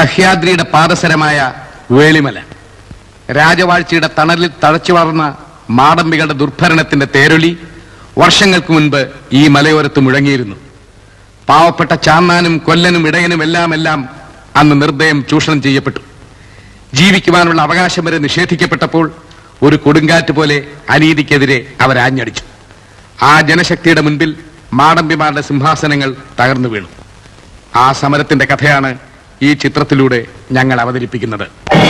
സഹ്യാദ്രിയുടെ പാദസരമായ വേളിമല രാജവാഴ്ചയുടെ തണലിൽ തഴച്ചു വളർന്ന മാടമ്പികളുടെ ദുർഭരണത്തിന്റെ തേരൊലി വർഷങ്ങൾക്ക് മുൻപ് ഈ മലയോരത്ത് മുഴങ്ങിയിരുന്നു പാവപ്പെട്ട ചാന്നാനും കൊല്ലനും ഇടയനും എല്ലാം എല്ലാം അന്ന് നിർദ്ദയം ചൂഷണം ചെയ്യപ്പെട്ടു ജീവിക്കുവാനുള്ള അവകാശം വരെ നിഷേധിക്കപ്പെട്ടപ്പോൾ ഒരു കൊടുങ്കാറ്റ് പോലെ അനീതിക്കെതിരെ അവരാഞ്ഞടിച്ചു ആ ജനശക്തിയുടെ മുൻപിൽ മാടമ്പിമാരുടെ സിംഹാസനങ്ങൾ തകർന്നു വീണു ആ സമരത്തിന്റെ കഥയാണ് ഈ ചിത്രത്തിലൂടെ ഞങ്ങൾ അവതരിപ്പിക്കുന്നത്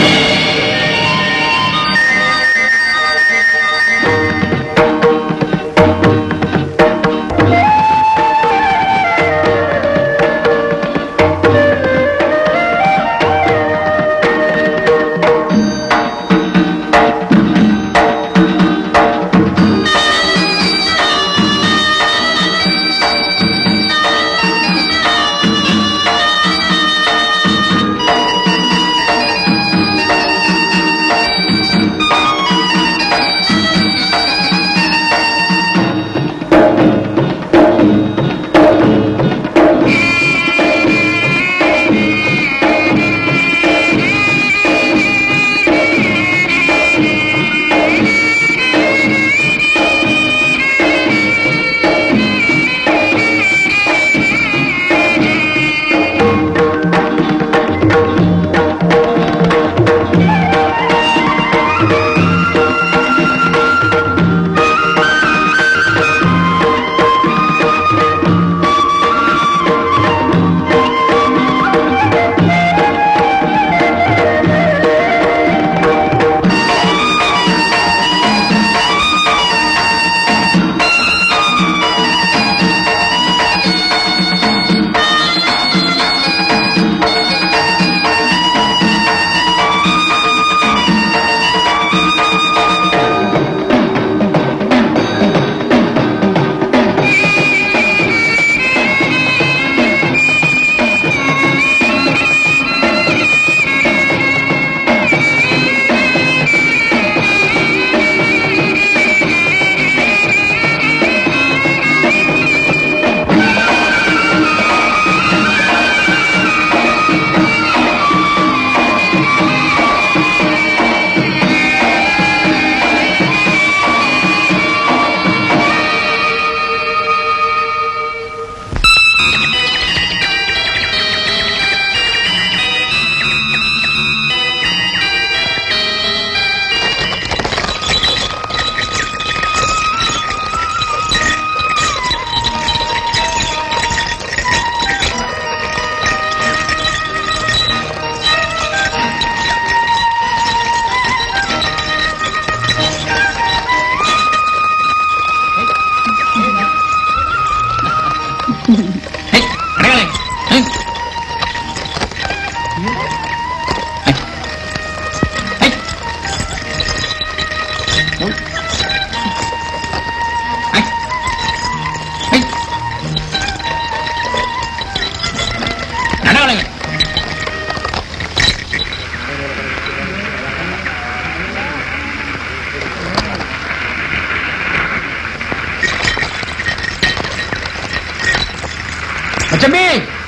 മച്ചമ്പി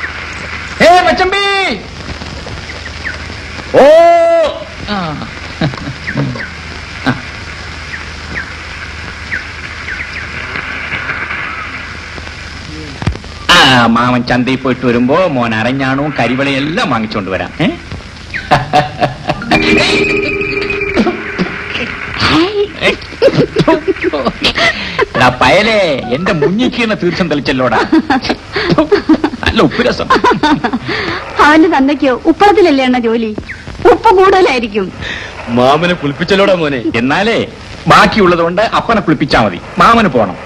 ഏ മച്ചമ്പി ഓ ആ. ആ മാമൻ ചന്തയിൽ പോയിട്ട് വരുമ്പോ മോൻ അരഞ്ഞാണും കരിവളയും എല്ലാം വാങ്ങിച്ചോണ്ട് വരാം ഏ? എടാ പയലേ എന്റെ മുന്നിക്കുന്ന തീർച്ചം തെളിച്ചല്ലോടാ നല്ല ഉപ്പുരസം അവന്റെ തന്നയ്ക്കോ ഉപ്പളത്തിലല്ലേ എണ്ണ ജോലി ഉപ്പ് കൂടുതലായിരിക്കും മാമനെ കുളിപ്പിച്ചല്ലോടാ മോനെ എന്നാലേ ബാക്കിയുള്ളതുകൊണ്ട് അപ്പനെ കുളിപ്പിച്ചാ മതി മാമന് പോണം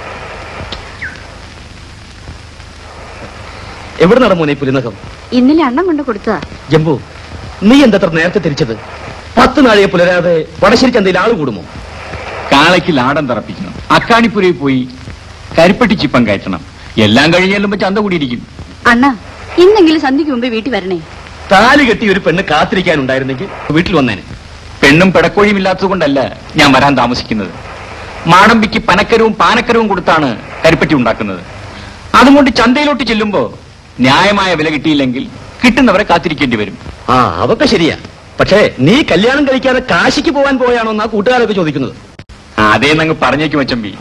എവിടെ നട മോനെ പുലിനകം ഇന്നലെ അണ്ണം കൊണ്ട് കൊടുത്തതാ ജംബു നീ എന്തത്ര നേരത്തെ തിരിച്ചത് പത്ത് നാഴിയെ പുലരാതെ വടശ്ശേരി ചന്തയിൽ ആള് കൂടുമോ കാളയ്ക്ക് ലാടം തറപ്പിക്കണം അക്കാണിപ്പുരയിൽ പോയി കരിപ്പെട്ടി ചിപ്പം കയറ്റണം എല്ലാം കഴിഞ്ഞ് ചെല്ലുമ്പോ ചന്ത കൂടിയിരിക്കും അണ്ണ ഇന്നെങ്കിലും സന്ധ്യക്ക് മുമ്പ് വീട്ടിൽ വരണേ താലി കെട്ടി ഒരു പെണ്ണ് കാത്തിരിക്കാനുണ്ടായിരുന്നെങ്കിൽ വീട്ടിൽ വന്നേനെ പെണ്ണും പിടക്കോഴിയും ഇല്ലാത്തതുകൊണ്ടല്ല ഞാൻ വരാൻ താമസിക്കുന്നത് മാടമ്പിക്ക് പനക്കരവും പാനക്കരവും കൊടുത്താണ് കരിപ്പറ്റി ഉണ്ടാക്കുന്നത് അതുകൊണ്ട് ചന്തയിലോട്ട് ചെല്ലുമ്പോ ന്യായമായ വില കിട്ടിയില്ലെങ്കിൽ കിട്ടുന്നവരെ കാത്തിരിക്കേണ്ടി വരും ആ അതൊക്കെ ശരിയാ പക്ഷേ നീ കല്യാണം കഴിക്കാതെ കാശിക്ക് പോവാൻ പോയാണോ എന്നാ കൂട്ടുകാരൊക്കെ ചോദിക്കുന്നത് അതേ നങ്ങ് പറഞ്ഞേക്കും അച്ചമ്പി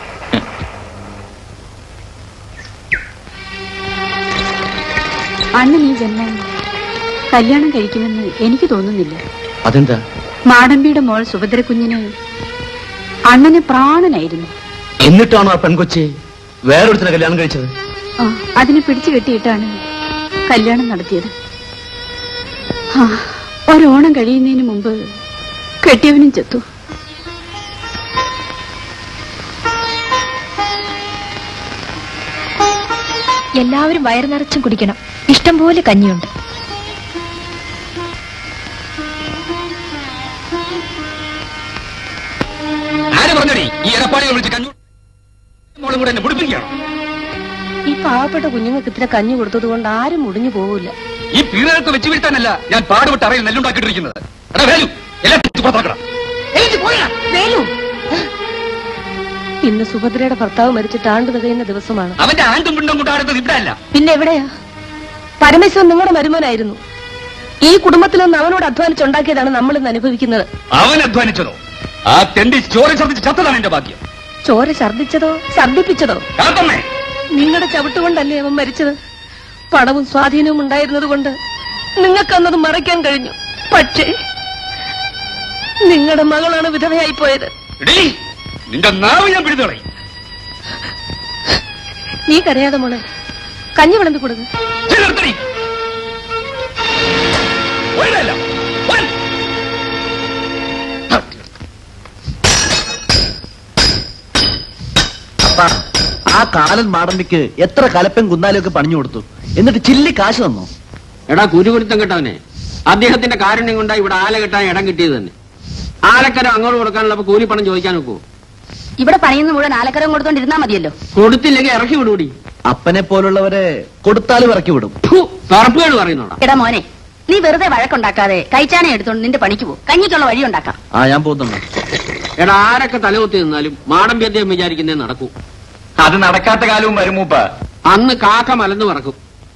അണ്ണൻ ഈ ജന്മം കല്യാണം കഴിക്കുമെന്ന് എനിക്ക് തോന്നുന്നില്ല അതെന്താ മാടമ്പിയുടെ മോൾ സുഭദ്രക്കുഞ്ഞിന് അണ്ണന് പ്രാണനായിരുന്നു എന്നിട്ടാണോ ആ പെൺകൊച്ച് വേറൊരുത്തിനെ കല്യാണം കഴിച്ചത് ആ, അതിനെ പിടിച്ചു കെട്ടിയിട്ടാണ് കല്യാണം നടത്തിയത് ആ, ഒരോണം കഴിയുന്നതിന് മുമ്പ് കെട്ടിയവനും ചെത്തു എല്ലാവരും വയറ് നിറച്ചും കുടിക്കണം ഇഷ്ടം പോലെ കഞ്ഞിയുണ്ട് ആര് പറഞ്ഞടി ഈ എടപ്പാളിയെ വിളിച്ച് കഞ്ഞു മോളും കൂടെ എന്നെ മുടിപ്പിക്കുകയാണ് ഈ പാവപ്പെട്ട കുഞ്ഞുങ്ങൾക്ക് ഇത്ര കഞ്ഞി കൊടുത്തത് കൊണ്ട് ആരും മുടിഞ്ഞു പോവില്ല ഈ പീഡനത്തെ വെച്ച് വീഴ്ത്താനല്ല ഞാൻ പാടുപെട്ട് അറയിൽ നെല്ലുണ്ടാക്കിയിട്ടിരിക്കുന്നത് എടാ വേലു എല്ലാം പിടിച്ച് പുറത്താക്കണം ഇന്ന് സുഭദ്രയുടെ ഭർത്താവ് മരിച്ചിട്ട് ആണ്ട് തികയുന്ന ദിവസമാണ് അവന്റെ ആണ്ടും പിണ്ടും കൊണ്ടാടുന്നത് ഇവിടെ അല്ല പിന്നെ എവിടെയാ പരമേശ്വരൻ നിങ്ങളുടെ മരുമോനായിരുന്നു ഈ കുടുംബത്തിൽ നിന്ന് അവനോട് അധ്വാനിച്ചുണ്ടാക്കിയതാണ് നമ്മൾ ഇന്ന് അനുഭവിക്കുന്നത് അവൻ അധ്വാനിച്ചതോ ആ തെണ്ടി ചോര ഛർദ്ദിച്ച് ചത്തതാണ് എന്റെ ഭാഗ്യം ചോര ഛർദ്ദിച്ചതോ ഛർദ്ദിപ്പിച്ചതോ കാത്തമ്മേ നിങ്ങളുടെ ചവിട്ടുകൊണ്ടല്ലേ അവൻ മരിച്ചത് പണവും സ്വാധീനവും ഉണ്ടായിരുന്നത് കൊണ്ട് നിങ്ങൾക്ക് അന്നത് മറയ്ക്കാൻ കഴിഞ്ഞു പക്ഷേ നിങ്ങളുടെ മകളാണ് വിധവയായി പോയത് എടീ, നിന്റെ നാവ് ഞാൻ പിടിതോളി നീ കരയാതെ മോളെ കഞ്ഞി വിളമ്പി കൊടുക്കുക നിർത്തടി ഒഴിവല്ല വൻ. അപ്പാ ആ കാലൻ മാടമ്പിക്ക് എത്ര കലപ്പൻ കുന്നാലൊക്കെ പണിഞ്ഞു കൊടുത്തു എന്നിട്ട് ചില്ലി കാശ് തന്നോ എടാ കുരുകുരുത്തം കെട്ടവനെ അദ്ദേഹത്തിന്റെ കാരുണ്യം കൊണ്ടാ ഇവിടെ ആല കെട്ടാൻ ഇടം കിട്ടിയത് തന്നെ ആലക്കര അങ്ങോട്ട് കൊടുക്കാനുള്ളപ്പോ കൂലിപ്പണം ചോദിക്കാൻ നോക്കൂ ഇവിടെ പണിയുന്ന മുഴുവൻ ആലക്കരം കൊടുത്തോണ്ടിരുന്നാ മതിയല്ലോ കൊടുത്തില്ലെങ്കിൽ ഇറക്കി വിടൂടി അപ്പനെ പോലുള്ളവരെ കൊടുത്താലും ഇറക്കി വിടും തറപ്പുകൾ പറയുന്നോടാ എടാ മോനെ നീ വെറുതെ വഴക്കുണ്ടാക്കാതെ കൈച്ചാനെ എടുത്തോണ്ട് നിന്റെ പണിക്ക് പോ കഞ്ഞിക്കുള്ള വഴി ഉണ്ടാക്കാം ആ ഞാൻ പോകുന്നു എടാ ആരൊക്കെ തലകുത്തി നിന്നാലും മാടമ്പി അദ്ദേഹം വിചാരിക്കുന്നേ നടക്കൂ അത് നടക്കാത്ത കാലവും വരും മൂപ്പ അന്ന് കാക്ക മലന്ന് പറക്കും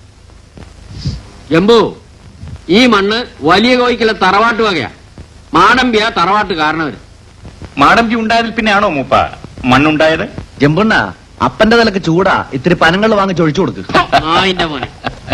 ജമ്പു ഈ മണ്ണ് വലിയ കോയിക്കലെ തറവാട്ട് വകയാ മാടമ്പിയ തറവാട്ട് കാരണവര് മാടമ്പി ഉണ്ടായതിൽ പിന്നെയാണോ മൂപ്പ മണ്ണുണ്ടായത് ജമ്പുണ്ണ അപ്പന്റെ തലക്ക് ചൂടാ ഇത്തിരി പനങ്ങൾ വാങ്ങിച്ച് ഒഴിച്ചു കൊടുക്ക് ആയിന്റെ മോനെ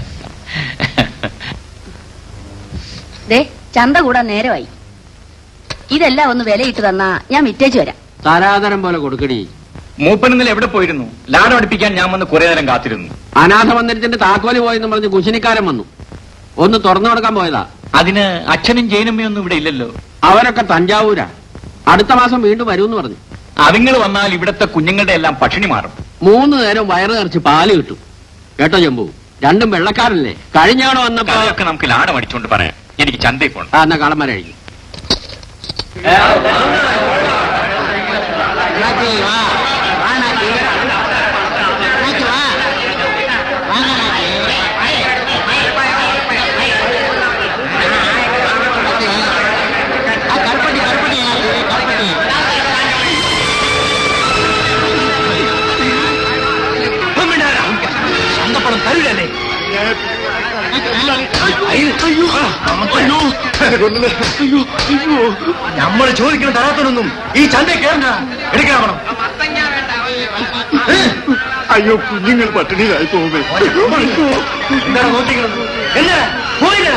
ദേ ചന്ത കൂടാൻ നേരമായി ഇതെല്ലാം ഒന്ന് വിലയിട്ട് തന്നാ ഞാൻ വിറ്റേച്ച് വരാം തരാതരം പോലെ കൊടുക്കടി മൂപ്പൻ ഇന്നലെ എവിടെ പോയിരുന്നു ലാടം അടുപ്പിക്കാൻ ഞാൻ വന്ന് കുറെ നേരം കാത്തിരുന്നു അനാഥ മന്ദിരത്തിന്റെ താക്കോല് പോയെന്ന് പറഞ്ഞ് കുശിനിക്കാരൻ വന്നു ഒന്ന് തുറന്നു കൊടുക്കാൻ പോയതാ അതിന് അച്ഛനും ജയനമ്മയൊന്നും ഇവിടെ ഇല്ലല്ലോ അവരൊക്കെ തഞ്ചാവൂരാ അടുത്ത മാസം വീണ്ടും വരുമെന്ന് പറഞ്ഞു അതുങ്ങൾ വന്നാൽ ഇവിടത്തെ കുഞ്ഞുങ്ങളുടെ എല്ലാം പട്ടിണി മാറും മൂന്ന് നേരം വയറ് നിറച്ച് പാല് കിട്ടും കേട്ടോ ജമ്പു രണ്ടും വെള്ളക്കാരല്ലേ കഴിഞ്ഞാണോ വന്നപ്പോ അതൊക്കെ നമുക്ക് ലാടം അടിച്ചോണ്ട് പറയാം എനിക്ക് ചന്തയിൽ പോണം ആ എന്നാ കളന്മാരെ കഴിക്കും ശന്തപ്പണം തരൂലല്ലേ നമ്മൾ ചോദിക്കുന്ന തരാത്തതൊന്നും ഈ ചന്തയിൽ കയറണ്ട എടുക്കണം പണം അയ്യോ കുഞ്ഞുങ്ങൾ പട്ടിണിയിലായി പോകുമേ എന്താണ് നോക്കിക്കണം എന്നാ പോയില്ല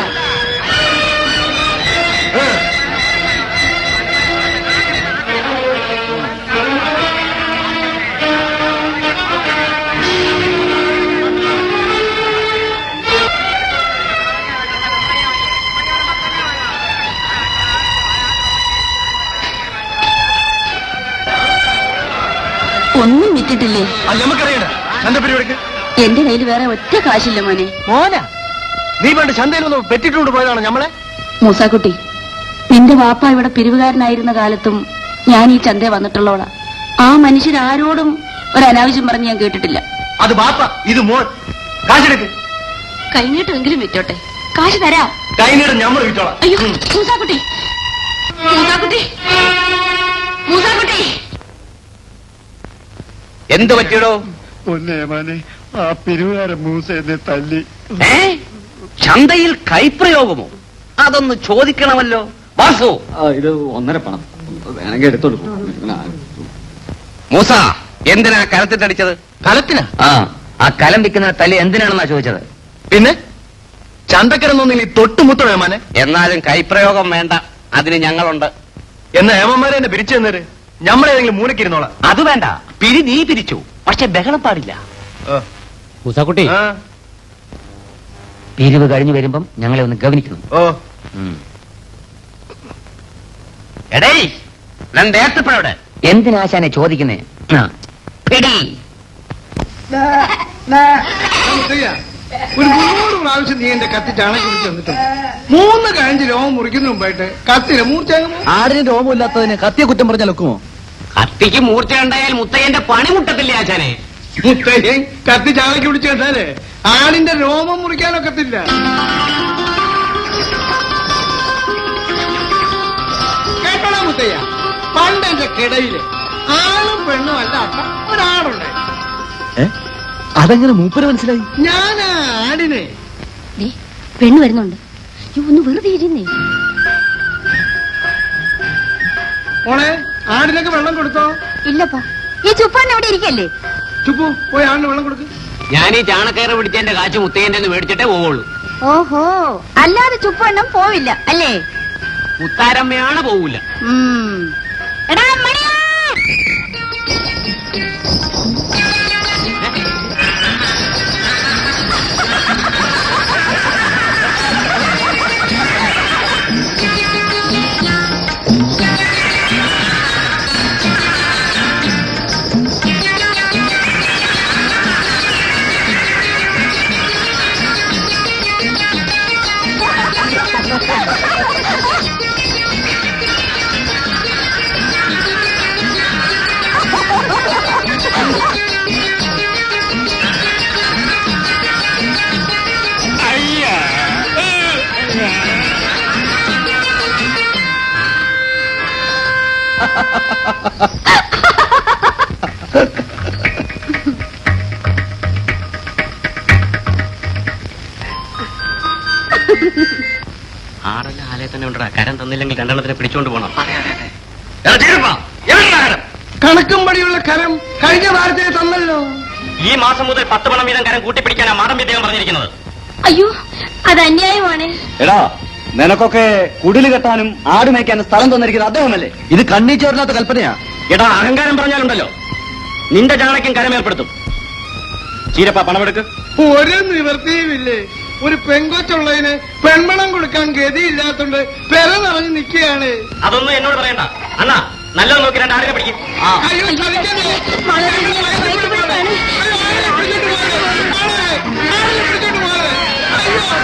ഒന്നും വിറ്റിട്ടില്ലേ അത് നമുക്കറിയണ്ട ചന്ത പരിപാടിക്ക് എന്റെ കയ്യിൽ വേറെ ഒറ്റ കാശില്ല മോനെ മോന നീ പണ്ട് ചന്തയിൽ ഒന്ന് പെറ്റിട്ടുകൊണ്ട് പോയതാണ് നമ്മളെ മൂസാക്കുട്ടി നിന്റെ വാപ്പ ഇവിടെ പിരിവുകാരനായിരുന്ന കാലത്തും ഞാൻ ഈ ചന്തയെ വന്നിട്ടുള്ളവളാ ആ മനുഷ്യരാരോടും ഒരു അനാവശ്യം പറഞ്ഞ് ഞാൻ കേട്ടിട്ടില്ല അത് ബാപ്പ ഇത് മോൻ കാശെടുക്ക് കഴിഞ്ഞിട്ടെങ്കിലും വിറ്റോട്ടെ കാശ് തരാം കൈനീട് നമ്മൾ വിറ്റോളാം അയ്യോ മൂസാക്കുട്ടി മൂസാക്കുട്ടി മൂസാക്കുട്ടി എന്ത് പറ്റിയടോ പൊന്നേ മോനെ ആ പിരിവുകാരൻ മൂസ എന്നെ തല്ലി ചന്തയിൽ കൈപ്രയോഗമോ അതൊന്ന് ചോദിക്കണമല്ലോ വാസു ഇത് ഒന്നര പണം വേണമെങ്കിൽ എടുത്തോളൂ മൂസ എന്തിനാ കലത്തിട്ടടിച്ചത് കലത്തിനാ ആ ആ കലം വിൽക്കുന്ന തലി എന്തിനാണെന്നാ ചോദിച്ചത് പിന്നെ ചന്തക്കരന്നൊന്നിൽ ഈ തൊട്ടുമുത്ത ഏമാനെ എന്നാലും കൈപ്രയോഗം വേണ്ട അതിന് ഞങ്ങളുണ്ട് എന്ന ഏമന്മാരെ എന്നെ പിരിച്ചു തന്നേര് ഞമ്മളേതെങ്കിലും മൂലക്കിരുന്നോളാം അത് വേണ്ട പിരി നീ പിരിച്ചു പക്ഷെ ബഹളം പാടില്ല മൂസാക്കുട്ടി ആ, പിരിവ് കഴിഞ്ഞു വരുമ്പം ഞങ്ങളെ ഒന്ന് ഗവനിക്കണം ഓ എടേ രണ്ടേത്തപ്പോഴവിടെ എന്തിനാശാനെ ചോദിക്കുന്നേ ആ, പിടി ഒരു നൂറ് പ്രാവശ്യം നീ എന്റെ കത്തി ചാണകം കുടിച്ച് വന്നിട്ടുണ്ട് മൂന്ന് കഴിഞ്ഞ് രോമം മുറിക്കുന്ന മുമ്പായിട്ട് കത്തിനെ മൂർച്ചയാകുമോ ആടിന് രോമമില്ലാത്തതിന് കത്തിയെ കുറ്റം പറഞ്ഞാൽ ഒക്കുമോ കത്തിക്ക് മൂർച്ച ഉണ്ടായാൽ മുത്തയ്യന്റെ പണി മുട്ടത്തില്ലേ ആശാനെ മുത്തയ്യൻ കത്തി ചാണകം കുടിച്ച് കണ്ടാലേ ആടിന്റെ രോമം മുറിക്കാനൊക്കത്തില്ല കേട്ടോടാ മുത്തയ്യ പണ്ട് എന്റെ കിടയില് ആണും പെണ്ണും അല്ലാത്ത ഒരാടുണ്ട് ഏ അതെങ്ങനെ മൂപ്പര് മനസ്സിലായി ഞാൻ ആ ആടിനെ ദേ, പെണ്ണ് വരുന്നുണ്ട് അയ്യോ, ഒന്ന് വെറുതെ ഇരുന്നേ മോളെ ആടിനൊക്കെ വെള്ളം കൊടുത്തോ ഇല്ലപ്പാ ഈ ചുപ്പാൻ അവിടെ ഇരിക്കല്ലേ ചുപ്പു പോയി ആടിന് വെള്ളം കൊടുക്ക് ഞാൻ ഈ ചാണക്കയറ് പിടിച്ചതിന്റെ കാശ് മുത്തയ്യന്റെ മേടിച്ചിട്ടേ പോവുള്ളൂ ഓഹോ അല്ലാതെ ചുപ്പണ്ണം പോവില്ല അല്ലേ മുത്താരമ്മയാണ് പോവില്ല ഉം. എടാ മണിയാ ആറെല്ലാം ആലയെ തന്നെ ഉണ്ടാ കരം തന്നില്ലെങ്കിൽ രണ്ടെണ്ണത്തിനെ പിടിച്ചോണ്ട് പോണം കണക്കും പടിയുള്ള കരം കഴിഞ്ഞ വാരത്തിൽ തന്നല്ലോ ഈ മാസം മുതൽ പത്ത് പണം വീതം കരം കൂട്ടിപ്പിടിക്കാനാണ് മാടം വിദ്യം പറഞ്ഞിരിക്കുന്നത് അയ്യോ അത് അന്യായമാണ് എടാ നിനക്കൊക്കെ കുടില് കെട്ടാനും ആട് മേയ്ക്കാനും സ്ഥലം തന്നിരിക്കുന്നത് അദ്ദേഹമല്ലേ ഇത് കണ്ണീ ചേർന്നാത്ത കൽപ്പനയാ എടാ അഹങ്കാരം പറഞ്ഞാലുണ്ടല്ലോ നിന്റെ ചാണക്യം കരമേർപ്പെടുത്തും ചീരപ്പ പണമെടുക്ക് ഒരു നിവൃത്തിയുമില്ലേ ഒരു പെങ്കൊച്ചുള്ളതിന് പെൺമണം കൊടുക്കാൻ ഗതിയില്ലാത്തോണ്ട് പെര നിറഞ്ഞു നിൽക്കുകയാണ് അതൊന്നും എന്നോട് പറയണ്ട അണ്ണാ നല്ലത് നോക്കി രണ്ട് ആടിനെ പിടിക്കും അയ്യോ ചതിക്കല്ലേ. ആളെ പിടിച്ചോണ്ട് പോരെ. ആളെ പിടിച്ചോണ്ട് പോരെ. അയ്യോ.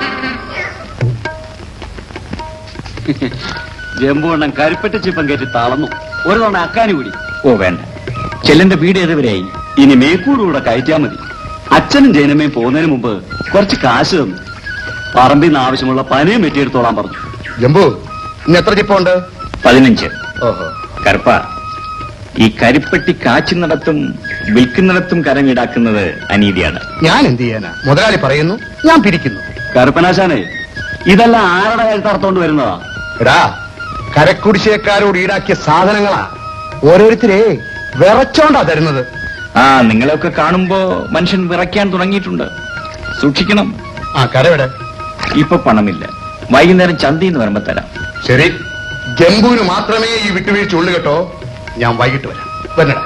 ജമ്പുവണ്ണം കരിപ്പെട്ടി ചിപ്പം കയറ്റി തളർന്നു ഒരു തവണ അക്കാനി കൂടി ഓ വേണ്ട ചെല്ലന്റെ വീട് ഏതുവരെയായി ഇനി മേക്കൂടുകൂടെ കയറ്റിയാ മതി അച്ഛനും ജൈനമ്മയും പോകുന്നതിന് മുമ്പ് കുറച്ച് കാശ് തന്നു പറമ്പിൽ നിന്ന് ആവശ്യമുള്ള പനയും വെട്ടിയെടുത്തോളാൻ പറഞ്ഞു ജംബു ഇന്ന് എത്ര ചിപ്പുണ്ട് പതിനഞ്ച് ഓഹോ കറുപ്പ ഈ കരിപ്പെട്ടി കാച്ചുന്നിടത്തും വിൽക്കുന്നിടത്തും കരം ഈടാക്കുന്നത് അനീതിയാണ് ഞാൻ എന്ത് ചെയ്യാനാ മുതലാളി പറയുന്നു ഞാൻ പിരിക്കുന്നു കറുപ്പനാശാനെ ഇതെല്ലാം ആരുടെ കഴുത്തറത്തോണ്ട് വരുന്നതാ എടാ കരക്കുടിശ്ശേക്കാരോട് ഈടാക്കിയ സാധനങ്ങളാ ഓരോരുത്തരെ വിറച്ചോണ്ടാ തരുന്നത് ആ നിങ്ങളെയൊക്കെ കാണുമ്പോ മനുഷ്യൻ വിറയ്ക്കാൻ തുടങ്ങിയിട്ടുണ്ട് സൂക്ഷിക്കണം ആ കരവിടെ ഇപ്പൊ പണമില്ല വൈകുന്നേരം ചന്തയിൽ നിന്ന് വരുമ്പോ തരാം ശരി ജംബുവിന് മാത്രമേ ഈ വിട്ടുവീഴ്ച ഉള്ളു കേട്ടോ ഞാൻ വൈകിട്ട് വരാം വരണടാ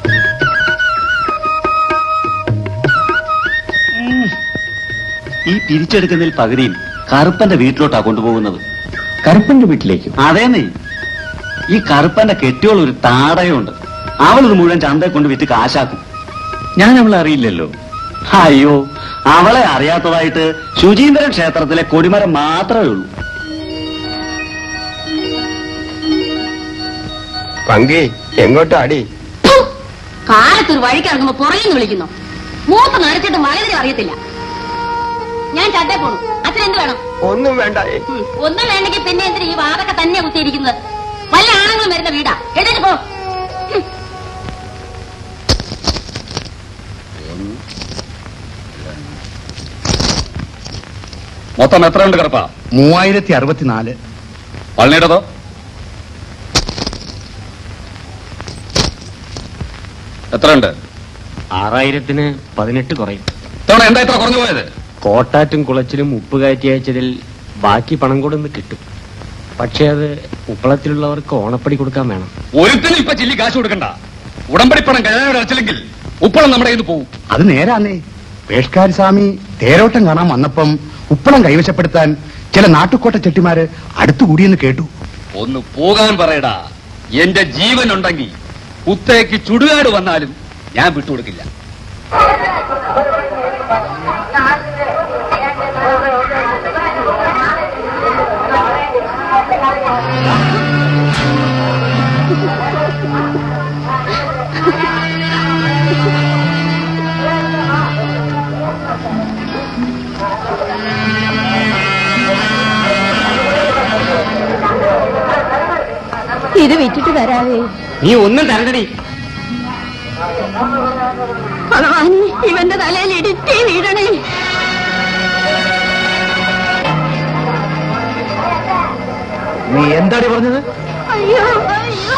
ഈ പിരിച്ചെടുക്കുന്നതിൽ പകുതിയും കറുപ്പന്റെ വീട്ടിലോട്ടാ കൊണ്ടുപോകുന്നത് കറുപ്പന്റെ വീട്ടിലേക്ക് അതേന്നേ ഈ കറുപ്പന്റെ കെട്ടിയോൾ ഒരു താടയുണ്ട് അവളിത് മുഴുവൻ ചന്തയെ കൊണ്ട് വിറ്റ് കാശാക്കും ഞാൻ അവളെ അറിയില്ലല്ലോ അയ്യോ അവളെ അറിയാത്തതായിട്ട് ശുചീന്ദ്രൻ ക്ഷേത്രത്തിലെ കൊടിമരം മാത്രമേ ഉള്ളൂ പങ്കി എങ്ങോട്ടാടി കാലത്തൊരു വഴിക്കിറങ്ങുമ്പോ പുറകിന്ന് വിളിക്കുന്നു മൂത്ത് നരച്ചിട്ട് മലതിരി അറിയത്തില്ല ഞാൻ ചട്ടേ പോണു അച്ഛൻ എന്ത് വേണം ഒന്നും വേണ്ട ഉം, ഒന്നും വേണ്ടെങ്കിൽ പിന്നെ എന്തിനാ ഈ വാതൊക്കെ തന്നെയാ കുത്തിയിരിക്കുന്നത് വല്ല ആണുങ്ങളും വരുന്ന വീടാ എഴുന്നേറ്റ് പോ ഉം. മൊത്തം എത്രയുണ്ട് കറുപ്പാ മൂവായിരത്തി അറുപത്തിനാല് പളനിയുടേതോ എത്രയുണ്ട് ആറായിരത്തിന് പതിനെട്ട് കുറയും ഇത്തവണ എന്താ ഇത്ര കുറഞ്ഞു പോയത് കോട്ടാറ്റും കുളച്ചിലും ഉപ്പ് കയറ്റി അയച്ചതിൽ ബാക്കി പണം കൂടെ ഒന്ന് കിട്ടും പക്ഷേ അത് ഉപ്പളത്തിലുള്ളവർക്ക് ഓണപ്പടി കൊടുക്കാൻ വേണം ഒരുത്തിനും ഇപ്പൊ ചില്ലി കാശ് കൊടുക്കണ്ട ഉടമ്പടി പണം കഴിയാനോട് അടച്ചില്ലെങ്കിൽ ഉപ്പളം നമ്മുടെ കയ്യിൽ നിന്ന് പോവും അത് നേരാന്നേ പേഷ്കാരി സ്വാമി തേരോട്ടം കാണാൻ വന്നപ്പം ഉപ്പളം കൈവശപ്പെടുത്താൻ ചില നാട്ടുകോട്ട ചെട്ടിമാര് അടുത്തുകൂടിയെന്ന് കേട്ടു ഒന്ന് പോകാൻ പറയടാ എന്റെ ജീവൻ ഉണ്ടെങ്കിൽ കുത്തേക്ക് ചുടുകാട് വന്നാലും ഞാൻ വിട്ടുകൊടുക്കില്ല ഇത് വിറ്റിട്ട് തരാവേ നീ ഒന്നും തരണ്ടടി ഭഗവാൻ ഇവന്റെ തലയിൽ ഇടിച്ചേ വീഴണേ നീ എന്താടി പറഞ്ഞത് അയ്യോ അയ്യോ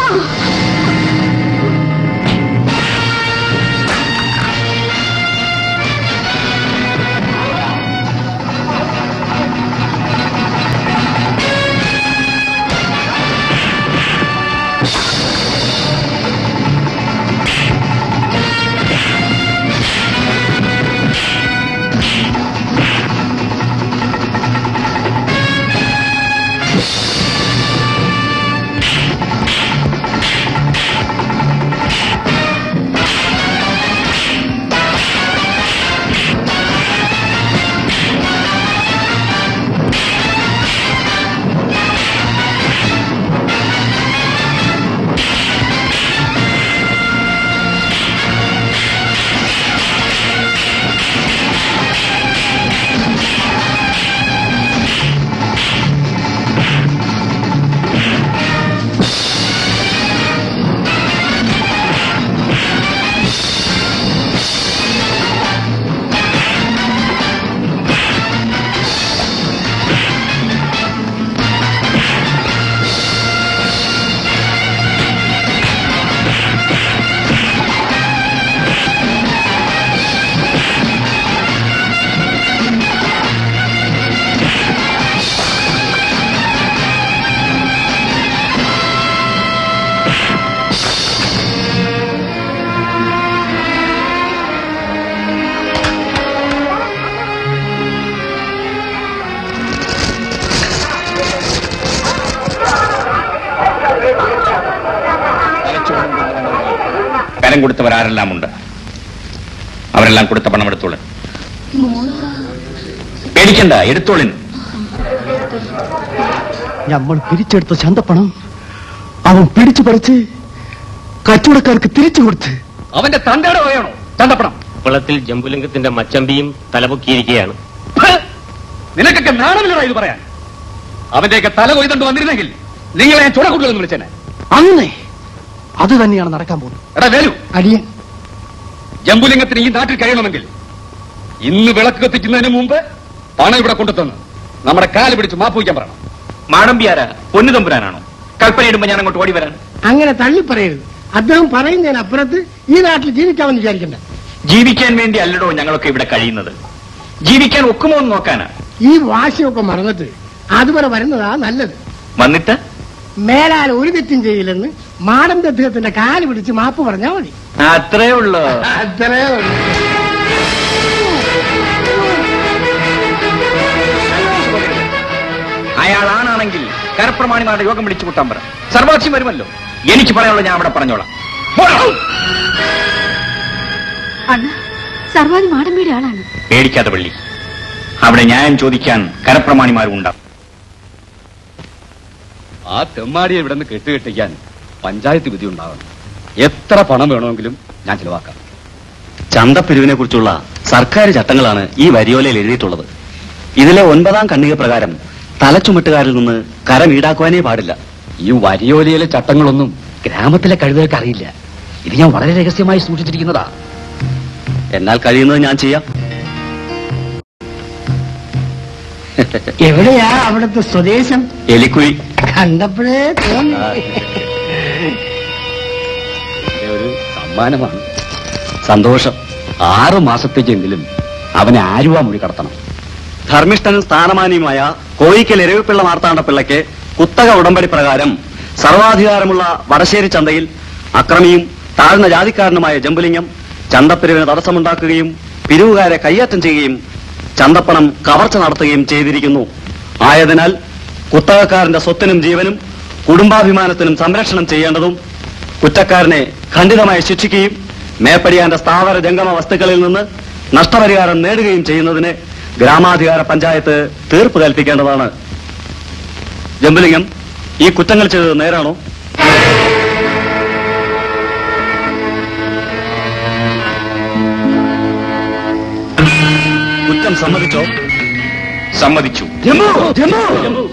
കരം കൊടുത്തവരാരെല്ലാം ഉണ്ട് അവരെല്ലാം കൊടുത്ത പണം എടുത്തോളൻ പേടിക്കണ്ട എടുത്തോളിൻ നമ്മൾ പിരിച്ചെടുത്ത ചന്തപ്പണം അവൻ പിടിച്ചു പറിച്ച് കച്ചവടക്കാർക്ക് തിരിച്ചു കൊടുത്ത് അവന്റെ തന്തയുടെ പോയാണോ ചന്തപ്പണം ഉപ്പളത്തിൽ ജമ്പുലിംഗത്തിന്റെ മച്ചമ്പിയും തലപൊക്കിയിരിക്കുകയാണ് നിനക്കൊക്കെ നാണമില്ലടാ ഇത് പറയാൻ അവന്റെയൊക്കെ തല കൊയ്തണ്ട് വന്നിരുന്നെങ്കിൽ നിങ്ങളെ ഞാൻ ചുടക്കൂട്ടുകളെന്ന് വിളിച്ചേനെ അങ്ങനെ അത് തന്നെയാണ് നടക്കാൻ പോകുന്നത് എടാ വേലു അടിയൻ ജമ്പുലിംഗത്തിന് ഈ നാട്ടിൽ കഴിയണമെങ്കിൽ ഇന്ന് വിളക്ക് കത്തിക്കുന്നതിന് മുമ്പ് പണം ഇവിടെ കൊണ്ടുതന്ന് നമ്മുടെ കാല് പിടിച്ച് മാപ്പ് വയ്ക്കാൻ പറയണം മാടമ്പിയാരാ പൊന്നു തമ്പുരാനാണോ കൽപ്പനയിടുമ്പോ ഞാൻ അങ്ങോട്ട് ഓടി വരാൻ അങ്ങനെ തള്ളി പറയരുത് അദ്ദേഹം പറയുന്നതിന് അപ്പുറത്ത് ഈ നാട്ടിൽ ജീവിക്കാമെന്ന് വിചാരിക്കണ്ട ജീവിക്കാൻ വേണ്ടി അല്ലടോ ഞങ്ങളൊക്കെ ഇവിടെ കഴിയുന്നത് ജീവിക്കാൻ ഒക്കുമോ എന്ന് നോക്കാനാ ഈ വാശിയൊക്കെ മറന്നിട്ട് അതുവരെ വരുന്നതാ നല്ലത് വന്നിട്ട് മേലാൽ ഒരു തെറ്റും ചെയ്യില്ലെന്ന് മാടം അദ്ദേഹത്തിന്റെ കാല് പിടിച്ച് മാപ്പ് പറഞ്ഞാൽ മതി അത്രേ ഉള്ളൂ അത്രേ ഉള്ളൂ. അയാൾ ആണാണെങ്കിൽ കരപ്രമാണിമാരുടെ യോഗം വിളിച്ചു കൂട്ടാൻ പറ സർവാക്ഷ്യം വരുമല്ലോ എനിക്ക് പറയാനുള്ളത് ഞാൻ അവിടെ പറഞ്ഞോളാം പോടാ. അണ്ണ സർവാധി മാടമ്പിയുടെ ആളാണ് പേടിക്കാതെ പള്ളി അവിടെ ന്യായം ചോദിക്കാൻ കരപ്രമാണിമാരും ഉണ്ടാവും ആ തെമ്മാടിയെ ഇവിടെ നിന്ന് കെട്ടുകെട്ടിക്കാൻ പഞ്ചായത്ത് വിധി ഉണ്ടാവണം എത്ര പണം വേണമെങ്കിലും ഞാൻ ചിലവാക്കാം ചന്തപ്പിരിവിനെ കുറിച്ചുള്ള സർക്കാർ ചട്ടങ്ങളാണ് ഈ വരിയോലയിൽ എഴുതിയിട്ടുള്ളത് ഇതിലെ ഒൻപതാം ഖണ്ഡിക പ്രകാരം തലച്ചുമട്ടുകാരിൽ നിന്ന് കരം ഈടാക്കുവാനേ പാടില്ല ഈ വരിയോലയിലെ ചട്ടങ്ങളൊന്നും ഗ്രാമത്തിലെ കഴുതകൾക്ക് അറിയില്ല ഇത് ഞാൻ വളരെ രഹസ്യമായി സൂക്ഷിച്ചിരിക്കുന്നതാ എന്നാൽ കഴിയുന്നത് ഞാൻ ചെയ്യാം എവിടെയാ അവിടുത്തെ സ്വദേശം എലിക്കുഴി കണ്ടപ്പോഴേ തോന്നി ഒരു സമ്മാനമാണ് സന്തോഷം ആറു മാസത്തേക്കെങ്കിലും അവനെ ആരുവാ മൊഴി കടത്തണം ധർമ്മിഷ്ഠനും സ്ഥാനമാനിയുമായ കോയിക്കൽ എരവിപ്പിള്ള മാർത്താണ്ഡപ്പിള്ളയ്ക്ക് കുത്തക ഉടമ്പടി പ്രകാരം സർവാധികാരമുള്ള വടശ്ശേരി ചന്തയിൽ അക്രമിയും താഴ്ന്ന ജാതിക്കാരനുമായ ജമ്പുലിംഗം ചന്തപ്പിരിവിന് തടസ്സമുണ്ടാക്കുകയും പിരിവുകാരെ കയ്യേറ്റം ചെയ്യുകയും ചന്തപ്പണം കവർച്ച നടത്തുകയും ചെയ്തിരിക്കുന്നു ആയതിനാൽ കുത്തകക്കാരന്റെ സ്വത്തിനും ജീവനും കുടുംബാഭിമാനത്തിനും സംരക്ഷണം ചെയ്യേണ്ടതും കുറ്റക്കാരനെ ഖണ്ഡിതമായി ശിക്ഷിക്കുകയും മേപ്പടിയാന്റെ സ്ഥാവര ജംഗമ വസ്തുക്കളിൽ നിന്ന് നഷ്ടപരിഹാരം നേടുകയും ചെയ്യുന്നതിന് ഗ്രാമാധികാര പഞ്ചായത്ത് തീർപ്പ് കൽപ്പിക്കേണ്ടതാണ് ജമ്പുലിംഗം ഈ കുറ്റങ്ങൾ ചെയ്തത് നേരാണോ കുറ്റം സമ്മതിച്ചോ സമ്മതിച്ചു ജമ്മു ജമ്മു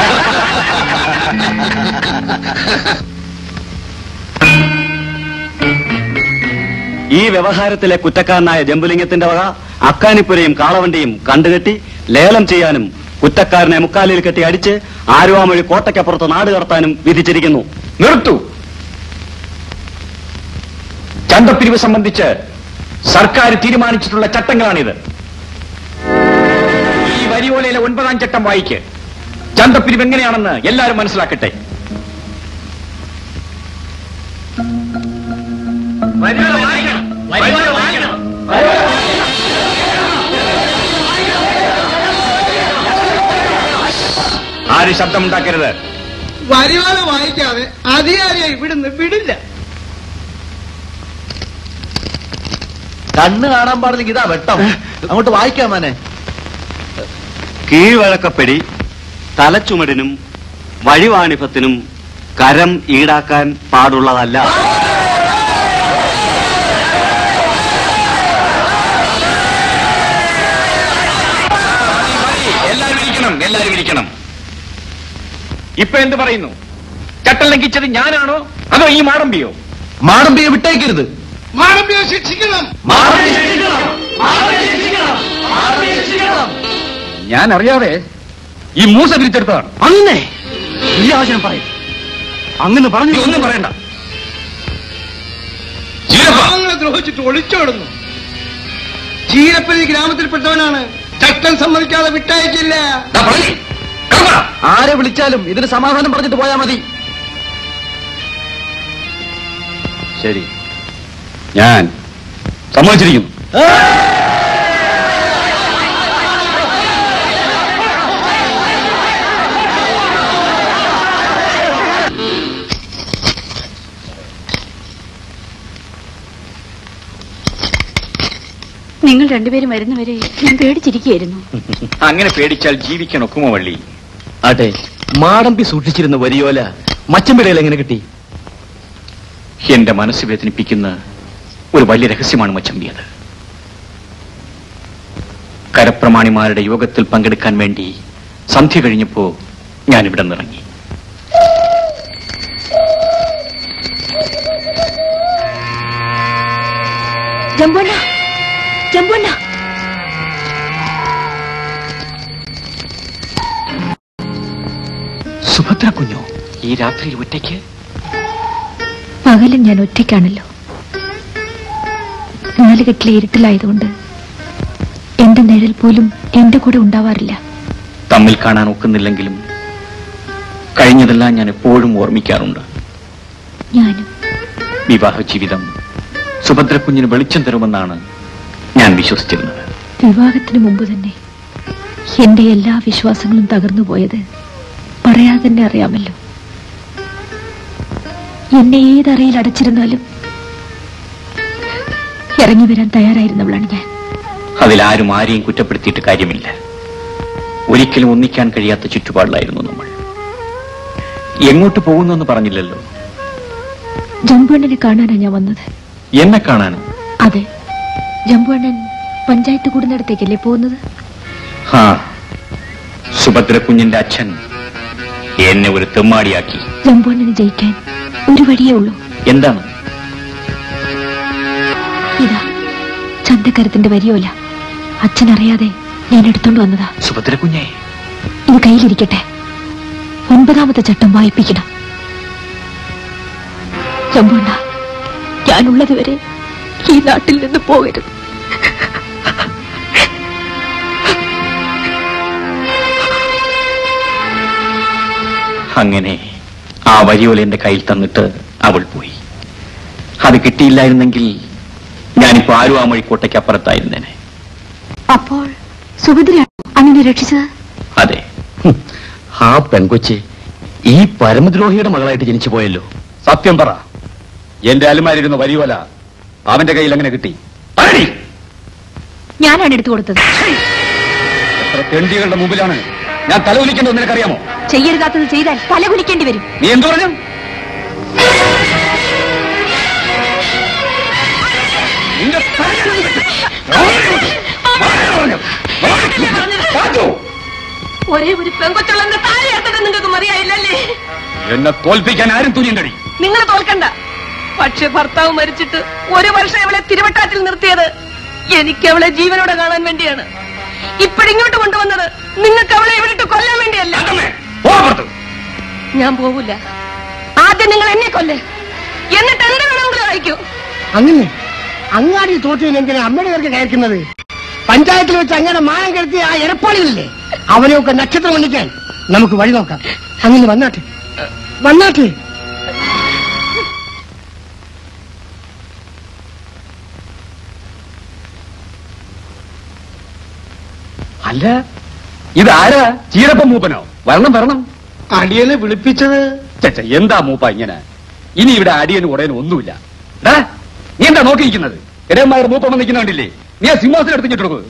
ഈ വ്യവഹാരത്തിലെ കുറ്റക്കാരനായ ജമ്പുലിംഗത്തിന്റെ വക അക്കാനിപ്പുരയും കാളവണ്ടിയും കണ്ടുകെട്ടി ലേലം ചെയ്യാനും കുറ്റക്കാരനെ മുക്കാലിൽ കെട്ടി അടിച്ച് ആലുവാമൊഴി കോട്ടയ്ക്കപ്പുറത്ത് നാട് കടത്താനും വിധിച്ചിരിക്കുന്നു നിർത്തൂ ചന്തപ്പിരിവ് സംബന്ധിച്ച് സർക്കാർ തീരുമാനിച്ചിട്ടുള്ള ചട്ടങ്ങളാണിത് ഈ വരിയോലയിലെ ഒൻപതാം ചട്ടം വായിക്ക് ചന്തപ്പിരിവ് എങ്ങനെയാണെന്ന് എല്ലാവരും മനസ്സിലാക്കട്ടെ ആര് ശബ്ദമുണ്ടാക്കരുത് വരിവാല വായിക്കാതെ അധികാരിയെ ഇവിടുന്ന് വിടില്ല കണ്ണ് കാണാൻ പാടില്ലെങ്കിൽ ഇതാ വെട്ടം അങ്ങോട്ട് വായിക്കാം മോനെ കീഴ്വഴക്കപ്പെടി തലച്ചുമടിനും വഴിവാണിഭത്തിനും കരം ഈടാക്കാൻ പാടുള്ളതല്ല എല്ലാവരും ഇരിക്കണം എല്ലാവരും ഇരിക്കണം ഇപ്പൊ എന്ത് പറയുന്നു ചട്ടം ലംഘിച്ചത് ഞാനാണോ അതോ ഈ മാടമ്പിയോ മാടമ്പിയെ വിട്ടേക്കരുത് മാടമ്പിയെ ശിക്ഷിക്കണം ഞാൻ അറിയാതെ ഈ മൂസ പിരിച്ചെടുത്തതാണ് അങ്ങനെ ഈ ആശയം പറയും അങ്ങനെ പറഞ്ഞു ഒന്നും പറയണ്ട പാവങ്ങളെ ദ്രോഹിച്ചിട്ട് ഒളിച്ചോടുന്നു ചീരപ്പതി ഗ്രാമത്തിൽപ്പെട്ടവനാണ് ചട്ടം സമ്മതിക്കാതെ വിട്ടയക്കില്ല ആരെ വിളിച്ചാലും ഇതിന് സമാധാനം പറഞ്ഞിട്ട് പോയാ മതി ശരി ഞാൻ സമ്മതിച്ചിരിക്കുന്നു നിങ്ങൾ രണ്ടുപേരും വരുന്നവരെ ഞാൻ പേടിച്ചിരിക്കുകയായിരുന്നു അങ്ങനെ പേടിച്ചാൽ ജീവിക്കാൻ ഒക്കുമോ വള്ളി ആട്ടെ മാടമ്പി സൂക്ഷിച്ചിരുന്ന വരിയോല മച്ചമ്പിടയിൽ എങ്ങനെ കിട്ടി എന്റെ മനസ്സ് വേദനിപ്പിക്കുന്ന ഒരു വലിയ രഹസ്യമാണ് മച്ചമ്പിയത് കരപ്രമാണിമാരുടെ യോഗത്തിൽ പങ്കെടുക്കാൻ വേണ്ടി സന്ധ്യ കഴിഞ്ഞപ്പോ ഞാൻ ഇവിടെ നിറങ്ങി ജമ്പുണ്ണ ജമ്പുണ്ണ സുഭദ്ര കുഞ്ഞോ ഈ രാത്രിയിൽ ഒറ്റയ്ക്ക് പകലും ഞാൻ ഒറ്റയ്ക്കാണല്ലോ നാലുകെട്ടിലെ ഇരുട്ടിലായതുകൊണ്ട് എന്റെ നിഴൽ പോലും എന്റെ കൂടെ ഉണ്ടാവാറില്ല തമ്മിൽ കാണാൻ ഒക്കുന്നില്ലെങ്കിലും കഴിഞ്ഞതെല്ലാം ഞാൻ എപ്പോഴും ഓർമ്മിക്കാറുണ്ട് ഞാനും വിവാഹ ജീവിതം സുഭദ്ര കുഞ്ഞിന് വെളിച്ചം തരുമെന്നാണ് ഞാൻ വിശ്വസിച്ചിരുന്നത് വിവാഹത്തിന് മുമ്പ് തന്നെ എന്റെ എല്ലാ വിശ്വാസങ്ങളും തകർന്നു പോയത് പറയാതെ തന്നെ അറിയാമല്ലോ എന്നെ ഏതറയിൽ അടച്ചിരുന്നാലും ഇറങ്ങി വരാൻ തയ്യാറായിരുന്നവളാണ് ഞാൻ അതിലാരും ആരെയും കുറ്റപ്പെടുത്തിയിട്ട് കാര്യമില്ല ഒരിക്കലും ഒന്നിക്കാൻ കഴിയാത്ത ചുറ്റുപാടിലായിരുന്നു നമ്മൾ എങ്ങോട്ട് പോകുന്നു എന്ന് പറഞ്ഞില്ലല്ലോ ജമ്പുണ്ണനെ കാണാനാ ഞാൻ വന്നത് എന്നെ കാണാനോ അതെ ജമ്പുണ്ണൻ പഞ്ചായത്ത് കൂടുന്നിടത്തേക്കല്ലേ പോകുന്നത് ഹാ സുഭദ്ര കുഞ്ഞിന്റെ അച്ഛൻ എന്നെ ഒരു തെമ്മാടിയാക്കി ജമ്പുണ്ണന് ജയിക്കാൻ ഒരു വഴിയേ ഉള്ളൂ എന്താണ് ഇതാ ചന്തക്കരത്തിന്റെ വരിയോല അച്ഛൻ അറിയാതെ ഞാൻ എടുത്തോണ്ട് വന്നതാ സുഭദ്ര കുഞ്ഞെ ഇത് കയ്യിലിരിക്കട്ടെ ഒൻപതാമത്തെ ചട്ടം വായിപ്പിക്കണം ചമ്പുണ്ട ഞാനുള്ളത് വരെ ഈ നാട്ടിൽ നിന്ന് പോകരുത് അങ്ങനെ ആ വരിയോല എന്റെ കയ്യിൽ തന്നിട്ട് അവൾ പോയി അത് കിട്ടിയില്ലായിരുന്നെങ്കിൽ ഞാനിപ്പോ ആരും ആ മൊഴിക്കോട്ടയ്ക്ക് അപ്പുറത്തായിരുന്നേനെ അപ്പോൾ സുഭദ്രയാണ് അങ്ങനെ രക്ഷിച്ചത് അതെ ഹും. ആ പെൺകൊച്ചി ഈ പരമദ്രോഹിയുടെ മകളായിട്ട് ജനിച്ചു പോയല്ലോ സത്യം പറ എന്റെ അലുമാരിരുന്ന വരിയോല അവന്റെ കയ്യിൽ എങ്ങനെ കിട്ടി പറയടി. ഞാനാണ് എടുത്തു കൊടുത്തത് എത്ര തെണ്ടികളുടെ മുമ്പിലാണ് ഞാൻ തലവലിക്കേണ്ടത് നിനക്കറിയാമോ ചെയ്യരുതാത്തത് ചെയ്താൽ തല കുലിക്കേണ്ടി വരും നീ എന്തു പറഞ്ഞു നിന്റെ ഒരേ ഒരു പെങ്കൊച്ചുള്ള താഴെ എടുത്തിട്ട് നിങ്ങൾക്ക് മറിയായില്ലല്ലേ എന്നെ തോൽപ്പിക്കാൻ ആരും തുനിയണ്ടടി നിങ്ങൾ തോൽക്കണ്ട പക്ഷെ ഭർത്താവ് മരിച്ചിട്ട് ഒരു വർഷം അവളെ തിരുവട്ടാറ്റിൽ നിർത്തിയത് എനിക്ക് അവളെ ജീവനോടെ കാണാൻ വേണ്ടിയാണ് ഇപ്പോഴിങ്ങോട്ട് കൊണ്ടുവന്നത് നിങ്ങൾക്ക് അവളെ ഇവിടിട്ട് കൊല്ലാൻ വേണ്ടിയല്ല ഞാൻ പോവില്ല ആദ്യം നിങ്ങൾ എന്നെ കൊല്ലേ എന്നിട്ട് എന്ത് വേണമെങ്കിലും അയക്കൂ അങ്ങനെ അങ്ങാടി തോറ്റതിന് എന്തിനാ അമ്മയുടെ പേർക്ക് കയക്കുന്നത് പഞ്ചായത്തിൽ വെച്ച് അങ്ങനെ മാനം കെടുത്തിയ ആ എടപ്പാളികളില്ലേ അവരെയൊക്കെ നക്ഷത്രം കൊണ്ടിക്കാൻ നമുക്ക് വഴി നോക്കാം അങ്ങനെ വന്നാട്ടെ വന്നാട്ടെ അല്ല ഇതാരാ ചീരപ്പ മൂപ്പനോ വരണം വരണം അടിയനെ വിളിപ്പിച്ചത് ചച്ച എന്താ മൂപ്പ ഇങ്ങനെ ഇനി ഇവിടെ അടിയനും ഉടയനും ഒന്നുമില്ല ഡാ, നീ എന്താ നോക്കിയിരിക്കുന്നത് ഇടയന്മാർ മൂപ്പം നിൽക്കുന്ന കണ്ടില്ലേ നീ ആ സിംഹാസനം എടുത്തിട്ട് കൊടുക്കൂ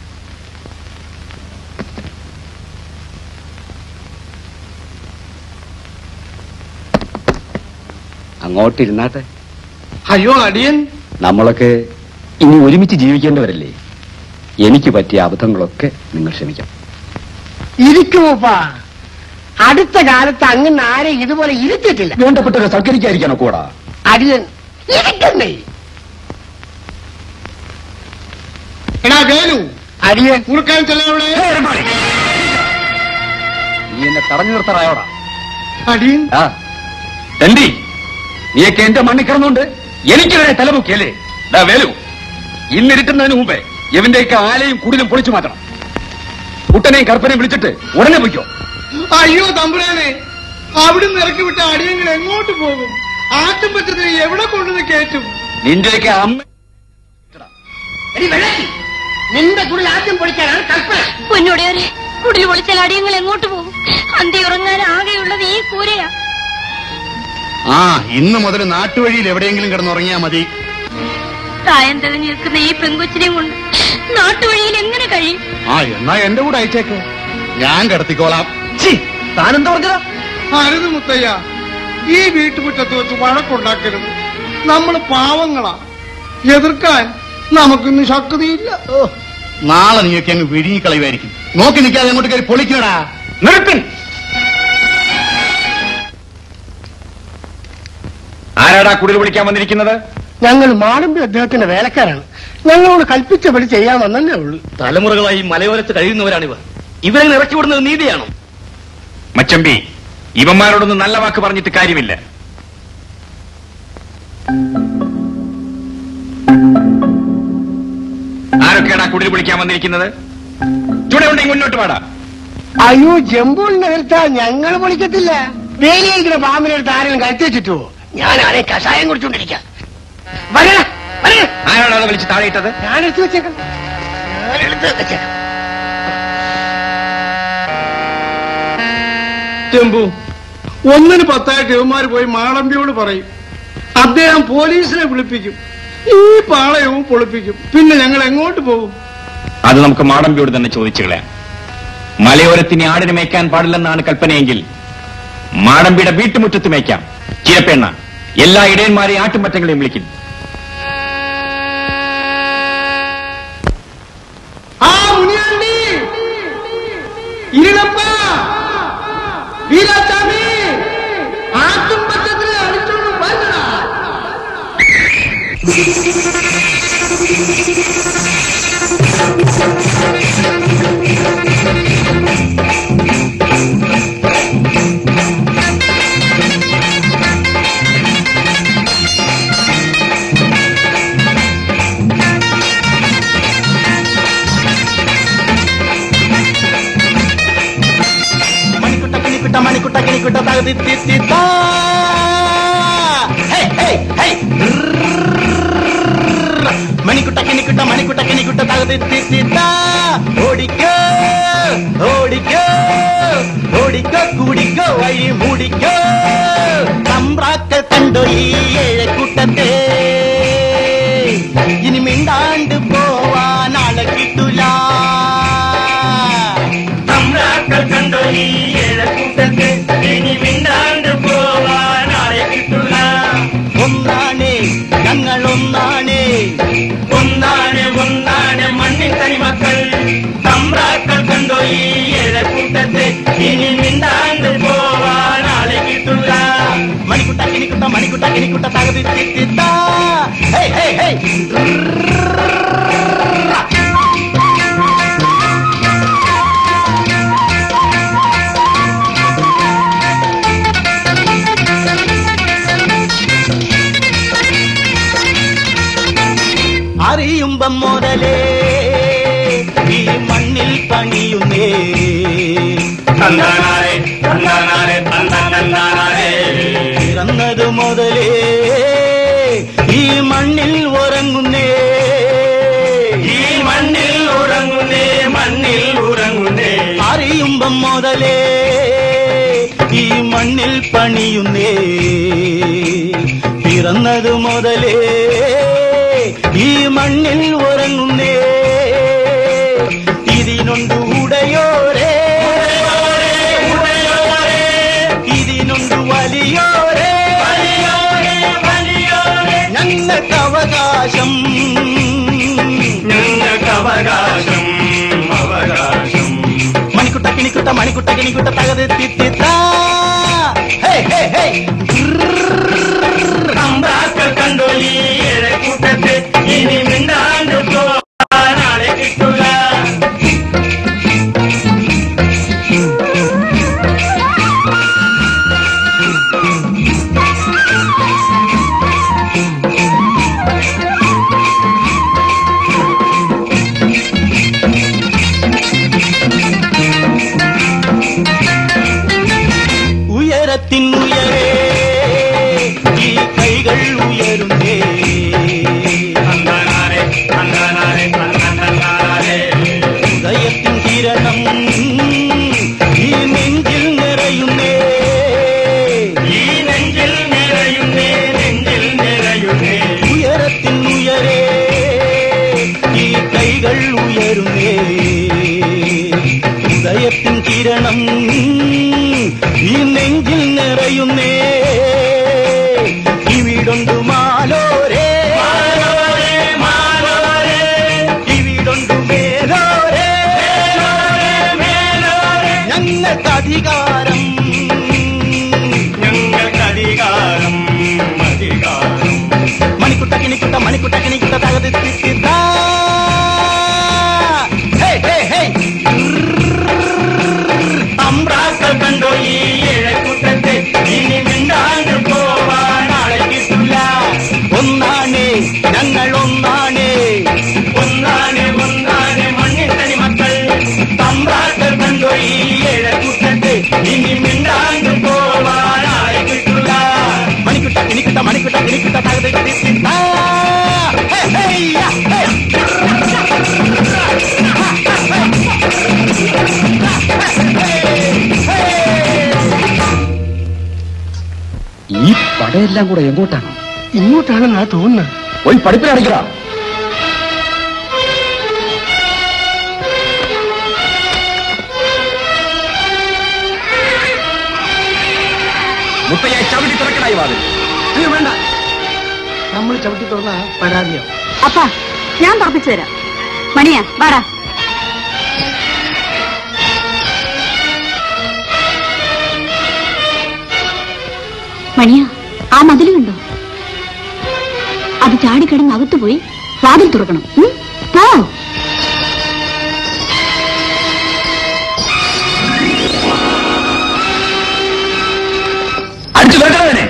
അങ്ങോട്ടിരുന്നാട്ടെ അയ്യോ അടിയൻ നമ്മളൊക്കെ ഇനി ഒരുമിച്ച് ജീവിക്കേണ്ടവരല്ലേ എനിക്ക് പറ്റിയ അബദ്ധങ്ങളൊക്കെ നിങ്ങൾ ക്ഷമിക്കാം ഇരിക്കുമോപ്പാ അടുത്ത കാലത്ത് അങ്ങനെ ആരെ ഇതുപോലെ ഇരുത്തിയിട്ടില്ല വേണ്ടപ്പെട്ടവരെ സൽക്കരിക്കാതിരിക്കാനോ കൂടാ അടിയൻ ഇരിക്കുന്നേ എടാ വേലു അടിയൻ കുറുക്കാൻ ചെല്ലവിടെ നീ എന്നെ തടഞ്ഞു നിർത്താറായോടാ അടിയൻ ആ തണ്ടി നീയൊക്കെ എന്റെ മണ്ണിൽ കിടന്നുകൊണ്ട് എനിക്ക് വരെ തലമുക്കിയല്ലേ ഡാ വേലു ഇന്നിരുട്ടുന്നതിന് മുമ്പേ ഇവന്റെയൊക്കെ ആലയും കുടിലും പൊളിച്ചു മാറ്റണം കുട്ടനെയും കറുപ്പനെയും വിളിച്ചിട്ട് ഉടനെ പൊയ്ക്കോ അയ്യോ തമ്പുരാനെ അവിടുന്ന് ഇറക്കി വിട്ട അടിയങ്ങൾ എങ്ങോട്ട് പോകും ആറ്റും പറ്റത്തിന് എവിടെ കൊണ്ടുവന്ന് കയറ്റും നിന്റെയൊക്കെ അമ്മ എടി വെള്ളത്തി നിന്റെ കുടിൽ ആദ്യം പൊളിക്കാനാണ് കൽപ്പന പൊന്നോടെയൊരെ കുടിൽ പൊളിച്ചാൽ അടിയങ്ങൾ എങ്ങോട്ട് പോകും അന്തി ഉറങ്ങാൻ ആകെയുള്ളത് ഈ കൂരയാ ആ ഇന്ന് മുതൽ നാട്ടുവഴിയിൽ എവിടെയെങ്കിലും കിടന്നുറങ്ങിയാ മതി പ്രായം തെളിഞ്ഞു നിൽക്കുന്ന ഈ പെങ്കൊച്ചിനെയും കൊണ്ട് നാട്ടുവഴിയിൽ എങ്ങനെ കഴിയും ആ എന്നാ എന്റെ കൂടെ അയച്ചേക്ക് ഞാൻ കിടത്തിക്കോളാം താനെന്താ പറഞ്ഞതാ അരുത് മുത്തയ്യ ഈ വീട്ടുമുറ്റത്ത് വെച്ച് വഴക്കുണ്ടാക്കരുത് നമ്മൾ പാവങ്ങളാ എതിർക്കാൻ നമുക്കിന്ന് ശക്തിയില്ല ഓ നാളെ നീയൊക്കെ അങ്ങ് വിഴുങ്ങിക്കളയുമായിരിക്കും നോക്കി നിൽക്കാതെ അങ്ങോട്ട് കയറി പൊളിക്കണടാ നിർത്തിൻ ആരാടാ കുടിൽ വിളിക്കാൻ വന്നിരിക്കുന്നത് ഞങ്ങൾ മാടമ്പി അദ്ദേഹത്തിന്റെ വേലക്കാരാണ് ഞങ്ങളോട് കൽപ്പിച്ചപടി ചെയ്യാമെന്നല്ലേ ഉള്ളൂ തലമുറകളായി മലയോരത്ത് കഴിയുന്നവരാണിവർ ഇവരെ ഇറക്കി വിടുന്നത് നീതിയാണോ മച്ചമ്പി ഇവന്മാരോടൊന്നും നല്ല വാക്ക് പറഞ്ഞിട്ട് കാര്യമില്ല ആരൊക്കെയാടാ കുടിൽ വിളിക്കാൻ വന്നിരിക്കുന്നത് ചൂടെ ഉണ്ടെങ്കിൽ മുന്നോട്ട് പാടാ അയ്യോ ജമ്പൂളിന്റെ അടുത്താ ഞങ്ങൾ പൊളിക്കത്തില്ല വേലിയിരിക്കുന്ന പാമ്പിനെ അടുത്ത് ആരെങ്കിലും കഴുത്തി വെച്ചിട്ടുവോ ഞാൻ ആരെ കഷായം കുടിച്ചോണ്ടിരിക്കാം വരണ വരണ ആരാണ് അത് വിളിച്ച് താഴെ ഇട്ടത് ഞാൻ എടുത്തു വെച്ചേക്കാം ഞാൻ എടുത്ത് വെച്ചേക്കാം ചെമ്പു ഒന്നിന് പത്തായിട്ട് ഇവന്മാര് പോയി മാളമ്പിയോട് പറയും അദ്ദേഹം പോലീസിനെ വിളിപ്പിക്കും ഈ പാളയവും പൊളിപ്പിക്കും പിന്നെ ഞങ്ങൾ എങ്ങോട്ട് പോകും അത് നമുക്ക് മാടമ്പിയോട് തന്നെ ചോദിച്ചു കളയാം മലയോരത്തിന് ആടിന് മേയ്ക്കാൻ പാടില്ലെന്നാണ് കൽപ്പനയെങ്കിൽ മാടമ്പിയുടെ വീട്ടുമുറ്റത്ത് മേയ്ക്കാം ചിരപ്പെണ്ണ എല്ലാ ഇടയന്മാരെയും ആട്ടുമറ്റങ്ങളെയും വിളിക്കും ആ മുനിയാണ്ടി ഇരുളപ്പ വീരാസ്വാമി ആട്ടും പച്ചത്തിന് അടിച്ചോണ്ട് വരണ കിനിക്കുട്ട തകതിത്തിത്ത മണിക്കുട്ട കിനിക്കുട്ട മണിക്കുട്ട കിനിക്കുട്ട തകതിത്തിത്ത ഓടിക്കോ ഓടിക്കോ ഓടിക്കോ കുടിക്കോ വഴി മൂടിക്കോ തമ്പ്രാക്കൾ കണ്ടോ ഈ ഏഴക്കൂട്ടത്തെ ഇനി മിണ്ടാണ്ട് പോവാൻ ആളെ കിട്ടൂല തമ്പ്രാക്കൾ കണ്ടോ ഈ ഏഴക്കൂട്ടത്തെ ഇനി മിണ്ടാണ്ട് പോവാൻ ആളെ കിട്ടൂല ഒന്നാണേ ഞങ്ങൾ ഒന്നാണേ ഒന്നാണ് ഒന്നാണ് മണ്ണിൻ തനിമക്കൾ തമ്പ്രാക്കൾ കണ്ടോ ഈ ഏഴക്കൂട്ടത്തെ ഇനി മിണ്ടാണ്ട് പോവാൻ ആളെ കിട്ടൂല മണിക്കുട്ട കിണിക്കുട്ട മണിക്കുട്ട കിണിക്കുട്ട തകതി തിത്തിത്ത ഹേ ഹേ ഹേ അറിയുമ്പം മുതലേ ഈ മണ്ണിൽ പണിയുന്നേ തന്നാനാരെ തന്നാനാരെ തന്നാനാരെ പിറന്നത് മുതലേ ഈ മണ്ണിൽ ഉറങ്ങുന്നേ ഈ മണ്ണിൽ ഉറങ്ങുന്നേ മണ്ണിൽ ഉറങ്ങുന്നേ അറിയുമ്പം മുതലേ ഈ മണ്ണിൽ പണിയുന്നേ പിറന്നത് മുതലേ ഈ മണ്ണിൽ ഉറങ്ങുന്നേ ഇതിനൊണ്ട് ഉടയോരേ ഇതിനൊണ്ട് വലിയോരേ ഞങ്ങൾക്ക് അവകാശം ഞങ്ങൾക്ക് അവകാശം അവകാശം മണിക്കുട്ട കിണിക്കുട്ട മണിക്കുട്ട കിണിക്കുട്ട തകതെത്തിത്ത ഹേ ഹേ ഹേ തമ്പ്രാക്കൾ കണ്ടോ ഈ കൂട്ടത്തെ ഇനി മിണ്ടാണ്ട് പോവാനാളെ കിട്ടൂല ഉയരത്തിൻ ഉയരേ ഈ കൈകൾ ഉയരുന്നേ ഉദയത്തിൻ കിരണം ഈ നെഞ്ചിൽ നിറയുന്നേ ഈ നെഞ്ചിൽ നിറയുന്നേ നെഞ്ചിൽ നിറയുന്നേ ഉയരത്തിൻ ഉയരേ ഈ കൈകൾ ഉയരുന്നേ ഉദയത്തിൻ കിരണം ഈ നെഞ്ചിൽ നിറയുന്നേ ഇവിടൊണ്ടു മാലോരേ ഇവിടൊണ്ടു മേലോരേ ഞങ്ങൾക്ക് അധികാരം ഞങ്ങൾക്ക് അധികാരം അധികാരം മണിക്കുട്ട കിണിക്കുട്ട മണിക്കുട്ട കിണിക്കുട്ട തകതിത്തിത്ത ഹേ ഹേ ഹേ അമ്രാക്കൾ കണ്ടോ ഈ ഏഴക്കൂട്ടത്തെ ഇനി മിണ്ടാണ്ട് പോവാൻ ആളെ കിട്ടില്ല ഒന്നാണ് ഞങ്ങൾ ഒന്നാണ് ഒന്നാണ് ഒന്നാണ് മണ്ണിൻ തനി മക്കൾ തമ്പ്രാക്കൾ കണ്ടോ ഈ ഏഴക്കൂട്ടത്തെ ഇനി മിണ്ടാണ്ട് പോവാൻ ആളെ കിട്ടില്ല മണിക്കുട്ട കിണിക്കുട്ട മണിക്കുട്ട കിണിക്കുട്ട തകതിത്തിത്ത ഹേ ഹേ യാ, ഹേ ഈ പടയെല്ലാം കൂടെ എങ്ങോട്ടാണ് ഇങ്ങോട്ടാണെന്നാ തോന്നുന്നത് പോയി പഠിപ്പിലടിക്കടാ മുത്തയ്യ ചവിട്ടി തുറക്കടായി വാതിൽ അയ്യോ വേണ്ട നമ്മൾ ചവിട്ടി തുറന്ന പരാതിയോ അപ്പാ ഞാൻ തുറപ്പിച്ചു തരാം മണിയാ വാടാ മണിയാ ആ മതില് കണ്ടോ അത് ചാടിക്കിടന്ന് അകത്ത് പോയി വാതിൽ തുറക്കണം ഉം? പോ അടിച്ചു കേട്ടവനെ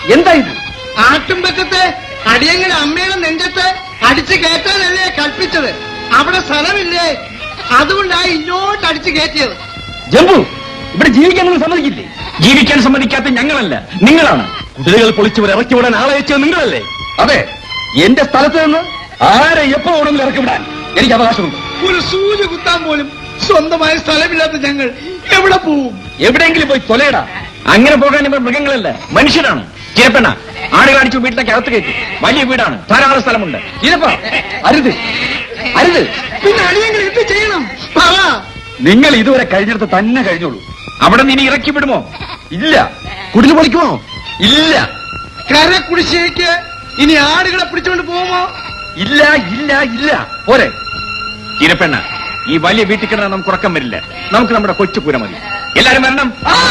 എന്താ ഇത് ആട്ടുംപറ്റത്തെ അടിയങ്ങളുടെ അമ്മയുടെ നെഞ്ചത്ത് അടിച്ചു കയറ്റാനല്ലേ കൽപ്പിച്ചത് അവിടെ സ്ഥലമില്ലേ അതുകൊണ്ടാ ഇങ്ങോട്ട് അടിച്ചു കയറ്റിയത് ജംബു ഇവിടെ ജീവിക്കാൻ നിങ്ങൾ സമ്മതിക്കില്ലേ ജീവിക്കാൻ സമ്മതിക്കാത്ത ഞങ്ങളല്ല നിങ്ങളാണ് കുതിരകൾ പൊളിച്ചവർ ഇറക്കി വിടാൻ ആളെ അയച്ചത് നിങ്ങളല്ലേ അതെ എന്റെ സ്ഥലത്ത് നിന്ന് ആരെ എപ്പോ വേണമെങ്കിലും ഇറക്കി വിടാൻ എനിക്ക് അവകാശമുണ്ട് ഒരു സൂചി കുത്താൻ പോലും സ്വന്തമായ സ്ഥലമില്ലാത്ത ഞങ്ങൾ എവിടെ പോവും എവിടെയെങ്കിലും പോയി കൊലയിടാ അങ്ങനെ പോകാൻ ഇവർ മൃഗങ്ങളല്ല മനുഷ്യരാണ് ചിരപ്പെണ്ണ ആടുകൾ അടിച്ചു വീട്ടിലേക്ക് അകത്ത് കയറ്റി വലിയ വീടാണ് ധാരാളം സ്ഥലമുണ്ട് ചിരപ്പ അരുത് അരുത് പിന്നെ അടിയങ്ങൾ എന്ത് ചെയ്യണം പറ നിങ്ങൾ ഇതുവരെ കഴിഞ്ഞിടത്ത് തന്നെ കഴിഞ്ഞോളൂ അവിടെ നിന്ന് ഇനി ഇറക്കി വിടുമോ ഇല്ല കുടിൽ പൊളിക്കുമോ ഇല്ല കര കുടിശ്ശേക്ക് ഇനി ആടുകളെ പിടിച്ചുകൊണ്ട് പോകുമോ ഇല്ല ഇല്ല ഇല്ല പോരെ ചിരപ്പെണ്ണ ഈ വലിയ വീട്ടിൽ കിടന്നാൽ നമുക്ക് ഉറക്കം വരില്ല നമുക്ക് നമ്മുടെ കൊച്ചു പൂര മതി എല്ലാരും വരണം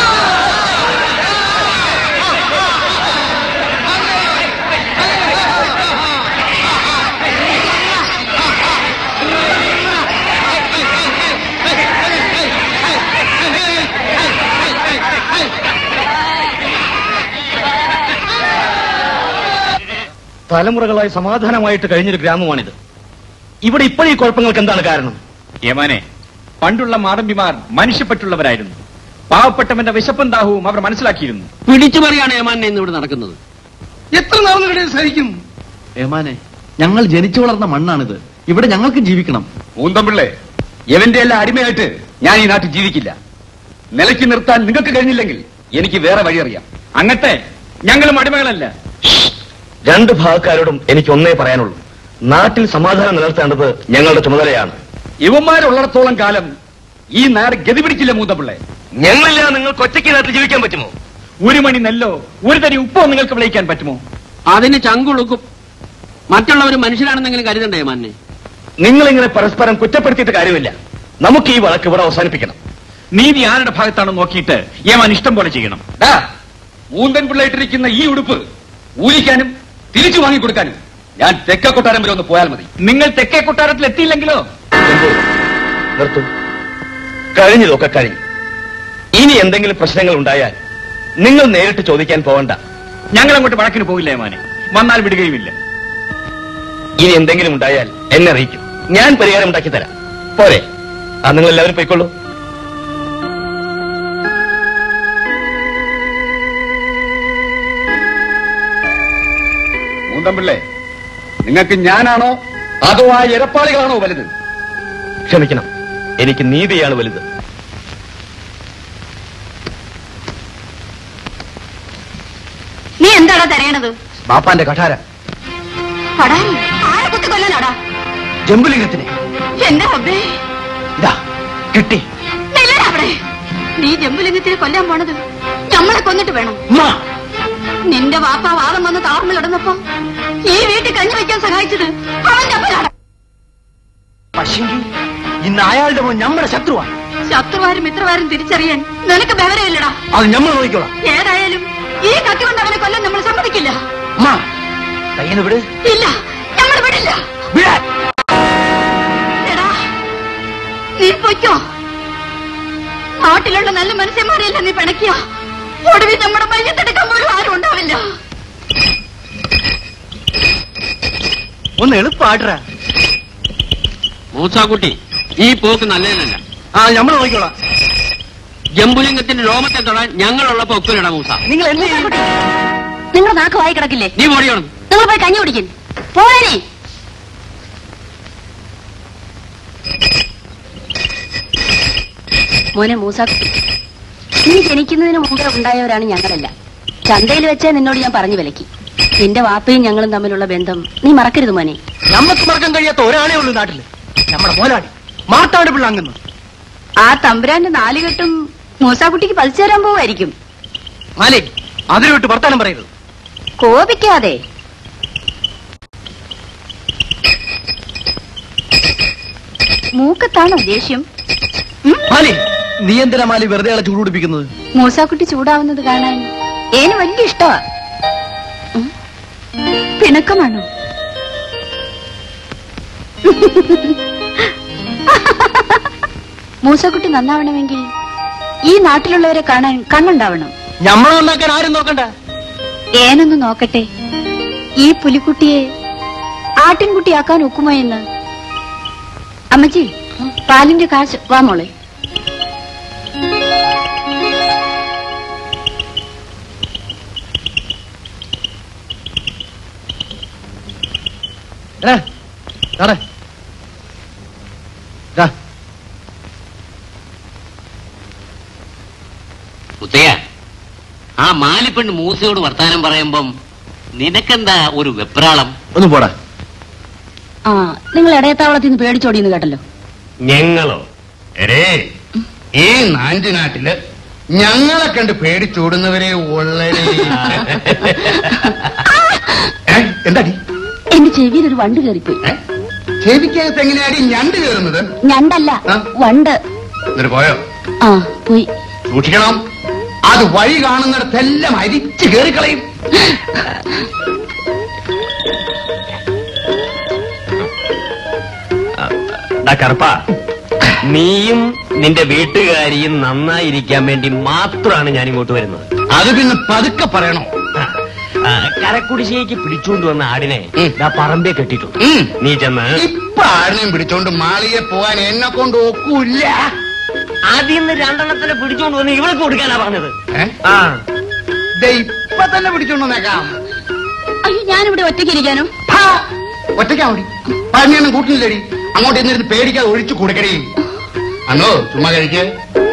തലമുറകളായി സമാധാനമായിട്ട് കഴിഞ്ഞൊരു ഗ്രാമമാണിത് ഇവിടെ ഇപ്പോഴീ കുഴപ്പങ്ങൾക്ക് എന്താണ് കാരണം യമാനെ പണ്ടുള്ള മാടമ്പിമാർ മനുഷ്യപ്പെട്ടുള്ളവരായിരുന്നു പാവപ്പെട്ടവന്റെ വിശപ്പും ദാഹവും അവർ മനസ്സിലാക്കിയിരുന്നു പിടിച്ചു പറയാണ് ഏമാനെ ഇന്ന് ഇവിടെ നടക്കുന്നത് എത്ര നാളുകളുടെ സഹിക്കും ഏമാനെ ഞങ്ങൾ ജനിച്ചു വളർന്ന മണ്ണാണിത് ഇവിടെ ഞങ്ങൾക്ക് ജീവിക്കണം ഊന്തമ്പിള്ളേ എവന്റെ എല്ലാം അടിമയായിട്ട് ഞാൻ ഈ നാട്ടിൽ ജീവിക്കില്ല നിലയ്ക്ക് നിർത്താൻ നിങ്ങൾക്ക് കഴിഞ്ഞില്ലെങ്കിൽ എനിക്ക് വേറെ വഴിയറിയാം അങ്ങത്തെ ഞങ്ങളും അടിമകളല്ല രണ്ട് ഭാഗക്കാരോടും എനിക്ക് ഒന്നേ പറയാനുള്ളൂ നാട്ടിൽ സമാധാനം നിലനിർത്തേണ്ടത് ഞങ്ങളുടെ ചുമതലയാണ് ഇവന്മാരുള്ളിടത്തോളം കാലം ഈ നാട് ഗതി പിടിക്കില്ല മൂത്തപിള്ളേ ഞങ്ങളില്ല നിങ്ങൾക്ക് ഒറ്റയ്ക്കിനകത്ത് ജീവിക്കാൻ പറ്റുമോ ഒരു മണി നെല്ലോ ഒരു തരി ഉപ്പോ നിങ്ങൾക്ക് വിളയിക്കാൻ പറ്റുമോ അതിന് ചങ്കുളുക്കും മറ്റുള്ളവർ മനുഷ്യരാണെന്നെങ്കിലും കരുതണ്ടേ ഏമാനെ നിങ്ങളിങ്ങനെ പരസ്പരം കുറ്റപ്പെടുത്തിയിട്ട് കാര്യമില്ല നമുക്ക് ഈ വഴക്ക് ഇവിടെ അവസാനിപ്പിക്കണം നീതി ആരുടെ ഭാഗത്താണെന്ന് നോക്കിയിട്ട് ഏമാൻ ഇഷ്ടം പോലെ ചെയ്യണം ഊന്തൻ പിള്ളയിട്ടിരിക്കുന്ന ഈ ഉടുപ്പ് ഊലിക്കാനും തിരിച്ചു വാങ്ങിക്കൊടുക്കാനും ഞാൻ തെക്ക കൊട്ടാരം വരെ ഒന്ന് പോയാൽ മതി നിങ്ങൾ തെക്കേ കൊട്ടാരത്തിൽ എത്തിയില്ലെങ്കിലോ നിർത്തൂ കഴിഞ്ഞതൊക്കെ കഴിഞ്ഞു ഇനി എന്തെങ്കിലും പ്രശ്നങ്ങൾ ഉണ്ടായാൽ നിങ്ങൾ നേരിട്ട് ചോദിക്കാൻ പോകണ്ട ഞങ്ങൾ അങ്ങോട്ട് വഴക്കിന് പോകില്ല ഏമാനെ വന്നാൽ വിടുകയുമില്ല ഇനി എന്തെങ്കിലും ഉണ്ടായാൽ എന്നെ അറിയിക്കും ഞാൻ പരിഹാരം ഉണ്ടാക്കി തരാം പോരെ ആ നിങ്ങൾ എല്ലാവരും പോയിക്കൊള്ളൂ മൂന്തമ്പിള്ളേ നിങ്ങൾക്ക് ഞാനാണോ അതോ ആ എരപ്പാളികളാണോ വലുത് ക്ഷമിക്കണം എനിക്ക് നീതിയാണ് വലുത് നീ എന്താടാ തരയണത് ബാപ്പാന്റെ കഠാര പടാരി ആരെ കുത്തി കൊല്ലാനാടാ ജമ്പുലിംഗത്തിനെ എന്റെ റബ്ബേ ഇതാ കിട്ടി നില്ലടാ അവിടെ നീ ജമ്പുലിംഗത്തിന് കൊല്ലാൻ പോണത് നമ്മളെ കൊന്നിട്ട് വേണം നിന്റെ വാപ്പ വാദം വന്ന് താർമിലിടുന്നപ്പോ ഈ വീട്ടിൽ കഞ്ഞി വയ്ക്കാൻ സഹായിച്ചത് അവന്റെ അപ്പനാണ് പക്ഷെങ്കിൽ ഇന്ന് അയാളുടെ മോൻ നമ്മുടെ ശത്രുവാ ശത്രുവാരും മിത്രവാരും തിരിച്ചറിയാൻ നിനക്ക് ബഹരമില്ലടാ അത് നമ്മൾ നോക്കിക്കോളാം ഏതായാലും ഈ കത്തി കൊണ്ട് അവനെ കൊല്ലാൻ നമ്മൾ സമ്മതിക്കില്ല അമ്മാ കയ്യെന്ന് വിട് ഇല്ല നമ്മൾ വിടില്ല വിടാൻ എടാ നീ പൊയ്ക്കോ നാട്ടിലുള്ള നല്ല മനുഷ്യന്മാരെയല്ല നീ പിണക്കിയ ഒടുവിൽ നമ്മുടെ മയ്യത്തെടുക്കാൻ പോലും ആരും ഉണ്ടാവില്ല ഒന്ന് എളുപ്പാട്ര മൂസാക്കുട്ടി ഈ പോക്ക് നല്ലതല്ല ആ നമ്മൾ നോക്കിക്കോളാം ജമ്പുലിംഗത്തിന്റെ രോമത്തെ തൊടാൻ ഞങ്ങളുള്ളപ്പോ ഒക്കിലിടാ മൂസ നിങ്ങൾ എന്ത് നിങ്ങൾ നാക്ക് വായി കിടക്കില്ലേ നീ ഓടിയോണം നിങ്ങൾ പോയി കഞ്ഞി കുടിക്കും പോരേ മോനെ മൂസാക്കുട്ടി നീ ജനിക്കുന്നതിന് മുമ്പേ ഉണ്ടായവരാണ് ഞങ്ങളല്ല ചന്തയിൽ വെച്ചേ നിന്നോട് ഞാൻ പറഞ്ഞു വിലക്കി നിന്റെ വാപ്പയും ഞങ്ങളും തമ്മിലുള്ള ബന്ധം നീ മറക്കരുത് മോനെ നമ്മക്ക് മറക്കാൻ കഴിയാത്ത ഒരാളേ ഉള്ളൂ നാട്ടില് നമ്മുടെ മോലാടി മാട്ടാട് പിള്ളാങ്ങുന്നു ആ തമ്പുരാന്റെ നാലുകെട്ടും മൂസാക്കുട്ടിക്ക് പതിച്ചു തരാൻ പോവായിരിക്കും മാലേ അതിന് വിട്ട് വർത്താനം പറയരുത് കോപിക്കാതെ മൂക്കത്താണോ ദേഷ്യം മാലി നീ എന്തിനാ മാലി വെറുതെ ആളെ ചൂടുപിടിപ്പിക്കുന്നത് മൂസാക്കുട്ടി ചൂടാവുന്നത് കാണാൻ ഏന് വലിയ ഇഷ്ടമാ ഉം. പിണക്കമാണോ മൂസാക്കുട്ടി നന്നാവണമെങ്കിൽ ഈ നാട്ടിലുള്ളവരെ കാണാൻ കണ്ണുണ്ടാവണം ഞമ്മളെ നന്നാക്കാൻ ആരും നോക്കണ്ട ഏനൊന്ന് നോക്കട്ടെ ഈ പുലിക്കുട്ടിയെ ആട്ടിൻകുട്ടിയാക്കാൻ ഒക്കുമോ എന്ന് അമ്മച്ചി പാലിന്റെ കാശ് വാ മോളെ എടാ, നട. ദാ, മുത്തയ്യ ആ മാലിപ്പെണ്ണ് മൂസയോട് വർത്താനം പറയുമ്പം നിനക്കെന്താ ഒരു വെപ്രാളം ഒന്ന് പോടാ ആ നിങ്ങൾ ഇടയത്താവളത്തിൽ നിന്ന് പേടിച്ചോടിയെന്ന് കേട്ടല്ലോ ഞങ്ങളോ എടേ ഈ നാഞ്ചുനാട്ടില് ഞങ്ങളെ കണ്ട് പേടിച്ചോടുന്നവരെ ഉള്ളരേ എന്താടി എന്റെ ചെവിയിൽ ഒരു വണ്ട് കയറിപ്പോയി ചെവിക്കകത്ത് എങ്ങനെയാടി ഞണ്ട് കയറുന്നത് ഞണ്ടല്ല വണ്ട് എന്നിട്ട് പോയോ ആ പോയി സൂക്ഷിക്കണം അത് വഴി കാണുന്നിടത്തെല്ലാം അരിച്ചു കയറിക്കളയും ഡാ കറുപ്പ നീയും നിന്റെ വീട്ടുകാരിയും നന്നായിരിക്കാൻ വേണ്ടി മാത്രമാണ് ഞാൻ ഇങ്ങോട്ട് വരുന്നത് അത് പിന്നെ പതുക്കെ പറയണോ ആ, കരക്കുടിശ്ശേക്ക് പിടിച്ചുകൊണ്ട് വന്ന ആടിനെ ദാ പറമ്പേ കെട്ടിട്ടുണ്ട് നീ ചെന്ന് ഇപ്പൊ ആടിനെയും പിടിച്ചോണ്ട് മാളിയെ പോകാൻ എന്നെ കൊണ്ട് ഒക്കൂല്ല ആദ്യം രണ്ടെണ്ണത്തിനെ പിടിച്ചുകൊണ്ട് വന്ന് ഇവൾക്ക് കൊടുക്കാനാ പറഞ്ഞത് ആ ദേ ഇപ്പൊ തന്നെ പിടിച്ചോണ്ട് വന്നേക്കാം അയ്യോ ഞാനിവിടെ ഒറ്റയ്ക്ക് ഇരിക്കാനോ ഒറ്റയ്ക്കാ മതി പറഞ്ഞൊന്നും കൂട്ടിനില്ലടി അങ്ങോട്ട് എന്നിരുന്ന് പേടിക്കാതെ ഒഴിച്ചു കൊടുക്കടി അന്നോ ചുമ്മാ കഴിക്കേ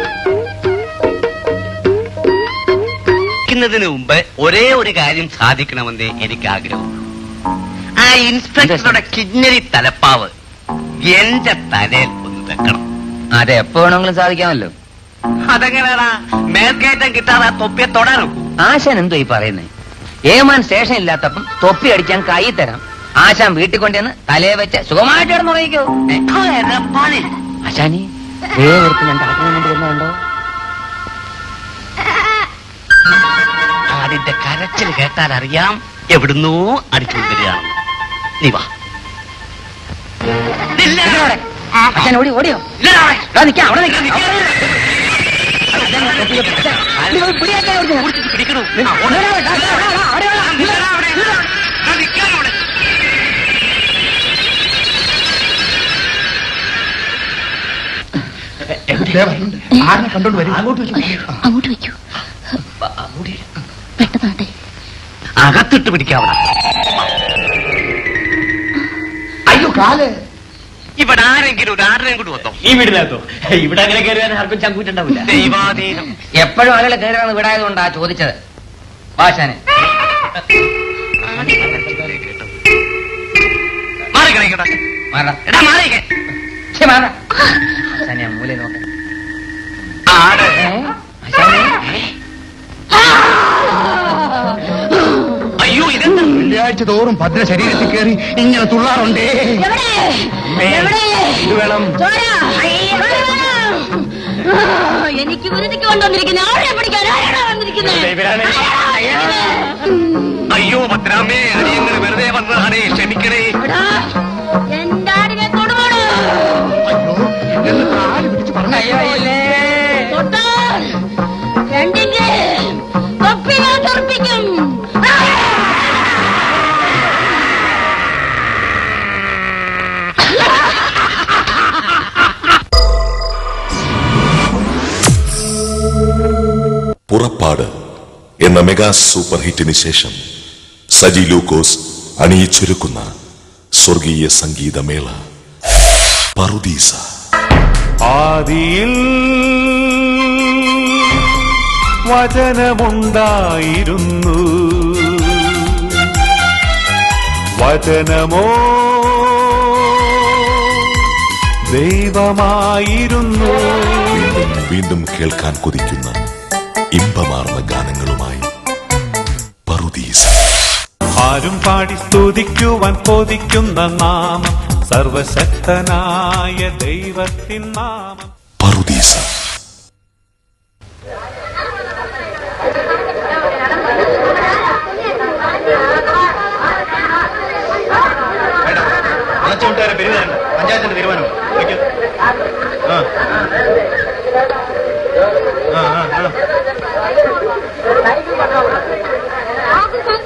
ക്കുന്നതിന് മുമ്പ് ഒരേ ഒരു കാര്യം സാധിക്കണമെന്ന് എനിക്ക് ആഗ്രഹം ആ ഇൻസ്പെക്ടറുടെ കിഞ്ഞരി തലപ്പാവ് എന്റെ തലയിൽ ഒന്ന് വെക്കണം അതെ എപ്പോ വേണമെങ്കിലും സാധിക്കാമല്ലോ അതെങ്ങനെയാടാ മേൽക്കയറ്റം കിട്ടാതെ ആ തൊപ്പിയെ തൊടാനും ആശാൻ എന്തോ ഈ പറയുന്നേ ഏമാൻ സ്റ്റേഷൻ ഇല്ലാത്തപ്പം തൊപ്പി അടിക്കാൻ കൈ തരാം ആശാൻ വീട്ടിൽ കൊണ്ടുവന്ന് തലയെ വെച്ച് സുഖമായിട്ട് കിടന്നുറങ്ങിക്കോ ആശാനി വേഗം ഞാൻ കൊണ്ട് വരുന്നുണ്ടോ അതിന്റെ കരച്ചിൽ കേട്ടാൽ അറിയാം എവിടുന്നോ അടിച്ചുകൊണ്ട് വരികയാണ് നീ വാ അച്ഛൻ ഓടി ഓടിയോ ദാ നിക്കാം, അവിടെ നിക്കാം. അച്ഛൻ തൊപ്പിയെ പിടിച്ച. ഇത് പോയി പിടിയാക്കാൻ അവിടുന്ന്. ആ, ഓടി, ഓടി, ഓടി, ദാ, ദാ, ദാ, അവിടെ വാ, നില്ലെടാ അവിടെ. ആടിനെ കണ്ടോണ്ട് വരും അങ്ങോട്ട് അങ്ങോട്ട് വെക്കൂ പെട്ടതാട്ടെ അകത്തിട്ട് പിടിക്കാവണം അയ്യോ കാല് ഇവിടെ ആരെങ്കിലും ഒരു ആടിനെ കൂടി വന്നോ ഈ വീടിനകത്തോ ഇവിടെ അങ്ങനെ കയറിയാൽ ആർക്കും ചങ്കൂറ്റുണ്ടാവില്ല ദൈവാധീനം എപ്പോഴും ആളുകൾ കയറാണ് വിടായതുകൊണ്ടാ ചോദിച്ചത് ഭാഷാനെ മാറാ എടാ മാറിക്കേ ഛെ, മാറാ ആശാനെ ആ മൂലയിൽ നോക്കാം ആട് അയ്യോ ഇതെന്താ വെള്ളിയാഴ്ച തോറും ഭദ്ര ശരീരത്തിൽ കയറി ഇങ്ങനെ തുള്ളാറുണ്ടേ ഇത് വേണം എനിക്ക് വിരുതിക്ക് കൊണ്ടുവന്നിരിക്കുന്ന ആളെ പിടിക്കാൻ ആരാണ് വന്നിരിക്കുന്നത് അയ്യോ ഭദ്രാമേ അടിയങ്ങൾ വെറുതെ വന്നതാണേ ക്ഷമിക്കണേ എന്റെ ആടിനെ തൊടുവാണ് തൊട്ടാൽ രണ്ടിന്റെ തൊപ്പി ഞാൻ തെറിപ്പിക്കും പുറപ്പാട് എന്ന മെഗാ സൂപ്പർ ഹിറ്റിന് ശേഷം സജി ലൂക്കോസ് അണിയിച്ചൊരുക്കുന്ന സ്വർഗീയ സംഗീതമേള പറുദീസ ആദിയിൽ വചനമുണ്ടായിരുന്നു വചനമോ ദൈവമായിരുന്നു വീണ്ടും വീണ്ടും കേൾക്കാൻ കൊതിക്കുന്ന ഇമ്പമാർന്ന ഗാനങ്ങളുമായി പറുദീസ ആരും പാടി സ്തുതിക്കുവാൻ കൊതിക്കുന്ന നാമം സർവശക്തനായ ദൈവത്തിൻ നാമം പറുദീസ കൂട്ടുകാരെ പെരുമാറണ്ട പഞ്ചായത്തിന്റെ തീരുമാനം വയ്ക്കൂ. ആ. ആ, ആ, ആ.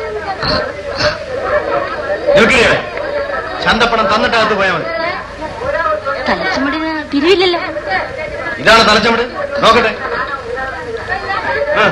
ചന്തപ്പണം തന്നിട്ടകത്ത് പോയാൽ മതി തലച്ചുമടിന് തിരിവില്ലല്ലോ ഇതാണ് തലച്ചമട് നോക്കട്ടെ ആ.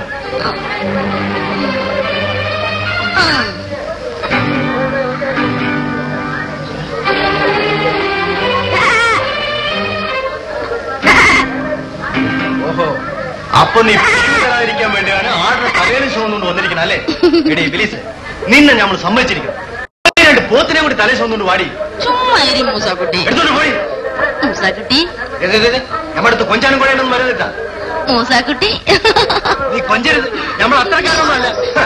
ഓഹോ അപ്പൊ നീ പിരിവ് തരാതിരിക്കാൻ വേണ്ടിയാണ് ആടിനെ തലയിൽ ചുമന്നുകൊണ്ട് വന്നിരിക്കണം അല്ലേ എടീ ബിലീസ് നിന്നെ നമ്മൾ സമ്മതിച്ചിരിക്കണം രണ്ട് പോത്തിനെ കൂടി തലയിൽ ചുമന്നുകൊണ്ട് വാടി ചുമ്മാ ഇരി മൂസാക്കുട്ടി എടുത്തോണ്ട് പോയി മൂസാക്കുട്ടി നമ്മുടെ അടുത്ത് കൊഞ്ചാനും കൂടെയൊന്നും വരുന്നില്ല മൂസാക്കുട്ടി നീ കൊഞ്ചരുത് നമ്മൾ അത്രക്കാരൊന്നുമല്ല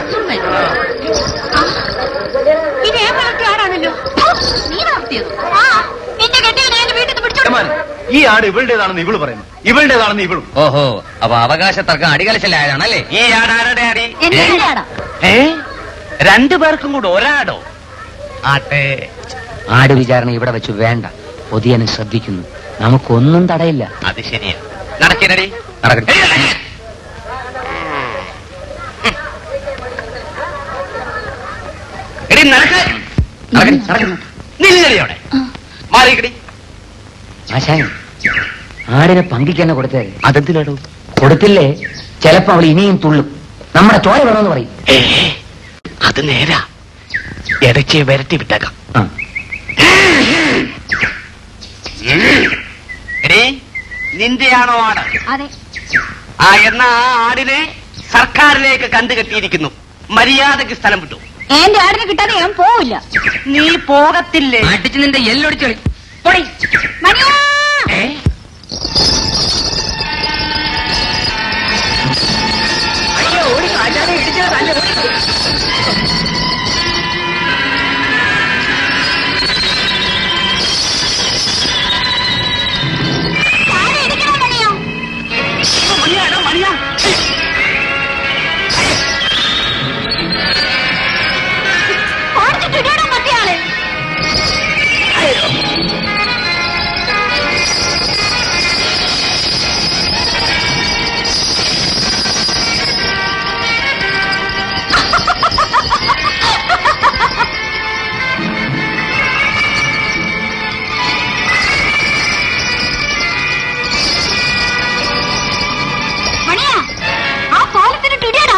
ഇത് ഏ വളർത്തിയ ആടാണല്ലോ നീ വളർത്തിയത് ആ നിന്റെ കെട്ടിയവനെ എന്റെ വീട്ടിൽ നിന്ന് പിടിച്ചോണ്ട് ഏമാൻ, ഈ ആട് ഇവളുടേതാണെന്ന് ഇവള് പറയുന്നു ഇവളുടേതാണെന്ന് ഇവളും ഓഹോ അപ്പൊ അവകാശ തർക്കം അടികലശലായതാണല്ലേ ഈ ആടാരുടെ അടി എന്റെ ആടാ ഏ രണ്ടു പേർക്കും കൂടെ ഒരാടോ ആട്ടെ ആട് വിചാരണ ഇവിടെ വെച്ച് വേണ്ട പൊതിയനെ ശ്രദ്ധിക്കുന്നു നമുക്കൊന്നും തടയില്ല അത് ശരിയാ നടക്കിനടി നടക്കട്ടെ എടി നടക്ക് നില്ലടി അവിടെ മാറിക്കടി ആശാൻ ആടിനെ പങ്കിക്ക് തന്നെ കൊടുത്തേ അതെന്തിലാടോ കൊടുത്തില്ലേ ചിലപ്പോ അവൾ ഇനിയും തുള്ളും നമ്മുടെ ചോര വേണമെന്ന് പറയും ഏ അത് നേരാ ഇടയ്ക്ക് വരട്ടി വിട്ടേക്കാം എടി നിന്റെയാണോ ആട് അതെ ആ എന്നാ ആ ആടിനെ സർക്കാരിലേക്ക് കണ്ടുകെട്ടിയിരിക്കുന്നു മര്യാദക്ക് സ്ഥലം വിട്ടു എന്റെ ആടിനെ കിട്ടാതെ ഞാൻ പോവില്ല നീ പോകത്തില്ലേ അടിച്ച് നിന്റെ എല്ലൊടിച്ചോളി മണിയാ ഓടിച്ചിട്ടിടണം മറ്റേയാള് മണിയാ ആ പാലത്തിന് ടിടിയടാ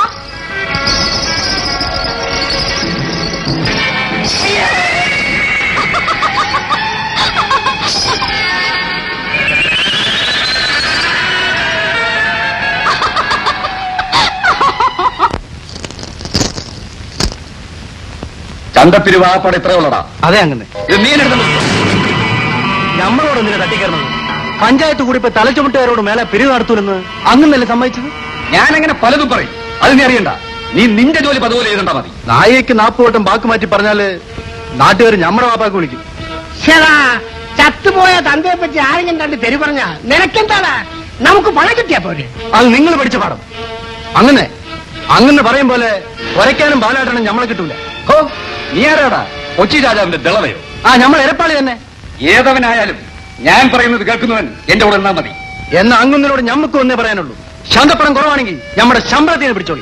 ചന്തപ്പിരിവ് ആപ്പാട് ഇത്ര ഉള്ളടാ അതെ അങ്ങനെ ഇത് നീ എന്നെ നമ്മളോട് എന്തിനാ തട്ടിക്കയറുന്നത് പഞ്ചായത്ത് കൂടി ഇപ്പൊ തലച്ചുമട്ടുകാരോട് മേലെ പിരിവ് നടത്തൂലെന്ന് അങ്ങനല്ലേ സമ്മതിച്ചത് ഞാൻ അങ്ങനെ പലതും പറയും അത് നീ അറിയണ്ട നീ നിന്റെ ജോലി അതുപോലെ ചെയ്തണ്ടാ മതി നായയ്ക്ക് നാപ്പ് വട്ടം ബാക്ക് മാറ്റി പറഞ്ഞാല് നാട്ടുകാർ ഞമ്മടെ വാപ്പാക്ക് വിളിക്കും ചേടാ ചത്തുപോയ തന്തയെ പറ്റി ആരെങ്കിലും കണ്ട് തെരു പറഞ്ഞ നിനക്കെന്താണ് നമുക്ക് പണം കിട്ടിയാ പോരെ അത് നിങ്ങൾ പഠിച്ച പാഠം അങ്ങനെ അങ്ങനെ പറയും പോലെ ഒരയ്ക്കാനും പാലാട്ടണം ഞമ്മളെ കിട്ടൂല ഹോ നീ ആരാടാ കൊച്ചി രാജാവിന്റെ ദളവയോ ആ ഞമ്മൾ എരപ്പാളി തന്നെ ഏതവനായാലും ഞാൻ പറയുന്നത് കേൾക്കുന്നവൻ എന്റെ കൂടെ നിന്നാ മതി എന്ന അങ്ങുന്നതിനോട് ഞമ്മക്ക് ഒന്നേ പറയാനുള്ളൂ ശാന്തപ്പണം കുറവാണെങ്കിൽ നമ്മുടെ ശമ്പളത്തിന് പിടിച്ചോളി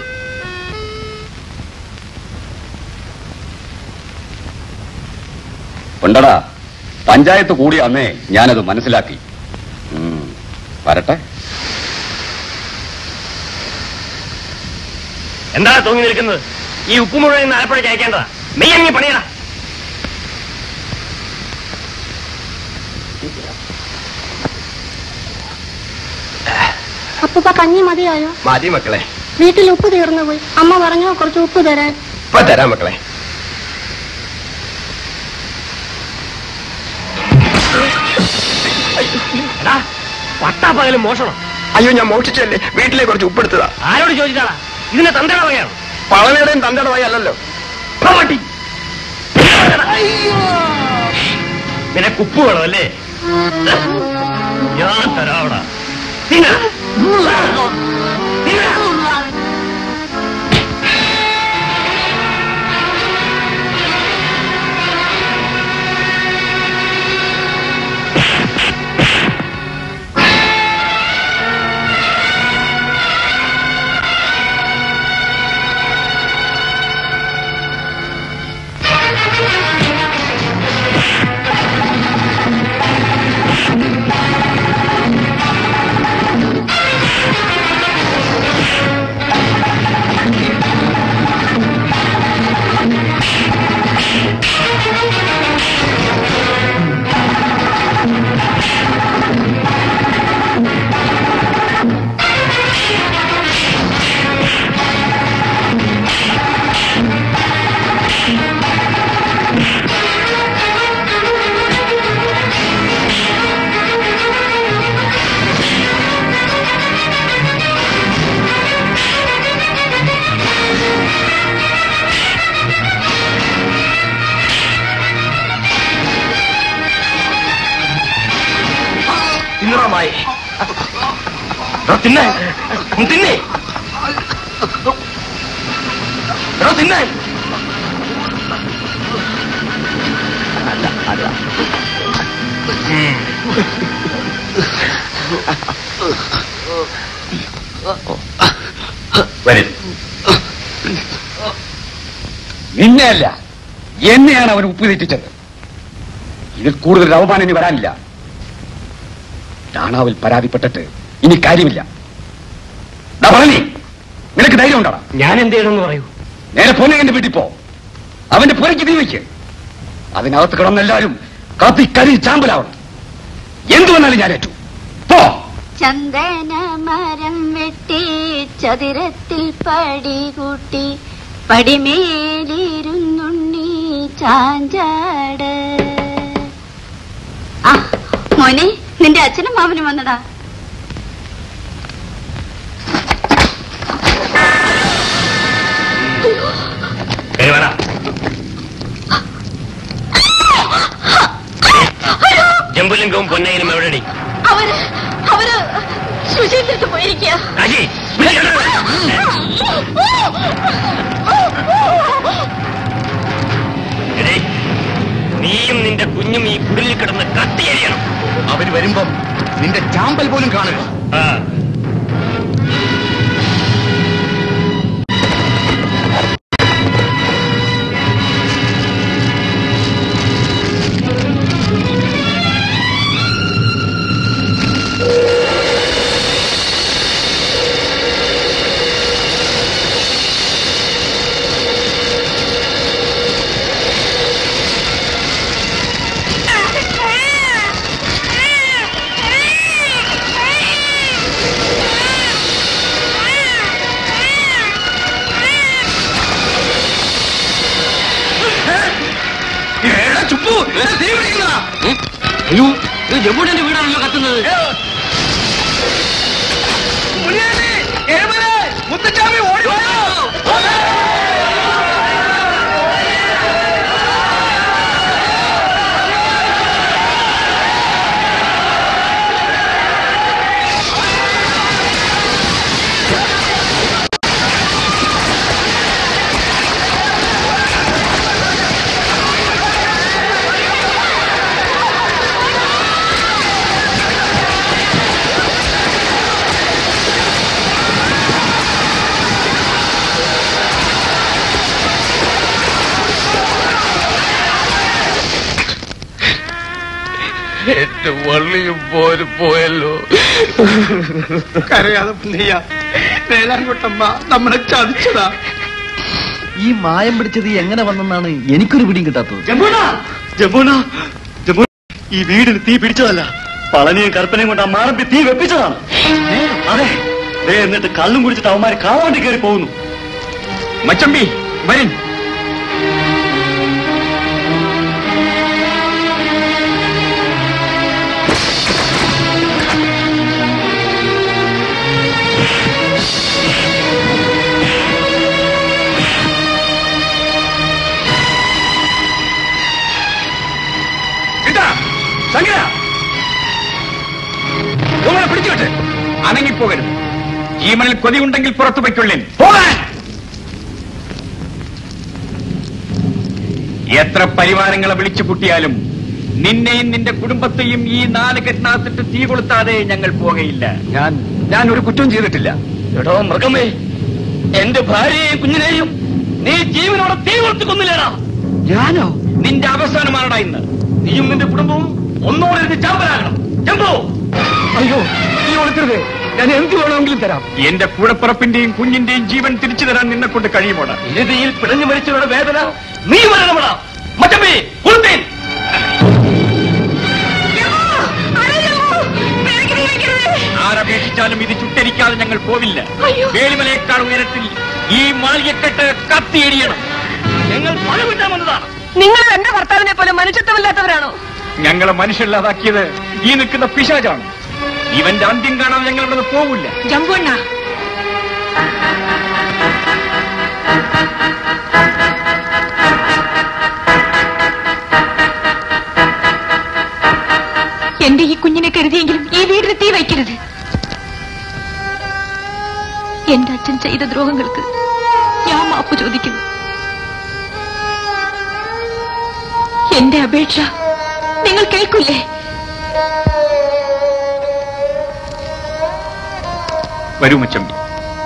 ഉണ്ടടാ പഞ്ചായത്ത് കൂടി അന്നേ ഞാനത് മനസ്സിലാക്കി ഉം, വരട്ടെ എന്താ തൂങ്ങി നിൽക്കുന്നത് ഈ ഉപ്പ് മുഴുവൻ ആലപ്പുഴയ്ക്ക് അയക്കേണ്ടതാ മെയ്യങ്ങി പണിയടാ അപ്പൂപ്പ കഞ്ഞി മതിയായോ മതി മക്കളെ വീട്ടിൽ ഉപ്പ് തീർന്നു പോയി അമ്മ പറഞ്ഞു കുറച്ച് ഉപ്പ് തരാൻ ഇപ്പൊ തരാം മക്കളെ എടാ പട്ടാപ്പകലും മോഷണം അയ്യോ ഞാൻ മോഷിച്ചല്ലേ വീട്ടിലെ കുറച്ച് ഉപ്പെടുത്തതാ ആരോട് ചോദിച്ചാടാ ഇതിന്റെ തന്തയുടെ വകയാണ് പളവയുടെയും തന്തയുടെ വഴി അല്ലല്ലോ പട്ടി നിനക്ക് ഉപ്പ് വേണം അല്ലേ ഞാൻ തരാവടാ തിന്ന. തിന്ന. തിന്നണമായി തിന്നേ ഉം, തിന്നേ എടോ തിന്നേ അല്ല അല്ല ഉം. വരും നിന്നെയല്ല എന്നെയാണ് അവൻ ഉപ്പ് തെറ്റിച്ചത് ഇതിൽ കൂടുതൽ ഒരു അവമാനം ഇനി വരാനില്ല ടാണാവിൽ പരാതിപ്പെട്ടിട്ട് ഇനി കാര്യമില്ല ദാ പറഞ്ഞേ നിനക്ക് ധൈര്യം ഉണ്ടോ ഞാൻ എന്ത് ചെയ്യണമെന്ന് പറയൂ നേരെ പൊന്നകന്റെ വീട്ടിൽ പോ അവന്റെ പുരയ്ക്ക് തീ വയ്ക്ക് അതിനകത്ത് കിടന്നെല്ലാരും കത്തി കരി ചാമ്പലാവണം എന്തു വന്നാലും ഞാൻ ഏറ്റു പോ ചന്ദന മരം വെട്ടി ചതുരത്തിൽ പടി കൂട്ടി പടിമേലിരുന്നുണ്ണി ചാഞ്ചാട് ആ മോനെ നിന്റെ അച്ഛനും മാമനും വന്നടാ കയറി വേണ ജമ്പുലിംഗവും പൊന്നയിലും എവിടെടി അവര് അവര് ശുചീന്ദ്രത്ത് പോയിരിക്കുക രാജി എടേ, നീയും നിന്റെ കുഞ്ഞും ഈ കുടിലിൽ കിടന്ന് കത്തിയരിയണം അവര് വരുമ്പം നിന്റെ ചാമ്പൽ പോലും കാണുക ആ അയ്യോ ഇത് ജമ്പുടന്റെ വീടാണല്ലോ കത്തുന്നത് മുത്തച്ചാമി ഓടി എന്റെ വള്ളിയും പോരും പോയല്ലോ കരയാതെ പുന്നയ്യ വേലാൻകുട്ടമ്മ നമ്മളെ ചതിച്ചതാ ഈ മായം പിടിച്ചത് എങ്ങനെ വന്നെന്നാണ് എനിക്കൊരു പിടിയും കിട്ടാത്തത് ജമ്പൂന ജമ്പൂന ജമ്പൂ ഈ വീടിന് തീ പിടിച്ചതല്ല പളനിയും കற்பനയും കൊണ്ട് ആ മാറമ്പി തീ വെപ്പിച്ചതാണ് അതെ ദേ എന്നിട്ട് കള്ളും കുടിച്ചിട്ട് അവന്മാര് കാവാണ്ടി കയറി പോകുന്നു മച്ചമ്പി വരും സംഗീത ഇവനെ പിടിച്ചുവിട്ട് അനങ്ങിപ്പോകരുത് ജീവനിൽ കൊതിയുണ്ടെങ്കിൽ പുറത്തു വയ്ക്കുള്ളിൽ പോകാൻ എത്ര പരിവാരങ്ങളെ വിളിച്ചു കൂട്ടിയാലും നിന്നെയും നിന്റെ കുടുംബത്തെയും ഈ നാല് കെട്ടിനകത്തിട്ട് തീ കൊളുത്താതെ ഞങ്ങൾ പോകയില്ല ഞാൻ ഞാൻ ഒരു കുറ്റവും ചെയ്തിട്ടില്ല എടോ മൃഗമേ എന്റെ ഭാര്യയെയും കുഞ്ഞിനെയും നീ ജീവനോടെ തീ കൊടുത്തു കൊന്നില്ലേടാ ഞാനോ നിന്റെ അവസാനമാണടാ ഇന്ന് നീയും നിന്റെ കുടുംബവും ഒന്നോടെ ചാമ്പലാകണം ചെമ്പോ അയ്യോ നീ ഒളിക്കരുത് ഞാൻ എന്ത് വേണമെങ്കിലും തരാം എന്റെ കൂടപ്പുറപ്പിന്റെയും കുഞ്ഞിന്റെയും ജീവൻ തിരിച്ചു തരാൻ നിന്നെ കൊണ്ട് കഴിയുമോടാ ഇരതിയിൽ പിടഞ്ഞു മരിച്ചവരുടെ വേദന നീ വരണമടാ മറ്റമ്മേ കുളുത്തേൻ ആരപേക്ഷിച്ചാലും ഇത് ചുട്ടരിക്കാതെ ഞങ്ങൾ പോവില്ല വേളിമലയേക്കാൾ ഉയരത്തിൽ ഈ മാളികക്കെട്ട് കത്തിയെരിയണം ഞങ്ങൾ പഴമിട്ടാൻ വന്നതാണ് നിങ്ങൾ എന്റെ ഭർത്താവിനെ പോലെ മനുഷ്യത്വമില്ലാത്തവരാണോ ഞങ്ങളെ മനുഷ്യല്ലാതാക്കിയത് ഈ നിൽക്കുന്ന പിശാചാണ് ഇവന്റെ അന്ത്യം കാണാൻ ഞങ്ങൾ ഇവിടെ പോവില്ല ജമ്പുണ്ണ എന്റെ ഈ കുഞ്ഞിനെ കരുതിയെങ്കിലും ഈ വീടിന് തീ വയ്ക്കരുത് എന്റെ അച്ഛൻ ചെയ്ത ദ്രോഹങ്ങൾക്ക് ഞാൻ മാപ്പ് ചോദിക്കുന്നു എന്റെ അപേക്ഷ നിങ്ങൾ കേൾക്കില്ലേ വരൂ മച്ചമ്പി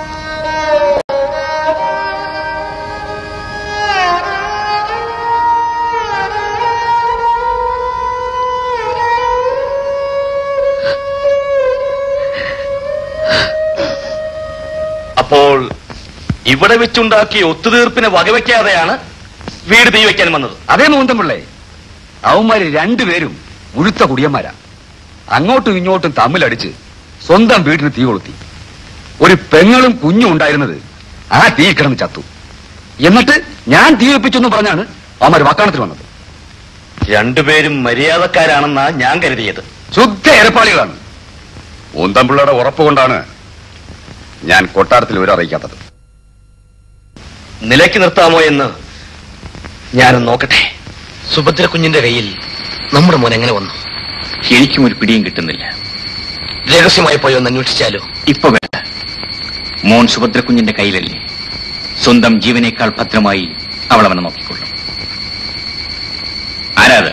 അപ്പോൾ ഇവിടെ വെച്ചുണ്ടാക്കിയ ഒത്തുതീർപ്പിനെ വകവെക്കാതെയാണ് വീട് തീ വെക്കാൻ വന്നത് അതേ മൂന്തമ്പിള്ളേ അവന്മാര് രണ്ടുപേരും മുഴുത്ത കുടിയന്മാരാ അങ്ങോട്ടും ഇങ്ങോട്ടും തമ്മിലടിച്ച് സ്വന്തം വീടിന് തീ കൊളുത്തി ഒരു പെങ്ങളും കുഞ്ഞും ഉണ്ടായിരുന്നത് ആ തീ കിടന്ന് ചത്തു എന്നിട്ട് ഞാൻ തീ വെപ്പിച്ചെന്ന് പറഞ്ഞാണ് അവന്മാര് വാക്കാണത്തിൽ വന്നത് രണ്ടുപേരും മര്യാദക്കാരാണെന്നാ ഞാൻ കരുതിയത് ശുദ്ധ ഏർപ്പാളികളാണ് മൂന്തമ്പിള്ളയുടെ ഉറപ്പ് കൊണ്ടാണ് ഞാൻ കൊട്ടാരത്തിൽ ഒരു അറിയിക്കാത്തത് നിലയ്ക്ക് നിർത്താമോ എന്ന് ഞാനൊന്ന് നോക്കട്ടെ സുഭദ്ര കുഞ്ഞിന്റെ കയ്യിൽ നമ്മുടെ മോൻ എങ്ങനെ വന്നു എനിക്കും ഒരു പിടിയും കിട്ടുന്നില്ല രഹസ്യമായി പോയി ഒന്ന് അന്വേഷിച്ചാലോ ഇപ്പൊ വേണ്ട മോൻ സുഭദ്രക്കുഞ്ഞിന്റെ കയ്യിലല്ലേ സ്വന്തം ജീവനേക്കാൾ ഭദ്രമായി അവൾ അവനെ നോക്കിക്കൊള്ളും ആരാത്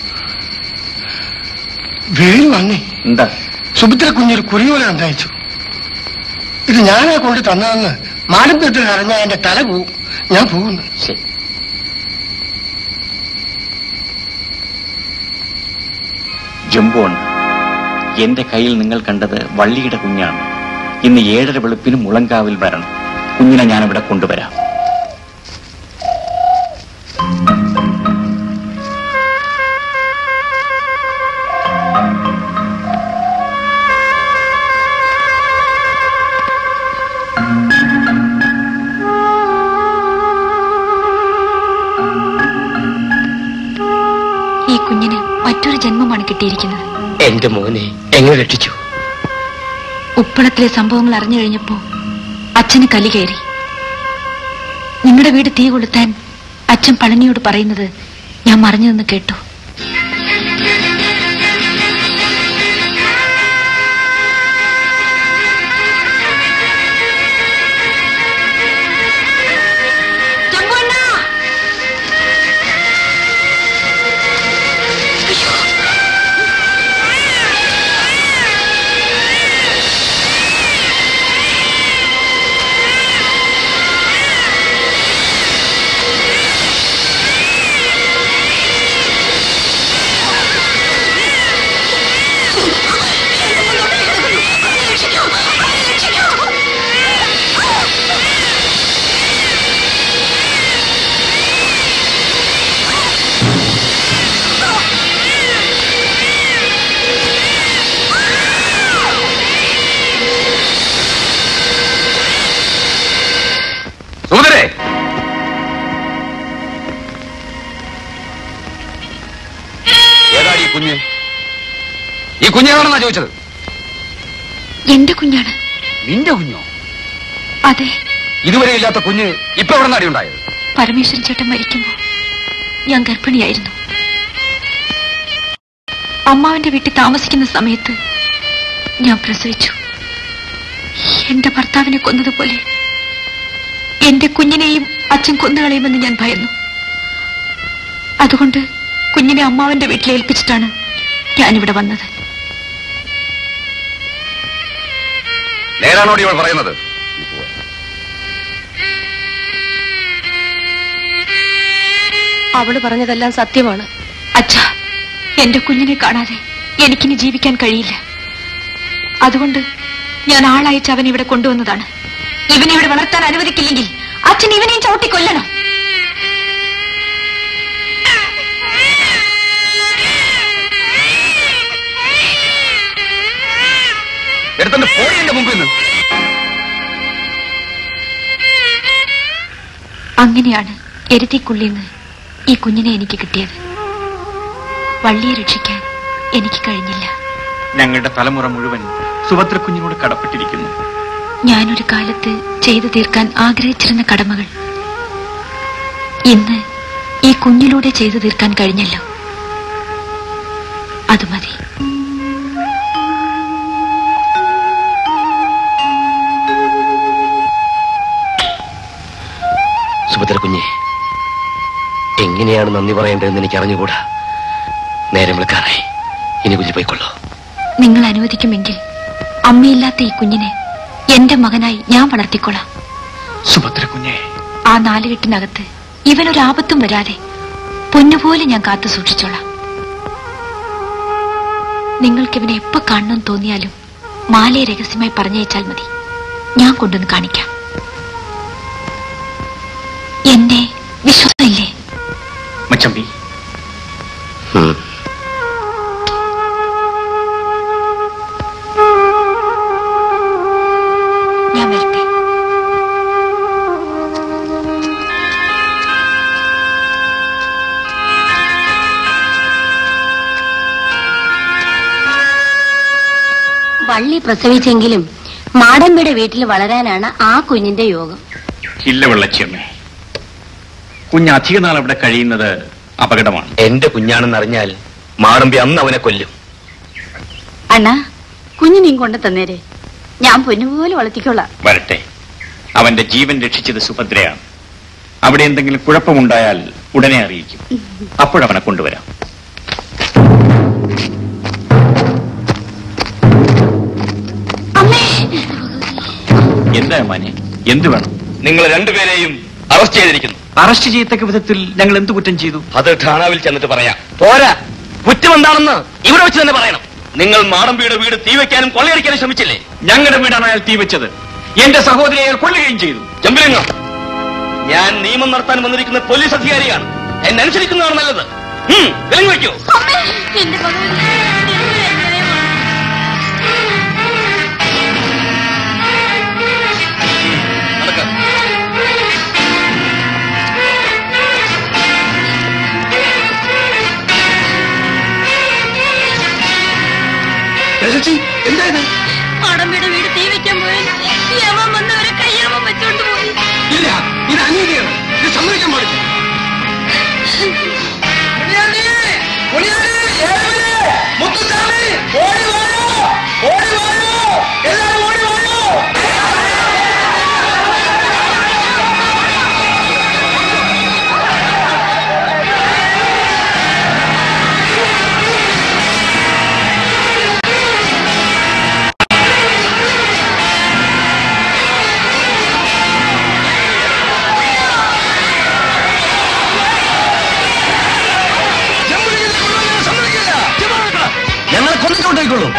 വേലു വന്നേ എന്താ സുഭദ്ര കുഞ്ഞൊരു കുറിയോല ഉണ്ടായിച്ചു ഇത് ഞാനാ കൊണ്ട് തന്നതെന്ന് മാലമ്പേട്ട് അറിഞ്ഞാൽ എന്റെ തല പോവും ഞാൻ പോകുന്നു ശരി ജംബോൺ എന്റെ കയ്യിൽ നിങ്ങൾ കണ്ടത് വള്ളിയുടെ കുഞ്ഞാണ് ഇന്ന് ഏഴര വെളുപ്പിന് മുളങ്കാവിൽ വരണം കുഞ്ഞിനെ ഞാനിവിടെ കൊണ്ടുവരാം ഈ കുഞ്ഞിന് മറ്റൊരു ജന്മമാണ് കിട്ടിയിരിക്കുന്നത് എന്റെ മോനെ എങ്ങനെ രക്ഷിച്ചു ഉപ്പളത്തിലെ സംഭവങ്ങൾ അറിഞ്ഞു കഴിഞ്ഞപ്പോ അച്ഛന് കലി കയറി നിങ്ങളുടെ വീട് തീ കൊളുത്താൻ അച്ഛൻ പളനിയോട് പറയുന്നത് ഞാൻ മറിഞ്ഞു നിന്ന് കേട്ടു സുഭദ്രേ ഏതാടി ഈ കുഞ്ഞ് ഈ കുഞ്ഞാണെന്നാ ചോദിച്ചത് എന്റെ കുഞ്ഞാണ് നിന്റെ കുഞ്ഞോ അതെ ഇതുവരെ ഇല്ലാത്ത കുഞ്ഞ് ഇപ്പൊ എവിടെ നാടി ഉണ്ടായത് പരമേശ്വരൻ ചേട്ടൻ മരിക്കുമ്പോ ഞാൻ ഗർഭിണിയായിരുന്നു അമ്മാവന്റെ വീട്ടിൽ താമസിക്കുന്ന സമയത്ത് ഞാൻ പ്രസവിച്ചു എന്റെ ഭർത്താവിനെ കൊന്നതുപോലെ എന്റെ കുഞ്ഞിനെയും അച്ഛൻ കൊന്നുകളയുമെന്ന് ഞാൻ ഭയന്നു അതുകൊണ്ട് കുഞ്ഞിനെ അമ്മാവന്റെ വീട്ടിൽ ഏൽപ്പിച്ചിട്ടാണ് ഞാനിവിടെ വന്നത് നേരാണോടി ഇവൾ പറയുന്നത് അവള് പറഞ്ഞതെല്ലാം സത്യമാണ് അച്ഛാ എന്റെ കുഞ്ഞിനെ കാണാതെ എനിക്കിനി ജീവിക്കാൻ കഴിയില്ല അതുകൊണ്ട് ഞാൻ ആളയച്ച് അവനെ ഇവിടെ കൊണ്ടുവന്നതാണ് ഇവനെ ഇവിടെ വളർത്താൻ അനുവദിക്കില്ലെങ്കിൽ അച്ഛൻ ഇവനെയും ചവിട്ടി കൊല്ലണം എടുത്തോണ്ട് പോയി എന്റെ മുമ്പിൽ നിന്ന് അങ്ങനെയാണ് എരുത്തിക്കുള്ളിന്ന് ഈ കുഞ്ഞിനെ എനിക്ക് കിട്ടിയത് വള്ളിയെ രക്ഷിക്കാൻ എനിക്ക് കഴിഞ്ഞില്ല ഞങ്ങളുടെ തലമുറ മുഴുവൻ സുഭദ്ര കുഞ്ഞിനോട് കടപ്പെട്ടിരിക്കുന്നു ഞാനൊരു കാലത്ത് ചെയ്തു തീർക്കാൻ ആഗ്രഹിച്ചിരുന്ന കടമകൾ ഇന്ന് ഈ കുഞ്ഞിലൂടെ ചെയ്തു തീർക്കാൻ കഴിഞ്ഞല്ലോ അത് മതി സുഭദ്ര കുഞ്ഞെ എങ്ങനെയാണ് നന്ദി പറയേണ്ടതെന്ന് എനിക്ക് അറിഞ്ഞുകൂടാ നേരം വിളിക്കാറായി ഇനി കുഞ്ഞു പോയിക്കൊള്ളൂ നിങ്ങൾ അനുവദിക്കുമെങ്കിൽ അമ്മയില്ലാത്ത ഈ കുഞ്ഞിനെ എന്റെ മകനായി ഞാൻ വളർത്തിക്കൊള്ളാം സുഭദ്ര കുഞ്ഞെ ആ നാലുകെട്ടിനകത്ത് ഇവനൊരാപത്തും വരാതെ പൊന്നുപോലെ ഞാൻ കാത്തു സൂക്ഷിച്ചോളാം നിങ്ങൾക്കിവനെ എപ്പോ കാണണം തോന്നിയാലും മാലയെ രഹസ്യമായി പറഞ്ഞയച്ചാൽ മതി ഞാൻ കൊണ്ടുവന്ന് കാണിക്കാം എന്നെ വിശ്വാസമില്ലേ മച്ചമ്പി ഞാൻ വരട്ടെ വള്ളി പ്രസവിച്ചെങ്കിലും മാടമ്പിയുടെ വീട്ടിൽ വളരാനാണ് ആ കുഞ്ഞിന്റെ യോഗം ഇല്ല വെള്ളച്ചിയമ്മേ കുഞ്ഞ് അധിക നാൾ അവിടെ കഴിയുന്നത് അപകടമാണ് എന്റെ കുഞ്ഞാണെന്ന് അറിഞ്ഞാൽ മാടമ്പി അന്ന് അവനെ കൊല്ലും അണ്ണാ കുഞ്ഞിനെയും കൊണ്ട് തന്നേരെ ഞാൻ പൊന്നുപോലെ വളർത്തിക്കോളാം വരട്ടെ അവന്റെ ജീവൻ രക്ഷിച്ചത് സുഭദ്രയാണ് അവിടെ എന്തെങ്കിലും കുഴപ്പമുണ്ടായാൽ ഉടനെ അറിയിക്കും അപ്പോഴവനെ കൊണ്ടുവരാം എന്താ മാനെ എന്തു വേണം നിങ്ങൾ രണ്ടുപേരെയും അറസ്റ്റ് ചെയ്തിരിക്കുന്നു അറസ്റ്റ് ചെയ്യത്തക്ക വിധത്തിൽ ഞങ്ങൾ എന്ത് കുറ്റം ചെയ്തു അത് ഠാണാവിൽ ചെന്നിട്ട് പറയാം പോരാ കുറ്റം എന്താണെന്ന് ഇവിടെ വെച്ച് തന്നെ പറയണം നിങ്ങൾ മാടമ്പിയുടെ വീട് തീവയ്ക്കാനും കൊള്ളയടിക്കാനും ശ്രമിച്ചില്ലേ ഞങ്ങളുടെ വീടാണ് അയാൾ തീ വെച്ചത് എന്റെ സഹോദരിയെ അയാൾ കൊല്ലുകയും ചെയ്തു ജമ്പലിംഗം ഞാൻ നിയമം നടത്താൻ വന്നിരിക്കുന്ന പോലീസ് അധികാരിയാണ് എന്നെ അനുസരിക്കുന്നതാണ് നല്ലത് ഉം, വിലങ്ങ് വയ്ക്കൂ എന്റെ ഭഗവതി നടക്ക എന്തായത് മാടമ്പിയുടെ വീട് തീ വെക്കാൻ പോയാൽ യമൻ വന്നവരെ കയ്യാമം വെച്ചോണ്ട് പോയി ഇല്ല ഇത് അനീതിയാണ് ഇത് സമ്മതിക്കാൻ പാടില്ല ഞങ്ങളെ കൊന്നിട്ടുണ്ടായിക്കോളൂ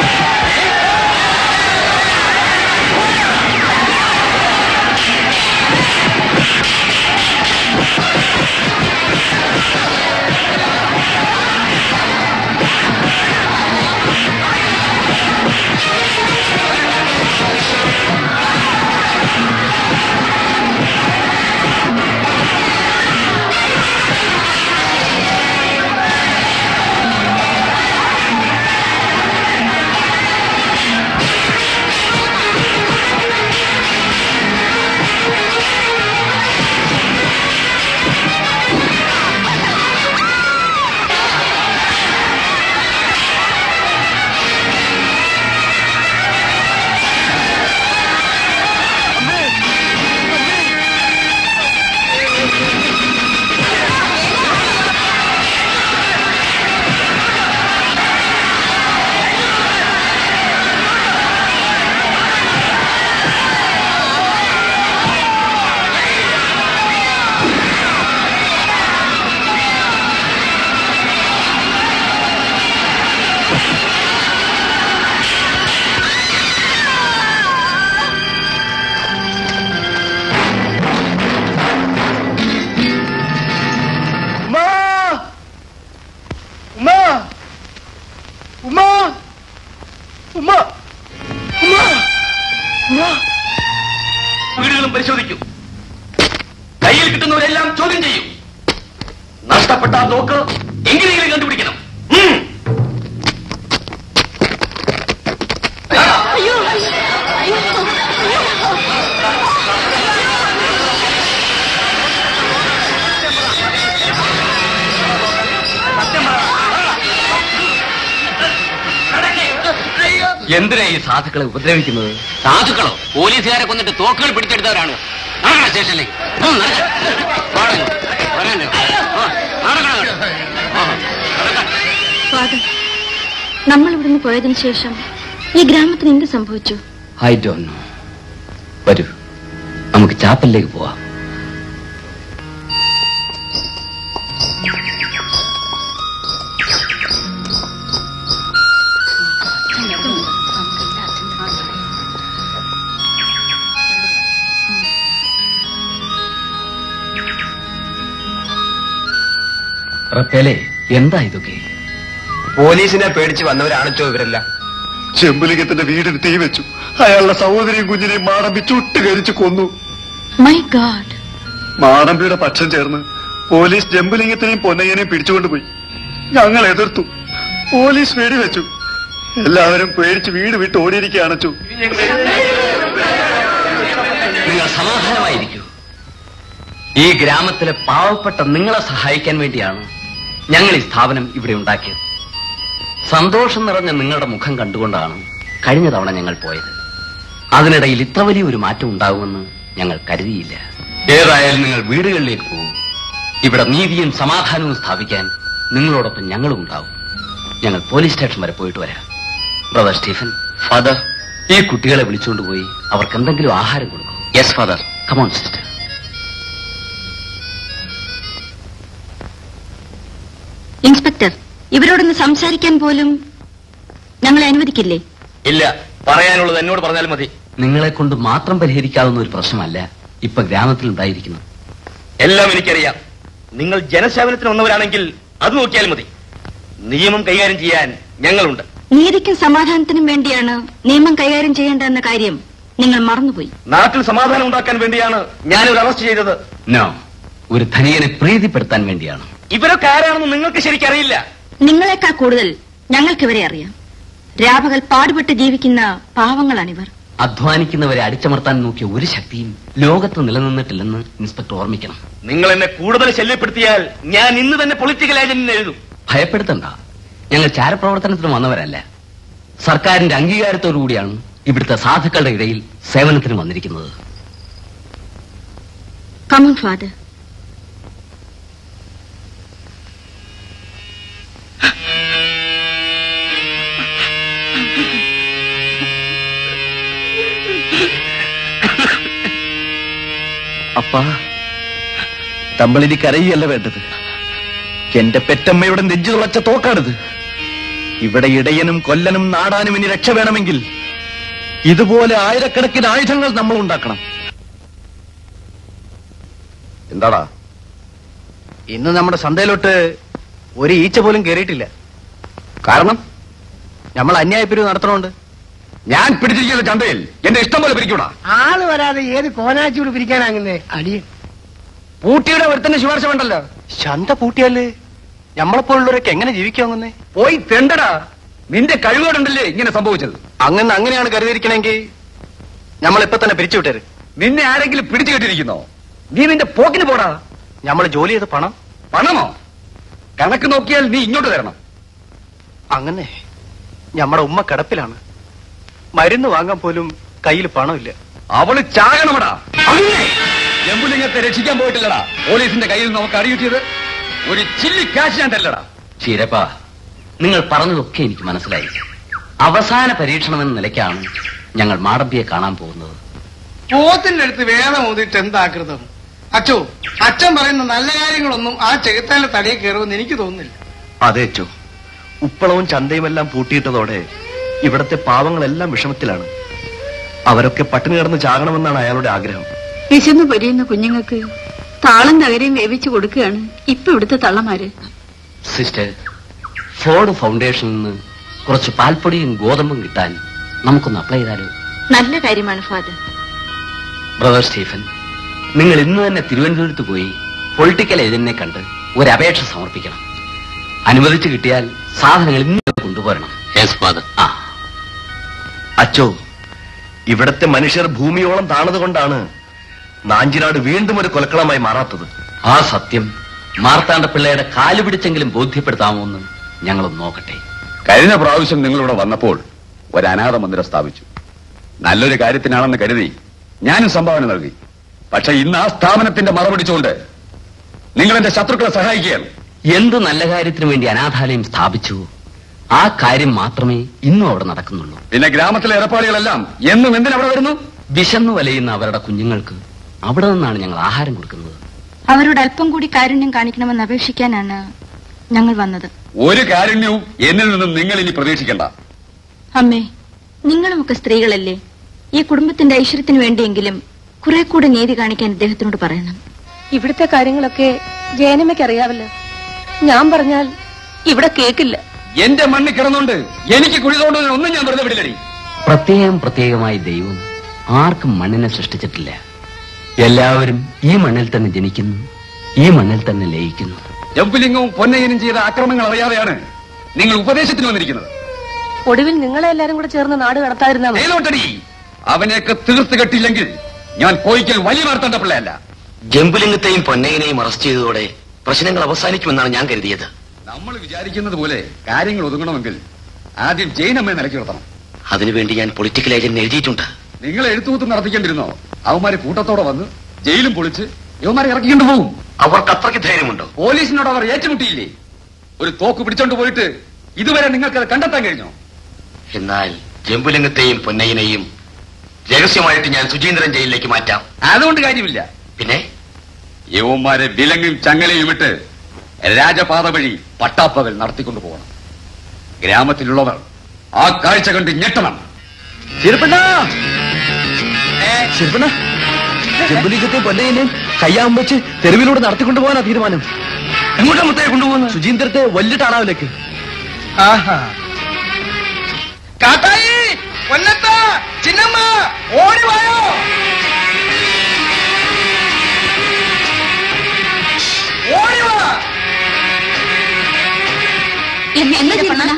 ഉമ്മാ ഉമ്മാ ഉമ്മാ ഉമ്മാ ഉമ്മാ വീടുകളും പരിശോധിക്കൂ കയ്യിൽ കിട്ടുന്നവരെല്ലാം ചോദ്യം ചെയ്യും നഷ്ടപ്പെട്ട ആ തോക്ക് എങ്ങനെയെങ്കിലും കണ്ടുപിടിക്കണം ഉം. അയ്യോ അയ്യോ എന്തിനാ ഈ സാധുക്കളെ ഉപദ്രവിക്കുന്നത് സാധുക്കളോ പോലീസുകാരെ കൊന്നിട്ട് തോക്കുകൾ പിടിച്ചെടുത്തവരാണ് സ്റ്റേഷനിലേക്ക് ഉം, നടക്ക്. പോടാ. വരാൻ. ആ, നടക്കണം അങ്ങോട്ട്. ആ. ഫാദർ നമ്മൾ ഇവിടുന്ന് പോയതിനു ശേഷം ഈ ഗ്രാമത്തിന് എന്ത് സംഭവിച്ചു ഐ ഡോണ്ട് നോ വരൂ നമുക്ക് ചാപ്പലിലേക്ക് പോവാം റപ്പേലെ എന്താ ഇതൊക്കെ പോലീസിനെ പേടിച്ച് വന്നവരാണിച്ചോ ഇവരെല്ലാം ചെമ്പുലിംഗത്തിന്റെ വീടിന് തീ വെച്ചു അയാളുടെ സഹോദരിയും കുഞ്ഞിനെയും മാടമ്പി ചുട്ട് കരിച്ചു കൊന്നു മൈ ഗാഡ് മാടമ്പിയുടെ പക്ഷം ചേർന്ന് പോലീസ് ജമ്പുലിംഗത്തിനെയും പൊന്നയ്യനെയും പിടിച്ചുകൊണ്ടുപോയി ഞങ്ങൾ എതിർത്തു പോലീസ് വെടിവെച്ചു എല്ലാവരും പേടിച്ച് വീട് വിട്ട് ഓടിയിരിക്കുകയാണ് അച്ചു നിങ്ങൾ സമാധാനമായിരിക്കൂ ഈ ഗ്രാമത്തിലെ പാവപ്പെട്ട നിങ്ങളെ സഹായിക്കാൻ വേണ്ടിയാണ് ഞങ്ങൾ ഈ സ്ഥാപനം ഇവിടെ ഉണ്ടാക്കിയത് സന്തോഷം നിറഞ്ഞ നിങ്ങളുടെ മുഖം കണ്ടുകൊണ്ടാണ് കഴിഞ്ഞ തവണ ഞങ്ങൾ പോയത് അതിനിടയിൽ ഇത്ര വലിയ ഒരു മാറ്റം ഉണ്ടാകുമെന്ന് ഞങ്ങൾ കരുതിയില്ല ഏതായാലും നിങ്ങൾ വീടുകളിലേക്ക് പോകും ഇവിടെ നീതിയും സമാധാനവും സ്ഥാപിക്കാൻ നിങ്ങളോടൊപ്പം ഞങ്ങളും ഉണ്ടാവും ഞങ്ങൾ പോലീസ് സ്റ്റേഷൻ വരെ പോയിട്ട് വരാം ബ്രദർ സ്റ്റീഫൻ ഫാദർ ഈ കുട്ടികളെ വിളിച്ചുകൊണ്ടുപോയി അവർക്ക് എന്തെങ്കിലും ആഹാരം കൊടുക്കും yes father come on sister inspector ഇവരോടൊന്ന് സംസാരിക്കാൻ പോലും ഞങ്ങളെ അനുവദിക്കില്ലേ ഇല്ല പറയാനുള്ളത് എന്നോട് പറഞ്ഞാലും മതി നിങ്ങളെ കൊണ്ട് മാത്രം പരിഹരിക്കാവുന്ന ഒരു പ്രശ്നമല്ല ഇപ്പൊ ഗ്രാമത്തിൽ ഉണ്ടായിരിക്കുന്നത് എല്ലാം എനിക്കറിയാം നിങ്ങൾ ജനസേവനത്തിന് വന്നവരാണെങ്കിൽ അത് നോക്കിയാൽ മതി നിയമം കൈകാര്യം ചെയ്യാൻ ഞങ്ങളുണ്ട് നീതിക്കും സമാധാനത്തിനും വേണ്ടിയാണ് നിയമം കൈകാര്യം ചെയ്യേണ്ടതെന്ന കാര്യം നിങ്ങൾ മറന്നുപോയി നാട്ടിൽ സമാധാനം ഉണ്ടാക്കാൻ വേണ്ടിയാണ് ഞാനൊരു അറസ്റ്റ് ചെയ്തത് നോ ഒരു ധനികനെ പ്രീതിപ്പെടുത്താൻ വേണ്ടിയാണ് ഇവരൊക്കെ ആരാണെന്ന് നിങ്ങൾക്ക് ശരിക്കറിയില്ല നിങ്ങളെക്കാൾ കൂടുതൽ ഞങ്ങൾക്കിവരെ അറിയാം രാപകൽ പാടുപെട്ട് ജീവിക്കുന്ന പാവങ്ങളാണിവർ അധ്വാനിക്കുന്നവരെ അടിച്ചമർത്താൻ നോക്കിയ ഒരു ശക്തിയും ലോകത്ത് നിലനിന്നിട്ടില്ലെന്ന് ഇൻസ്പെക്ടർ ഓർമ്മിക്കണം നിങ്ങൾ എന്നെ കൂടുതൽ ശല്യപ്പെടുത്തിയാൽ ഞാൻ ഇന്ന് തന്നെ പൊളിറ്റിക്കൽ ഏജന്റിന് എഴുതും ഭയപ്പെടുത്തണ്ട ഞങ്ങൾ ചാരപ്രവർത്തനത്തിന് വന്നവരല്ല സർക്കാരിന്റെ അംഗീകാരത്തോടു കൂടിയാണ് ഇവിടുത്തെ സാധുക്കളുടെ ഇടയിൽ സേവനത്തിന് വന്നിരിക്കുന്നത് കമൺ ഫാദർ അപ്പാ തമ്മിളിനി കരയല്ല വേണ്ടത് എന്റെ പെറ്റമ്മയുടെ നെഞ്ചു തുളച്ച തോക്കാണിത് ഇവിടെ ഇടയനും കൊല്ലനും നാടാനും ഇനി രക്ഷ വേണമെങ്കിൽ ഇതുപോലെ ആയിരക്കണക്കിന് ആയുധങ്ങൾ നമ്മൾ ഉണ്ടാക്കണം എന്താടാ ഇന്ന് നമ്മുടെ ചന്തയിലോട്ട് ഒരു ഈച്ച പോലും കയറിയിട്ടില്ല കാരണം നമ്മൾ അന്യായപ്പിരിവ് നടത്തണോണ്ട് ഞാൻ പിടിച്ചിരിക്കുന്ന ചന്തയിൽ എന്റെ ഇഷ്ടം പോലെ പിരിക്കൂടാ ആള് വരാതെ ഏത് കോനാച്ചിയോട് പിരിക്കാനാകുന്നേ അടിയൻ പൂട്ടിയുടെ ഒരുത്തന്റെ ശുപാർശ വേണ്ടല്ലോ ചന്ത പൂട്ടിയാല് നമ്മളെപ്പോലുള്ളവരൊക്കെ എങ്ങനെ ജീവിക്കാവുന്നേ പോയി തെണ്ടടാ നിന്റെ കഴിവുകൊണ്ടല്ലേ ഇങ്ങനെ സംഭവിച്ചത് അങ്ങനെ അങ്ങനെയാണ് കരുതിയിരിക്കണമെങ്കിൽ നമ്മളിപ്പോ തന്നെ പിരിച്ചു വിട്ടേര് നിന്നെ ആരെങ്കിലും പിടിച്ചു കെട്ടിരിക്കുന്നോ നീ നിന്റെ പോക്കിന് പോടാ നമ്മൾ ജോലി ചെയ്ത പണം പണമോ കണക്ക് നോക്കിയാൽ നീ ഇങ്ങോട്ട് തരണം അങ്ങനെ നമ്മുടെ ഉമ്മ കിടപ്പിലാണ് മരുന്ന് വാങ്ങാൻ പോലും കയ്യിൽ പണമില്ല അവള് ചാകണമടാ അങ്ങനെ ജമ്പുലിംഗത്തെ രക്ഷിക്കാൻ പോയിട്ടില്ലടാ പോലീസിന്റെ കയ്യിൽ നമുക്ക് അടികിട്ടിയത് ഒരു ചില്ലി കാശ് ഞാൻ തല്ലടാ ചീരപ്പ നിങ്ങൾ പറഞ്ഞതൊക്കെ എനിക്ക് മനസ്സിലായി അവസാന പരീക്ഷണം എന്ന നിലയ്ക്കാണ് ഞങ്ങൾ മാടമ്പിയെ കാണാൻ പോകുന്നത് പോത്തിന്റെ അടുത്ത് വേദം ഓതിട്ട് എന്താകൃതം അച്ചോ അച്ഛൻ പറയുന്ന നല്ല കാര്യങ്ങളൊന്നും ആ ചെകുത്താന്റെ തടിയെ കയറുമെന്ന് എനിക്ക് തോന്നുന്നില്ല അതെ അച്ചോ ഉപ്പളവും ചന്തയുമെല്ലാം പൂട്ടിയിട്ടതോടെ ഇവിടത്തെ പാവങ്ങളെല്ലാം വിഷമത്തിലാണ് അവരൊക്കെ പട്ടിണി കിടന്ന് ചാകണമെന്നാണ് അയാളുടെ ആഗ്രഹം വിശന്നു പൊരിയുന്ന കുഞ്ഞുങ്ങൾക്ക് താളം തകരയും വേവിച്ചു കൊടുക്കുകയാണ് ഇപ്പൊ ഇവിടുത്തെ തള്ളമാര് സിസ്റ്റർ ഫോർഡ് ഫൗണ്ടേഷനിൽ നിന്ന് കുറച്ച് പാൽപ്പൊടിയും ഗോതമ്പും കിട്ടാൻ നമുക്കൊന്ന് അപ്ലൈ ചെയ്താലോ നല്ല കാര്യമാണ് ഫാദർ ബ്രദർ സ്റ്റീഫൻ നിങ്ങൾ ഇന്ന് തന്നെ തിരുവനന്തപുരത്ത് പോയി പൊളിറ്റിക്കൽ ഏജന്റിനെ കണ്ട് ഒരു അപേക്ഷ സമർപ്പിക്കണം അനുവദിച്ചു കിട്ടിയാൽ സാധനങ്ങൾ ഇന്ന് കൊണ്ടുപോരണം യെസ് ഫാദർ ആ അച്ചോ ഇവിടത്തെ മനുഷ്യർ ഭൂമിയോളം താണത് കൊണ്ടാണ് നാഞ്ചിനാട് വീണ്ടും ഒരു കൊലക്കളമായി മാറാത്തത് ആ സത്യം മാർത്താണ്ഡ പിള്ളയുടെ കാല് പിടിച്ചെങ്കിലും ബോധ്യപ്പെടുത്താമോ എന്ന് ഞങ്ങളൊന്ന് നോക്കട്ടെ കഴിഞ്ഞ പ്രാവശ്യം നിങ്ങളിവിടെ വന്നപ്പോൾ ഒരു അനാഥ മന്ദിരം സ്ഥാപിച്ചു നല്ലൊരു കാര്യത്തിനാണെന്ന് കരുതി ഞാനും സംഭാവന നൽകി പക്ഷെ ഇന്ന് ആ സ്ഥാപനത്തിന്റെ മറപിടിച്ചുകൊണ്ട് നിങ്ങൾ എന്റെ ശത്രുക്കളെ സഹായിക്കുകയാണ് എന്ത് നല്ല കാര്യത്തിന് വേണ്ടി അനാഥാലയം സ്ഥാപിച്ചു ആ കാര്യം മാത്രമേ ഇന്നും അവിടെ നടക്കുന്നുള്ളൂ പിന്നെ ഗ്രാമത്തിലെ ഏർപ്പാടുകളെല്ലാം എന്നും എന്തിനവിടെ വരുന്നു വിശന്നു വലയുന്ന അവരുടെ കുഞ്ഞുങ്ങൾക്ക് അവിടെ നിന്നാണ് ഞങ്ങൾ ആഹാരം കൊടുക്കുന്നത് അവരോട് അല്പം കൂടി കാരുണ്യം കാണിക്കണമെന്ന് അപേക്ഷിക്കാനാണ് ഞങ്ങൾ വന്നത് ഒരു കാരുണ്യവും എന്നിൽ നിന്നും നിങ്ങൾ ഇനി പ്രതീക്ഷിക്കണ്ട അമ്മേ നിങ്ങളുമൊക്കെ സ്ത്രീകളല്ലേ ഈ കുടുംബത്തിന്റെ ഐശ്വര്യത്തിന് വേണ്ടിയെങ്കിലും കുറെ കൂടെ നീതി കാണിക്കാൻ ഇദ്ദേഹത്തിനോട് പറയണം ഇവിടുത്തെ കാര്യങ്ങളൊക്കെ ജയനമ്മയ്ക്ക് അറിയാവല്ലോ ഞാൻ പറഞ്ഞാൽ ഇവിടെ കേക്കില്ല എന്റെ മണ്ണിൽ കിടന്നുകൊണ്ട് എനിക്ക് കുഴി തോണ്ടുന്നതിന് ഒന്നും ഞാൻ വെറുതെ വിടില്ലടി പ്രത്യേകം പ്രത്യേകമായി ദൈവം ആർക്കും മണ്ണിനെ സൃഷ്ടിച്ചിട്ടില്ല എല്ലാവരും ഈ മണ്ണിൽ തന്നെ ജനിക്കുന്നു ഈ മണ്ണിൽ തന്നെ ലയിക്കുന്നു ജമ്പുലിംഗവും പൊന്നയ്യനും ചെയ്ത ആക്രമണങ്ങൾ അറിയാതെയാണ് നിങ്ങൾ ഉപദേശത്തിന് വന്നിരിക്കുന്നത് ഒടുവിൽ നിങ്ങളെ എല്ലാരും കൂടെ ചേർന്ന് നാട് കടത്താതിരുന്നാ മതി. ഏതോട്ടടി അവനെയൊക്കെ തീർത്ത് കെട്ടില്ലെങ്കിൽ ഞാൻ കോയിക്കൽ വലിയ വാർത്തേണ്ട പിള്ളയല്ല ജമ്പുലിംഗത്തെയും പൊന്നയിനെയും അറസ്റ്റ് ചെയ്തതോടെ പ്രശ്നങ്ങൾ അവസാനിക്കുമെന്നാണ് ഞാൻ കരുതിയത് നമ്മൾ വിചാരിക്കുന്നത് പോലെ കാര്യങ്ങൾ ഒതുങ്ങണമെങ്കിൽ ആദ്യം ജയിനമ്മയെ നിലയ്ക്ക് നിർത്തണം അതിനുവേണ്ടി ഞാൻ പൊളിറ്റിക്കൽ ഏജന്റ് എഴുതിയിട്ടുണ്ട് നിങ്ങൾ എഴുത്തുകൂത്ത് നടത്തിക്കേണ്ടിരുന്നോ അവന്മാര് കൂട്ടത്തോടെ വന്ന് ജയിലും പൊളിച്ച് യവന്മാരെ ഇറക്കിക്കൊണ്ട് പോകും അവർക്ക് അത്രയ്ക്ക് ധൈര്യമുണ്ടോ പോലീസിനോട് അവർ ഏറ്റുമുട്ടിയില്ലേ ഒരു തോക്ക് പിടിച്ചോണ്ട് പോയിട്ട് ഇതുവരെ നിങ്ങൾക്ക് അത് കണ്ടെത്താൻ കഴിഞ്ഞോ എന്നാൽ ജമ്പുലിംഗത്തെയും പൊന്നയിനെയും രഹസ്യമായിട്ട് ഞാൻ സുചീന്ദ്രൻ ജയിലിലേക്ക് മാറ്റാം അതുകൊണ്ട് കാര്യമില്ല പിന്നെ യവന്മാരെ വിലങ്ങും ചങ്ങലയും ഇട്ട് രാജപാത വഴി പട്ടാപ്പകൽ നടത്തിക്കൊണ്ടു പോകണം ഗ്രാമത്തിലുള്ളവർ ആ കാഴ്ച കണ്ട് ഞെട്ടണം ജമ്പുലിംഗത്തെയും പൊന്നയിനെയും കയ്യാൻ വെച്ച് തെരുവിലൂടെ നടത്തിക്കൊണ്ടു പോകാനാ തീരുമാനം എങ്ങോട്ടാ മുത്തയെ കൊണ്ടുപോകുന്നത് സുചീന്ദ്രത്തെ വലിയ ടാണാവിലേക്ക് കാട്ടായി പൊന്നത്ത ചിന്നമ്മ ഓടി വായോ ഓടി വാ എന്താ ചെയ്യണ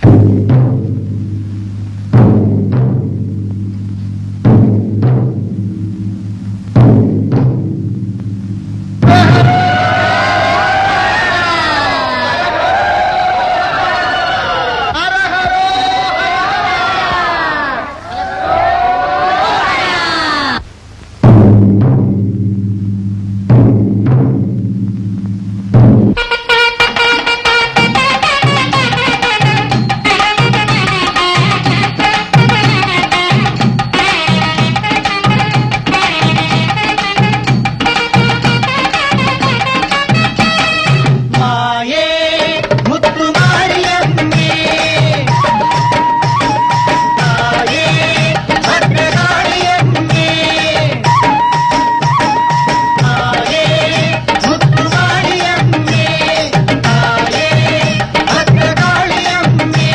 മായേ മുത്തുമാരിയമ്മേ തായേ ഭദ്രകാളിയമ്മേ തായേ മുത്തുമാരിയമ്മേ തായേ ഭദ്രകാളിയമ്മേ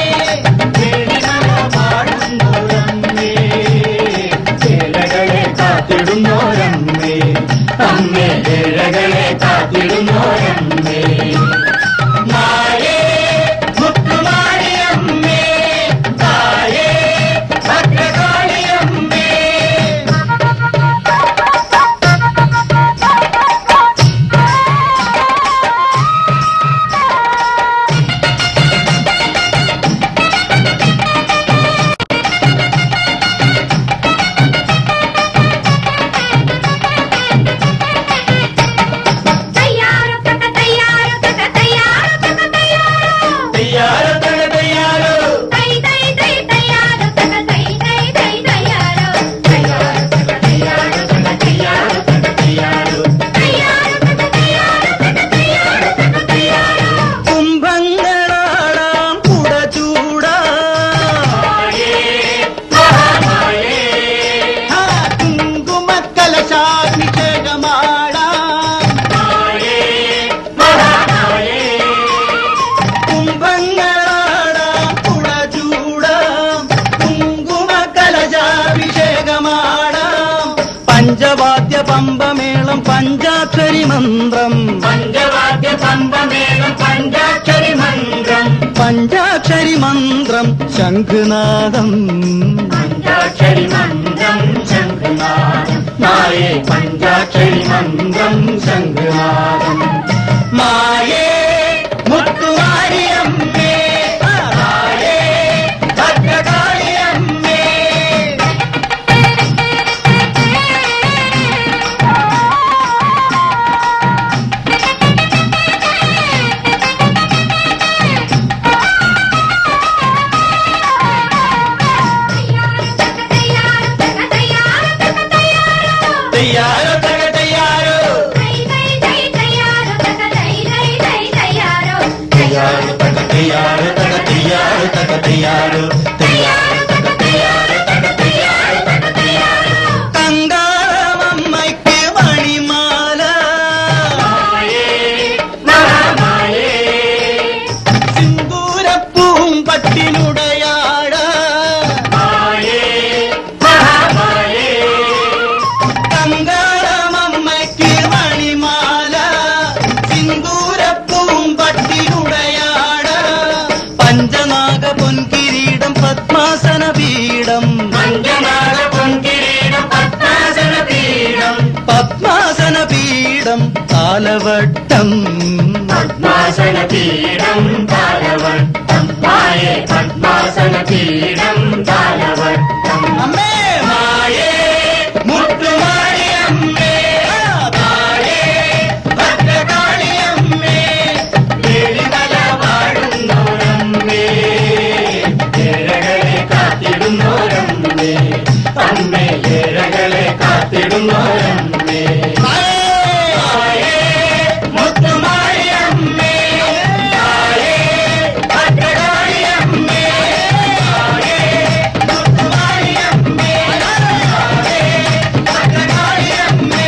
പാടുന്നോരമ്മേ ചേലകളെ കാത്തിടുന്നോരമ്മേ അമ്മേ ചേലകളെ കാത്തിടുന്നോരമ്മേ മായേ മുത്തുമാരിയമ്മേ തായേ ഭദ്രകാളിയമ്മേ തയ്യാറോ തക തയ്യാറോ കുംഭങ്ങളാടാം കുട ചൂടാ കുംഭങ്ങളാടാം കുട ചൂടാം കുങ്കുമ കലശാഭിഷേകമാടാം പഞ്ചവാദ്യ പമ്പമേളം പഞ്ചാക്ഷരി മന്ത്രം പഞ്ചവാദ്യ പമ്പമേളം പഞ്ചാക്ഷരി മന്ത്രം പഞ്ചാക്ഷരി മന്ത്രം ശംഖുനാദം പഞ്ചാക്ഷരി മന്ത്രം ശംഖുനാദം മായേ പഞ്ചാക്ഷരി മന്ത്രം ശംഖുനാദം മായേ മുത്തുമാരിയമ്മേ തായേ ഭദ്രകാളിയമ്മേ പട്ടിനുടയാട കങ്കാളമമ്മയ്ക്ക് മണിമാല സിന്ദൂരപ്പൂം പട്ടിനുടയാട പഞ്ചനാഗ പൊൻകിരീടം പത്മാസന പീഠം പഞ്ചനാഗ പൊൻകിരീടം പത്മാസന പീഠം പത്മാസന പീഠം താലവട്ടം പത്മാസന പീഠം താലവട്ടം മായേ പത്മാസന പീഠം താലവട്ടം അമ്മേ മായേ മുത്തുമാരിയമ്മേ മായേ ഭദ്രകാളിയമ്മേ വേലിമല വാഴുന്നോരമ്മേ ഏഴകളെ കാത്തിടുന്നോരമ്മേ അമ്മേ ഏഴകളെ കാത്തിടുന്നോരമ്മേ മായേ മുത്തുമാരിയമ്മേ മായേ ഭദ്രകാളിയമ്മേ മായേ മുത്തുമാരിയമ്മേ മായേ ഭദ്രകാളിയമ്മേ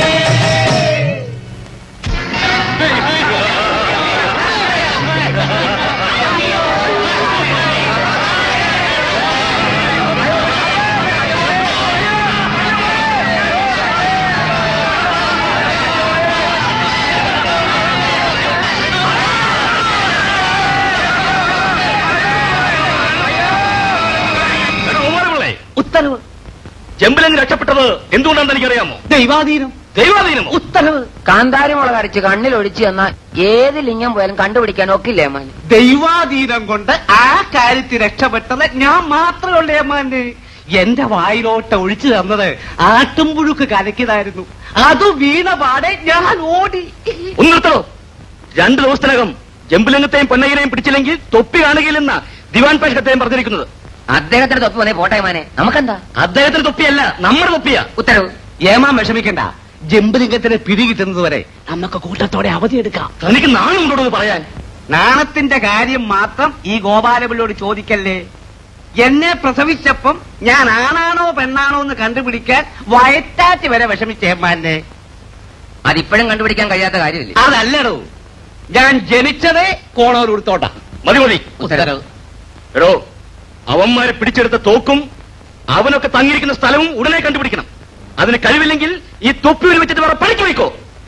ഉത്തരവ് ചെമ്പിലെന്ന് രക്ഷപ്പെട്ടത് എന്തുകൊണ്ടാണെന്ന് എനിക്കറിയാമോ ദൈവാധീനം ദൈവാധീനം ഉത്തരവ് കാന്താരി മുളക് അരച്ച് കണ്ണിൽ ഒഴിച്ചു തന്നാൽ ഏത് ലിംഗം പോയാലും കണ്ടുപിടിക്കാൻ ഒക്കില്ലേ അമ്മാൻ ദൈവാധീനം കൊണ്ട് ആ കാര്യത്തിൽ രക്ഷപ്പെട്ടത് ഞാൻ മാത്രമേ ഉള്ളേ അമ്മാന്റെ എന്റെ വായിലോട്ട് ഒഴിച്ചു തന്നത് ആട്ടുംപുഴുക്ക് കലക്കിയതായിരുന്നു അത് വീണ പാടെ ഞാൻ ഓടി ഒന്നിർത്തോ രണ്ടു ദിവസത്തിനകം ജമ്പുലിംഗത്തെയും പൊന്നയ്യനെയും പിടിച്ചില്ലെങ്കിൽ തൊപ്പി കാണുകയില്ലെന്ന ദിവാൻ പേഷകത്തെയും പറഞ്ഞിരിക്കുന്നത് അദ്ദേഹത്തിന്റെ തൊപ്പി വന്നേ പോട്ടെ മാനെ നമുക്കെന്താ അദ്ദേഹത്തിന് തൊപ്പിയല്ല നമ്മുടെ തൊപ്പിയാ ഉത്തരവ് ഏമാൻ വിഷമിക്കണ്ട ജമ്പുലിംഗത്തിന് പിടി കിട്ടുന്നത് വരെ നമുക്ക് കൂട്ടത്തോടെ അവധിയെടുക്കാം തനിക്ക് നാണുണ്ടോ പറയാൻ നാണത്തിന്റെ കാര്യം മാത്രം ഈ ഗോപാലപിള്ളയോട് ചോദിക്കല്ലേ എന്നെ പ്രസവിച്ചപ്പം ഞാൻ ആണാണോ പെണ്ണാണോ എന്ന് കണ്ടുപിടിക്കാൻ വയറ്റാറ്റ് വരെ വിഷമിച്ചേമാനെ അതിപ്പോഴും കണ്ടുപിടിക്കാൻ കഴിയാത്ത കാര്യമില്ലേ അതല്ലടോ ഞാൻ ജനിച്ചതേ കോണൂരുത്തോട്ടാ മതി മതി ഉത്തരവ് എടോ അവന്മാരെ പിടിച്ചെടുത്ത തോക്കും അവനൊക്കെ തങ്ങിയിരിക്കുന്ന സ്ഥലവും ഉടനെ കണ്ടുപിടിക്കണം അതിന് കഴിവില്ലെങ്കിൽ ഈ തൊപ്പിയിൽ വെച്ചിട്ട് വേറെ പണിക്ക് വയ്ക്കോ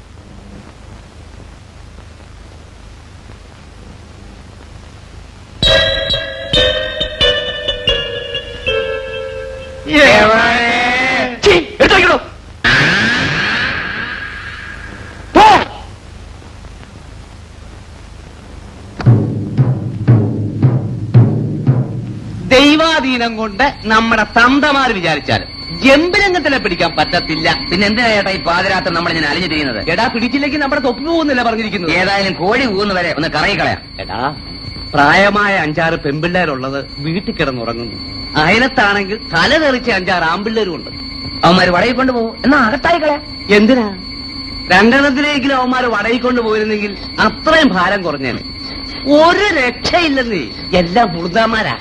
ഛീ, എടുത്ത് വയ്ക്കണോ പോ ദൈവാധീനം കൊണ്ട് നമ്മുടെ തന്തമാര് വിചാരിച്ചാലും ജമ്പരംഗത്തിനെ പിടിക്കാൻ പറ്റത്തില്ല പിന്നെ എന്തിനാ ചേട്ടാ ഈ പാതിരാത്രി നമ്മൾ ഞാൻ അലിഞ്ഞു ചെയ്യുന്നത് എടാ പിടിച്ചില്ലെങ്കിൽ നമ്മുടെ തൊപ്പി പോകുന്നില്ല പറഞ്ഞിരിക്കുന്നത് ഏതായാലും കോഴി ഊന്ന് വരെ ഒന്ന് കറങ്ങിക്കളയാം എടാ പ്രായമായ അഞ്ചാറ് പെമ്പിള്ളേരുള്ളത് വീട്ടിൽ കിടന്നുറങ്ങുന്നു അയലത്താണെങ്കിൽ തല തെറിച്ച അഞ്ചാറ് ആമ്പിള്ളേരും ഉണ്ട് അവന്മാര് വടയിൽ കൊണ്ടുപോകും എന്നാ അകത്തായി കളയാം എന്തിനാ രണ്ടെണ്ണത്തിലെങ്കിലും അവന്മാര് വടയിക്കൊണ്ട് പോയിരുന്നെങ്കിൽ അത്രയും ഭാരം കുറഞ്ഞേനെ ഒരു രക്ഷയില്ലെന്നേ എല്ലാം മുറുതാമാരാ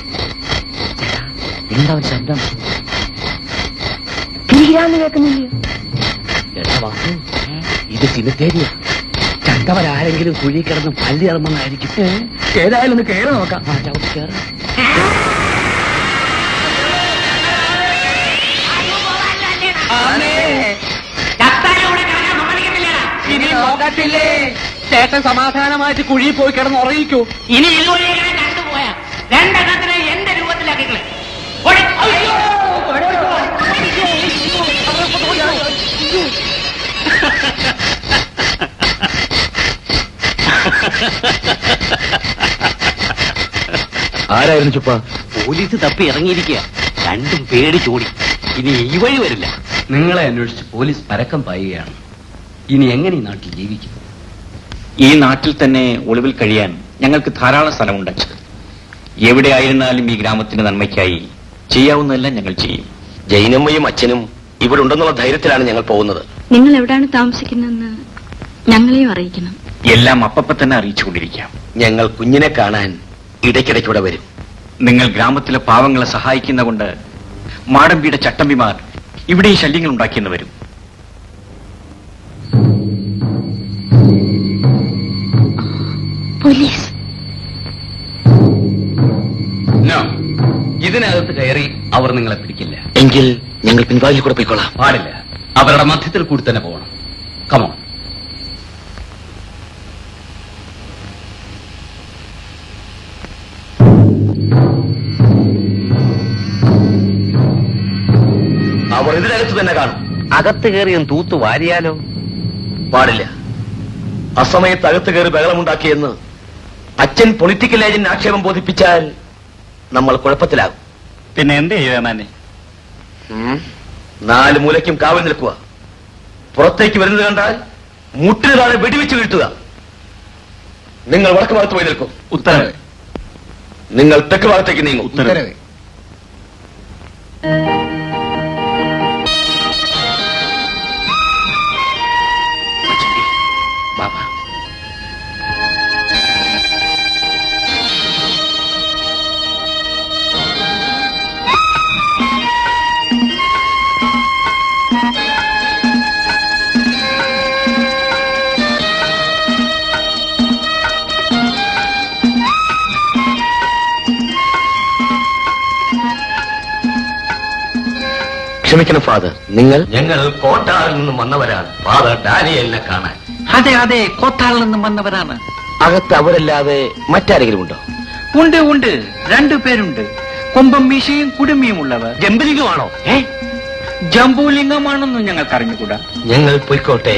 എന്താ ഒരു ശബ്ദം കിരികിരാന്ന് കേൾക്കുന്നില്ല എടാ വാസു ഇത് സിനിത്തേരിയ ചത്തവരാരെങ്കിലും കുഴി കിടന്ന് പല്ലി ഇറങ്ങുന്നതായിരിക്കും ഏതായാലും ഒന്ന് കയറി നോക്കാം ആ ചവിട്ടി കയറി ഇനി നോക്കത്തില്ലേ ചേട്ടൻ സമാധാനമായിട്ട് കുഴിയിൽ പോയി കിടന്ന് ഉറങ്ങിക്കൂ ഇനി ഇതുവഴി കണ്ടുപോയാ രണ്ടെണ്ണത്തിനെ എന്റെ രൂപത്തിലാക്കിക്കളെ ആരായിരുന്നു ചുപ്പ പോലീസ് തപ്പി ഇറങ്ങിയിരിക്കുക രണ്ടും പേടിച്ചോടി ഇനി ഈ വഴി വരില്ല നിങ്ങളെ അന്വേഷിച്ച് പോലീസ് പരക്കം പായുകയാണ് ഇനി എങ്ങനെ ഈ നാട്ടിൽ ജീവിക്കും ഈ നാട്ടിൽ തന്നെ ഒളിവിൽ കഴിയാൻ ഞങ്ങൾക്ക് ധാരാളം സ്ഥലമുണ്ട് എവിടെയായിരുന്നാലും ഈ ഗ്രാമത്തിന്റെ നന്മയ്ക്കായി ചെയ്യാവുന്നതെല്ലാം ഞങ്ങൾ ചെയ്യും ജൈനമ്മയും അച്ഛനും ഇവിടെ ഉണ്ടെന്നുള്ള ധൈര്യത്തിലാണ് ഞങ്ങൾ പോകുന്നത് നിങ്ങൾ എവിടെയാണ് താമസിക്കുന്നതെന്ന് ഞങ്ങളെയും അറിയിക്കണം എല്ലാം അപ്പപ്പ തന്നെ അറിയിച്ചുകൊണ്ടിരിക്കാം ഞങ്ങൾ കുഞ്ഞിനെ കാണാൻ ഇടയ്ക്കിടയ്ക്കൂടെ വരും നിങ്ങൾ ഗ്രാമത്തിലെ പാവങ്ങളെ സഹായിക്കുന്ന കൊണ്ട് മാടമ്പിയുടെ ചട്ടമ്പിമാർ ഇവിടെ ഈ ശല്യങ്ങൾ ഉണ്ടാക്കിയെന്ന് വരും പോലീസ് ഇതിനകത്ത് കയറി അവർ നിങ്ങളെ പിടിക്കില്ല എങ്കിൽ ഞങ്ങൾ പിൻവാതിൽ കൂടെ പോയിക്കൊള്ളാം പാടില്ല അവരുടെ മധ്യത്തിൽ കൂടി തന്നെ പോകണം കമോൺ അവർ ഇതിനകത്ത് തന്നെ കാണും അകത്ത് കയറിയും തൂത്തു വാരിയാലോ പാടില്ല അസമയത്ത് അകത്ത് കയറി ബഹളമുണ്ടാക്കിയെന്ന് അച്ഛൻ പൊളിറ്റിക്കൽ ഏജന്റ് ആക്ഷേപം ബോധിപ്പിച്ചാൽ നമ്മൾ കുഴപ്പത്തിലാകും പിന്നെ എന്ത് ചെയ്യുവാനെ ഉം. നാല് മൂലയ്ക്കും കാവൽ നിൽക്കുക പുറത്തേക്ക് വരുന്നത് കണ്ടാൽ മുട്ടിന് താഴെ വെടിവെച്ച് വീഴ്ത്തുക നിങ്ങൾ വടക്ക് ഭാഗത്ത് പോയി നിൽക്കും ഉത്തരവ് നിങ്ങൾ തെക്ക് ഭാഗത്തേക്ക് നീങ്ങും ഉത്തരവ് ബാബാ ക്ഷമിക്കണം ഫാദർ നിങ്ങൾ ഞങ്ങൾ കോട്ടാറിൽ നിന്നും വന്നവരാണ് ഫാദർ ഡാനിയലിനെ കാണാൻ അതെ അതെ കോത്താളിൽ നിന്നും വന്നവരാണ് അകത്ത് അവരല്ലാതെ മറ്റാരെങ്കിലും ഉണ്ടോ ഉണ്ട് ഉണ്ട് രണ്ടു പേരുണ്ട് കൊമ്പം മീശയും കുടുമിയും ഉള്ളവർ ജമ്പലിംഗമാണോ ഏ ജംബൂലിംഗമാണെന്നും ഞങ്ങൾക്ക് അറിഞ്ഞുകൂടാ ഞങ്ങൾ പൊയ്ക്കോട്ടെ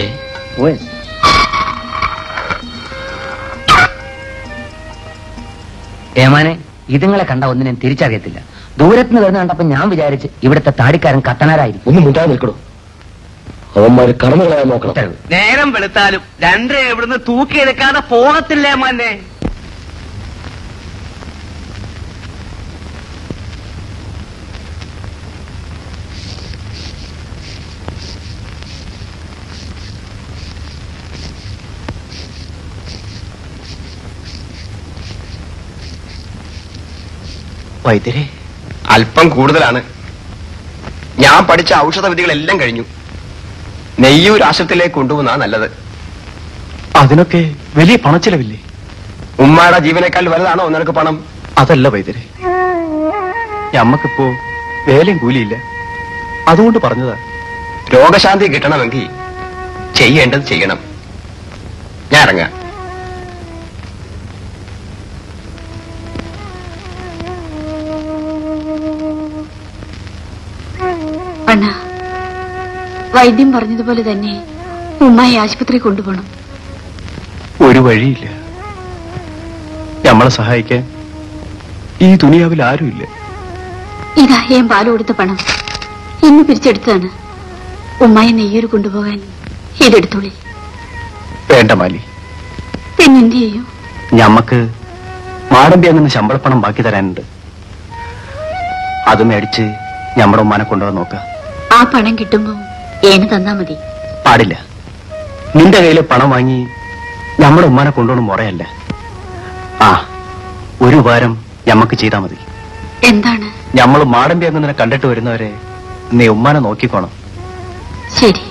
ഏമാനെ ഇതുങ്ങളെ കണ്ട ഒന്നിനും തിരിച്ചറിയത്തില്ല ദൂരത്തുനിന്ന് വരുന്ന കണ്ടപ്പോ ഞാൻ വിചാരിച്ച് ഇവിടുത്തെ താടിക്കാരൻ കത്തനാരായിരിക്കും ഒന്നും മുണ്ടാതെ നിൽക്കണോ അവന്മാര് കടന്നുകളയാൻ നോക്കണം നേരം വെളുത്താലും രണ്ടര ഇവിടുന്ന് തൂക്കിയെടുക്കാതെ പോകത്തില്ലേ മാന്നെ വൈദ്യരെ അല്പം കൂടുതലാണ് ഞാൻ പഠിച്ച ഔഷധ വിധികളെല്ലാം കഴിഞ്ഞു നെയ്യൂർ ആശുപത്രിയിലേക്ക് കൊണ്ടുപോകുന്ന നല്ലത് അതിനൊക്കെ വലിയ പണച്ചിലവില്ലേ ഉമ്മാടെ ജീവനേക്കാൾ വലുതാണോ നിനക്ക് പണം അതല്ല വൈദ്യരെ ഞമ്മക്കിപ്പോ വേലയും കൂലിയില്ല അതുകൊണ്ട് പറഞ്ഞതാ രോഗശാന്തി കിട്ടണമെങ്കിൽ ചെയ്യേണ്ടത് ചെയ്യണം ഞാൻ ഇറങ്ങാം അണ്ണ വൈദ്യം പറഞ്ഞതുപോലെ തന്നെ ഉമ്മായി ആശുപത്രി കൊണ്ടുപോകണം ഒരു വഴിയില്ല നമ്മളെ സഹായിക്കാൻ ഈ ദുനിയാവിൽ ആരുമില്ല ഇതാ ഞാൻ പാല് കൊടുത്ത പണം ഇന്ന് പിരിച്ചെടുത്തതാണ് ഉമ്മായി നെയ്യൂർ കൊണ്ടുപോകാൻ ഇതെടുത്തോളി വേണ്ട മാലി പിന്നെന്ത് ചെയ്യും ഞമ്മക്ക് മാടമ്പി അങ്ങനെ ശമ്പളപ്പണം ബാക്കി തരാനുണ്ട് അത് മേടിച്ച് ഞമ്മടെ ഉമ്മാനെ കൊണ്ടുപോകാൻ നോക്കാം ആ പണം കിട്ടുമ്പോ ഏന് തന്നാ മതി പാടില്ല നിന്റെ കയ്യില് പണം വാങ്ങി നമ്മുടെ ഉമ്മാനെ കൊണ്ടുപോകണം മുറയല്ല ആ ഒരു ഉപകാരം ഞമ്മക്ക് ചെയ്താ മതി എന്താണ് ഞമ്മള് മാടമ്പി അങ്ങനെ കണ്ടിട്ട് വരുന്നവരെ നീ ഉമ്മാനെ നോക്കിക്കോണം ശരി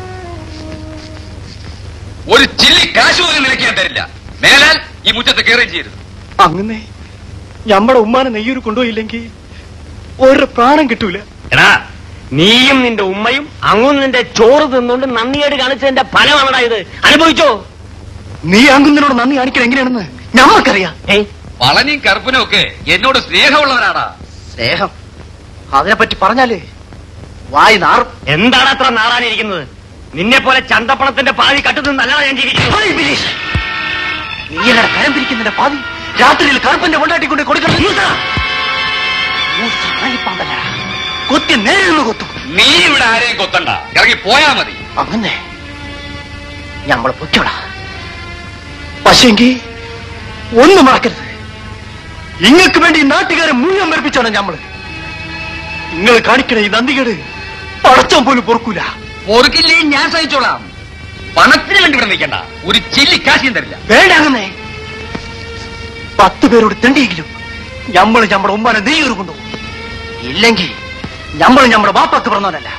ഒരു ചില്ലി കാശ് പോലും നിനക്ക് ഞാൻ തരില്ല മേലാൽ ഈ മുറ്റത്ത് കയറുകയും ചെയ്യരുത് അങ്ങനെ ഞമ്മടെ ഉമ്മാനെ നെയ്യൂര് കൊണ്ടുപോയില്ലെങ്കിൽ ഒരു പ്രാണം കിട്ടൂല എടാ നീയും നിന്റെ ഉമ്മയും അങ്ങും നിന്റെ ചോറ് തിന്നുകൊണ്ട് നന്ദിയേട് കാണിച്ചതിന്റെ ഫലമാണടാ ഇത് അനുഭവിച്ചോ നീ അങ്കുന്നതിനോട് നന്ദി കാണിക്കണം എങ്ങനെയാണെന്ന് ഞമ്മക്കറിയാം വളനിയും കറുപ്പനും ഒക്കെ എന്നോട് സ്നേഹമുള്ളവരാടാ സ്നേഹം അതിനെപ്പറ്റി പറഞ്ഞാലേ വായി നാറും എന്താണ് അത്ര നാറാനിരിക്കുന്നത് നിന്നെ പോലെ ചന്തപ്പണത്തിന്റെ പാതി കട്ടുന്നല്ല ഞാൻ ജീവിക്കുന്നത് നീ എന്നെ കരം പിരിക്കുന്നതിന്റെ പാതി രാത്രിയിൽ കറുപ്പന്റെ കൊണ്ടാട്ടി കൊണ്ട് കൊടുക്കണം കൊത്തി നേരെ നിന്ന് കൊത്തും നീ ഇവിടെ ആരെയും കൊത്തണ്ട ഇറങ്ങി പോയാ മതി അങ്ങനെ ഞമ്മള് പൊയ്ക്കോടാ പക്ഷെങ്കി ഒന്നും മറക്കരുത് ഇങ്ങക്ക് വേണ്ടി ഈ നാട്ടുകാരെ മുഴുവൻ മരിപ്പിച്ചാണ് ഞമ്മള് നിങ്ങൾ കാണിക്കണ ഈ നന്ദികേട് പടച്ചം പോലും പൊറുക്കൂല പൊറുക്കില്ലേ ഞാൻ സഹിച്ചോളാം പണത്തിന് വേണ്ടി ഇവിടെ നിൽക്കണ്ട ഒരു ചില്ലി കാശിയും തരില്ല വേണ്ട അങ്ങനെ പത്ത് പേരോട് തെണ്ടിയെങ്കിലും ഞമ്മള് ഞമ്മടെ ഉമ്മാനെ നെയ്യൂർ കൊണ്ടുപോകും ഇല്ലെങ്കിൽ ഞമ്മള് ഞമ്മടെ ബാപ്പാക്ക് പറഞ്ഞവനല്ല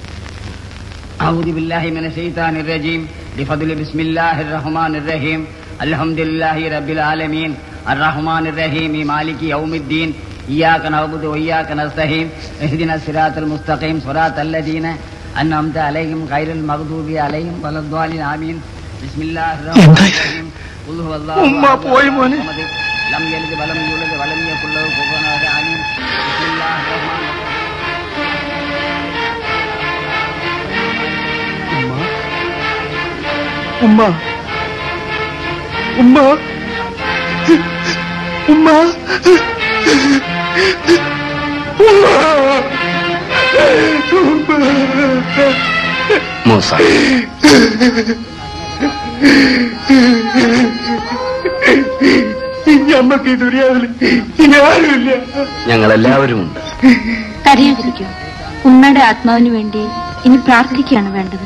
أعوذ بالله من الشيطان الرجيم بفضل بسم الله الرحمن الرحيم الحمد لله رب العالمين الرحمن الرحيم مالك يوم الدين إياك نعبد وإياك نستعين اهدنا الصراط المستقيم صراط الذين أنعمت عليهم غير المغضوب عليهم ولا الضالين آمين بسم الله الرحمن الرحيم قل هو الله ഉമ്മ أحد പോയി الله മോനെ. الصمد لم يلد ولم يولد ولم يكن له كفوا أحد آمين بسم الله الرحمن الرحيم ഉമ്മ ഉമ്മ ഉമ്മ മൂസ ഞമ്മക്ക് ഈ ദുര്യാവില് ഇനി ആരുമില്ല ഞങ്ങൾ എല്ലാവരും ഉണ്ട് കരയാതിരിക്കൂ ഉമ്മയുടെ ആത്മാവിന് വേണ്ടി ഇനി പ്രാർത്ഥിക്കുകയാണ് വേണ്ടത്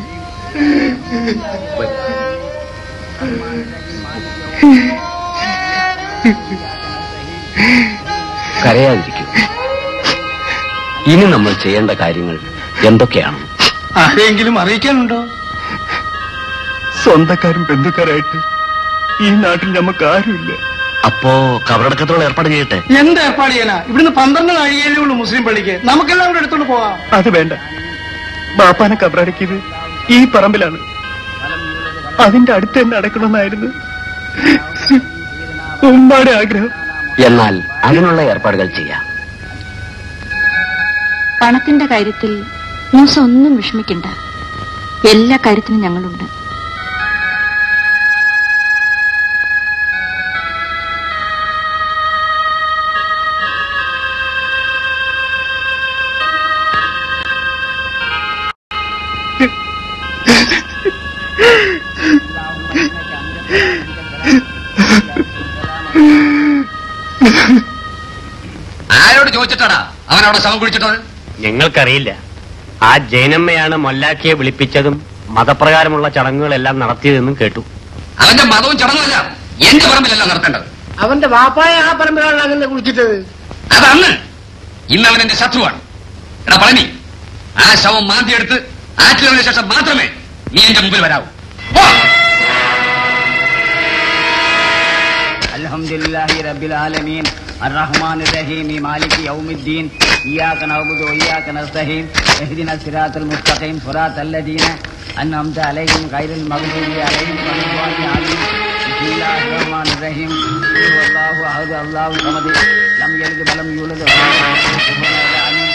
കരയാതിരിക്കും ഇനി നമ്മൾ ചെയ്യേണ്ട കാര്യങ്ങൾ എന്തൊക്കെയാണ് ആരെങ്കിലും അറിയിക്കാനുണ്ടോ സ്വന്തക്കാരും ബന്ധുക്കാരായിട്ട് ഈ നാട്ടിൽ നമുക്ക് ആരുമില്ല അപ്പോ കബറടക്കത്തോളം ഏർപ്പാട് ചെയ്യട്ടെ എന്ത് ഏർപ്പാട് ചെയ്യാനാ ഇവിടുന്ന് പന്ത്രണ്ട് കഴിയല്ലേ ഉള്ളൂ മുസ്ലിം പള്ളിക്ക് നമുക്കെല്ലാം കൂടെ എടുത്തോണ്ട് പോവാം അത് വേണ്ട ബാപ്പാനെ കബറടക്കിയത് ഈ പറമ്പിലാണ് അതിന്റെ അടുത്ത് തന്നെ അടക്കണമെന്നായിരുന്നു ഉമ്മാടെ ആഗ്രഹം എന്നാൽ അതിനുള്ള ഏർപ്പാടുകൾ ചെയ്യാം പണത്തിന്റെ കാര്യത്തിൽ മൂസ ഒന്നും വിഷമിക്കണ്ട എല്ലാ കാര്യത്തിനും ഞങ്ങളുണ്ട് ആരോട് ചോദിച്ചിട്ടാടാ അവൻ അവിടെ ശവം കുഴിച്ചിട്ടത് ഞങ്ങൾക്കറിയില്ല ആ ജൈനമ്മയാണ് മൊല്ലാക്കിയെ വിളിപ്പിച്ചതും മതപ്രകാരമുള്ള ചടങ്ങുകളെല്ലാം നടത്തിയതെന്നും കേട്ടു അവന്റെ മതവും ചടങ്ങുമല്ല എന്റെ പറമ്പിലല്ല നടത്തേണ്ടത് അവന്റെ വാപ്പായ ആ പറമ്പിലാണ് അങ്ങനെ കുളിച്ചിട്ടത് അതന്ന് ഇന്ന് അവൻ എന്റെ ശത്രുവാണ് എടാ പളനി ആ ശവം മാന്തിയെടുത്ത് ആറ്റിലതിനു ശേഷം മാത്രമേ നീ എന്റെ മുമ്പിൽ വരാവൂ الحمد لله رب العالمين الرحمن الرحيم مالك يوم الدين إياك نعبد وإياك نستعين اهدنا الصراط المستقيم صراط الذين أنعمت عليهم غير المغضوب عليهم ولا الضالين آمين بسم الله الرحمن الرحيم قل هو الله أحد الله الصمد لم يلد ولم يولد ولم يكن له كفوا أحد آمين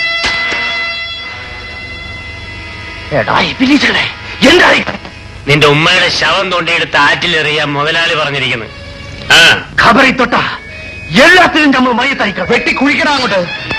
എടാ ഇബിലീസുകളെ എന്താ നിന്റെ ഉമ്മയുടെ ശവം തൊണ്ടിയെടുത്ത് ആറ്റിലെറിയാൻ മുതലാളി പറഞ്ഞിരിക്കുന്നു ആ ഖബറി തൊട്ട എല്ലാത്തിനും നമ്മൾ മയ്യത്തയക്കാം വെട്ടി കുഴിക്കണം അങ്ങോട്ട്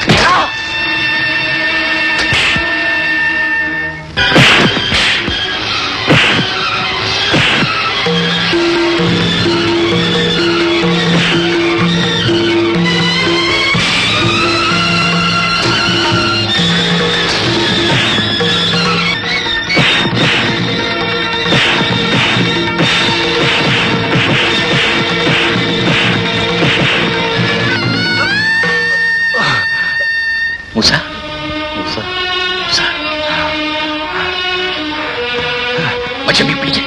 മൂസ മൂസ മൂസ പക്ഷെ പിടിക്കാൻ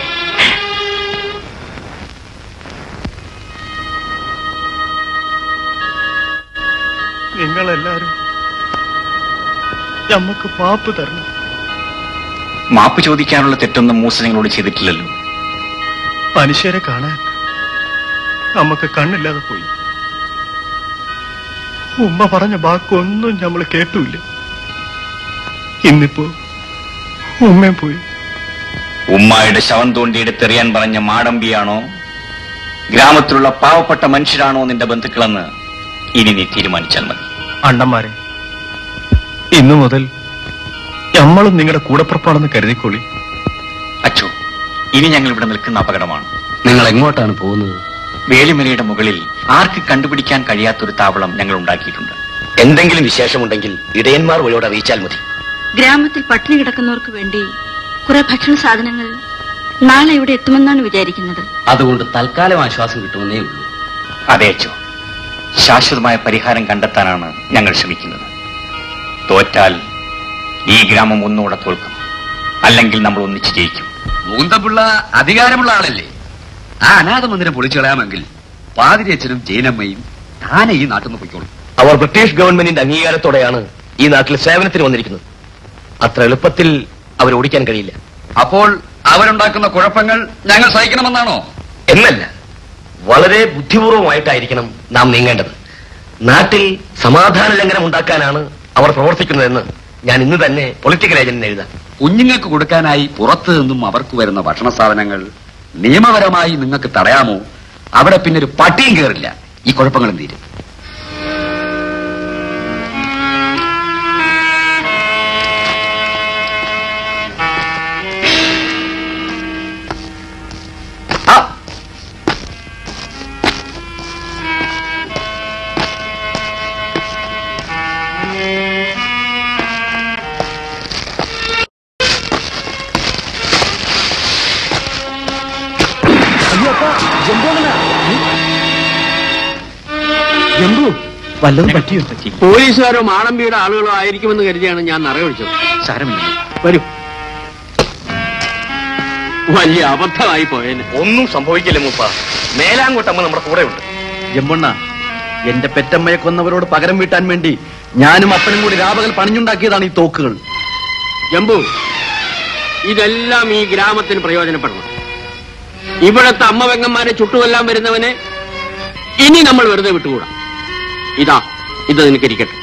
നിങ്ങളെല്ലാരും ഞമ്മക്ക് മാപ്പ് തരണം മാപ്പ് ചോദിക്കാനുള്ള തെറ്റൊന്നും മൂസ നിങ്ങളോട് ചെയ്തിട്ടില്ലല്ലോ മനുഷ്യരെ കാണാൻ നമുക്ക് കണ്ണില്ലാതെ പോയി ഉമ്മ പറഞ്ഞ വാക്കൊന്നും നമ്മൾ കേട്ടില്ല ഇന്നിപ്പോ ഉമ്മയും പോയി ഉമ്മായുടെ ശവം തോണ്ടിയെടുത്തെറിയാൻ പറഞ്ഞ മാടമ്പിയാണോ ഗ്രാമത്തിലുള്ള പാവപ്പെട്ട മനുഷ്യരാണോ നിന്റെ ബന്ധുക്കളെന്ന് ഇനി നീ തീരുമാനിച്ചാൽ മതി അണ്ണന്മാരെ ഇന്നു മുതൽ നമ്മളും നിങ്ങളുടെ കൂടപ്പുറപ്പാണെന്ന് കരുതിക്കോളി അച്ചോ ഇനി ഞങ്ങൾ ഇവിടെ നിൽക്കുന്ന അപകടമാണ് നിങ്ങൾ എങ്ങോട്ടാണ് പോകുന്നത് വേലിമലയുടെ മുകളിൽ ആർക്ക് കണ്ടുപിടിക്കാൻ കഴിയാത്തൊരു താവളം ഞങ്ങൾ ഉണ്ടാക്കിയിട്ടുണ്ട് എന്തെങ്കിലും വിശേഷമുണ്ടെങ്കിൽ ഇടയന്മാർ വഴിയോട് അറിയിച്ചാൽ മതി ഗ്രാമത്തിൽ പട്ടിണി കിടക്കുന്നവർക്ക് വേണ്ടി കുറെ ഭക്ഷണ സാധനങ്ങൾ നാളെ ഇവിടെ എത്തുമെന്നാണ് വിചാരിക്കുന്നത് അതുകൊണ്ട് തൽക്കാലം ആശ്വാസം കിട്ടുമെന്നേ ഉള്ളൂ അതെ അച്ചോ ശാശ്വതമായ പരിഹാരം കണ്ടെത്താനാണ് ഞങ്ങൾ ശ്രമിക്കുന്നത് തോറ്റാൽ ഈ ഗ്രാമം ഒന്നുകൂടെ തോൽക്കും അല്ലെങ്കിൽ നമ്മൾ ഒന്നിച്ച് ജയിക്കും മൂന്തപിള്ള അധികാരമുള്ള ആളല്ലേ ആ അനാഥ മന്ദിരം പൊളിച്ചു കളയാമെങ്കിൽ പാതിരിയച്ഛനും ജൈനമ്മയും താനെ ഈ നാട്ടിൽ നിന്ന് പൊയ്ക്കോളും അവർ ബ്രിട്ടീഷ് ഗവൺമെന്റിന്റെ അംഗീകാരത്തോടെയാണ് ഈ നാട്ടിൽ സേവനത്തിന് വന്നിരിക്കുന്നത് അത്ര എളുപ്പത്തിൽ അവർ ഓടിക്കാൻ കഴിയില്ല അപ്പോൾ അവരുണ്ടാക്കുന്ന കുഴപ്പങ്ങൾ ഞങ്ങൾ സഹിക്കണമെന്നാണോ എന്നല്ല വളരെ ബുദ്ധിപൂർവമായിട്ടായിരിക്കണം നാം നീങ്ങേണ്ടത് നാട്ടിൽ സമാധാന ലംഘനം ഉണ്ടാക്കാനാണ് അവർ പ്രവർത്തിക്കുന്നതെന്ന് ഞാൻ ഇന്ന് തന്നെ പൊളിറ്റിക്കൽ ഏജന്റിന് എഴുതാം കുഞ്ഞുങ്ങൾക്ക് കൊടുക്കാനായി പുറത്തു നിന്നും അവർക്ക് വരുന്ന ഭക്ഷണ സാധനങ്ങൾ നിയമപരമായി നിങ്ങൾക്ക് തടയാമോ അവിടെ പിന്നെ ഒരു പട്ടിയും കയറില്ല ഈ കുഴപ്പങ്ങളും തീരും ജംബു വല്ലതും പറ്റിയോ പോലീസുകാരോ മാളമ്പിയുടെ ആളുകളോ ആയിരിക്കുമെന്ന് കരുതിയാണ് ഞാൻ നിറയൊഴിച്ചത് സാരമില്ല വരൂ വലിയ അബദ്ധമായി പോയേനെ ഒന്നും സംഭവിക്കില്ല മൂപ്പ മേലാങ്കോട്ടമ്മ നമ്മുടെ കൂടെ ഉണ്ട് ജമ്പണ്ണ എന്റെ പെറ്റമ്മയെ കൊന്നവരോട് പകരം വീട്ടാൻ വേണ്ടി ഞാനും അപ്പനും കൂടി രാപകൽ പണിഞ്ഞുണ്ടാക്കിയതാണ് ഈ തോക്കുകൾ ജംബു ഇതെല്ലാം ഈ ഗ്രാമത്തിന് പ്രയോജനപ്പെടണം ഇവിടത്തെ അമ്മവെങ്ങന്മാരെ ചുട്ടുകൊല്ലാൻ വരുന്നവനെ ഇനി നമ്മൾ വെറുതെ വിട്ടുകൂടാ ഇതാ ഇത് നിനക്കിരിക്കട്ടെ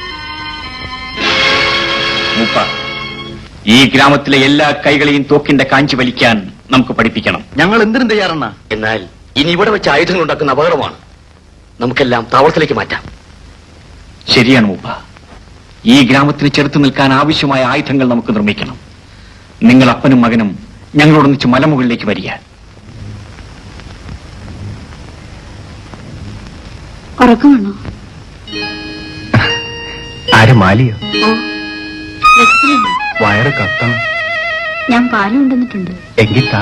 മൂപ്പ ഈ ഗ്രാമത്തിലെ എല്ലാ കൈകളെയും തോക്കിന്റെ കാഞ്ചി വലിക്കാൻ നമുക്ക് പഠിപ്പിക്കണം ഞങ്ങൾ എന്തിനും തയ്യാറണ്ണ എന്നാൽ ഇനി ഇവിടെ വെച്ച് ആയുധങ്ങൾ ഉണ്ടാക്കുന്ന അപകടമാണ് നമുക്കെല്ലാം താവളത്തിലേക്ക് മാറ്റാം ശരിയാണ് മൂപ്പ ഈ ഗ്രാമത്തിന് ചെറുത്തു നിൽക്കാൻ ആവശ്യമായ ആയുധങ്ങൾ നമുക്ക് നിർമ്മിക്കണം നിങ്ങൾ അപ്പനും മകനും ഞങ്ങളോടൊന്നിച്ച് മലമുകളിലേക്ക് വരിക ഉറക്കമാണോ ആര് മാലിയോ ഓ രസത്തിലുണ്ട് വയറ് കത്തണം ഞാൻ പാലും കൊണ്ടുവന്നിട്ടുണ്ട് എങ്കിത്താ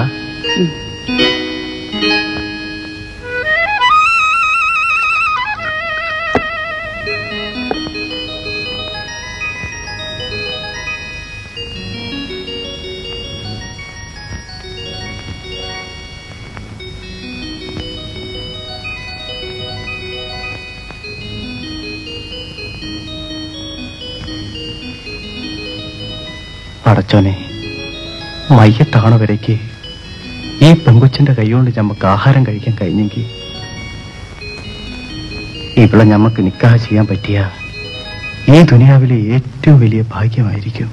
പടച്ചോനെ മയ്യത്താണ വരയ്ക്ക് ഈ പെങ്കൊച്ചിന്റെ കൈകൊണ്ട് ഞമ്മക്ക് ആഹാരം കഴിക്കാൻ കഴിഞ്ഞെങ്കിൽ ഇവിടെ ഞമ്മക്ക് നിക്കാഹ് ചെയ്യാൻ പറ്റിയ ഈ ദുനിയാവിലെ ഏറ്റവും വലിയ ഭാഗ്യമായിരിക്കും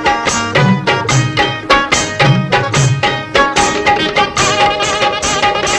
ആ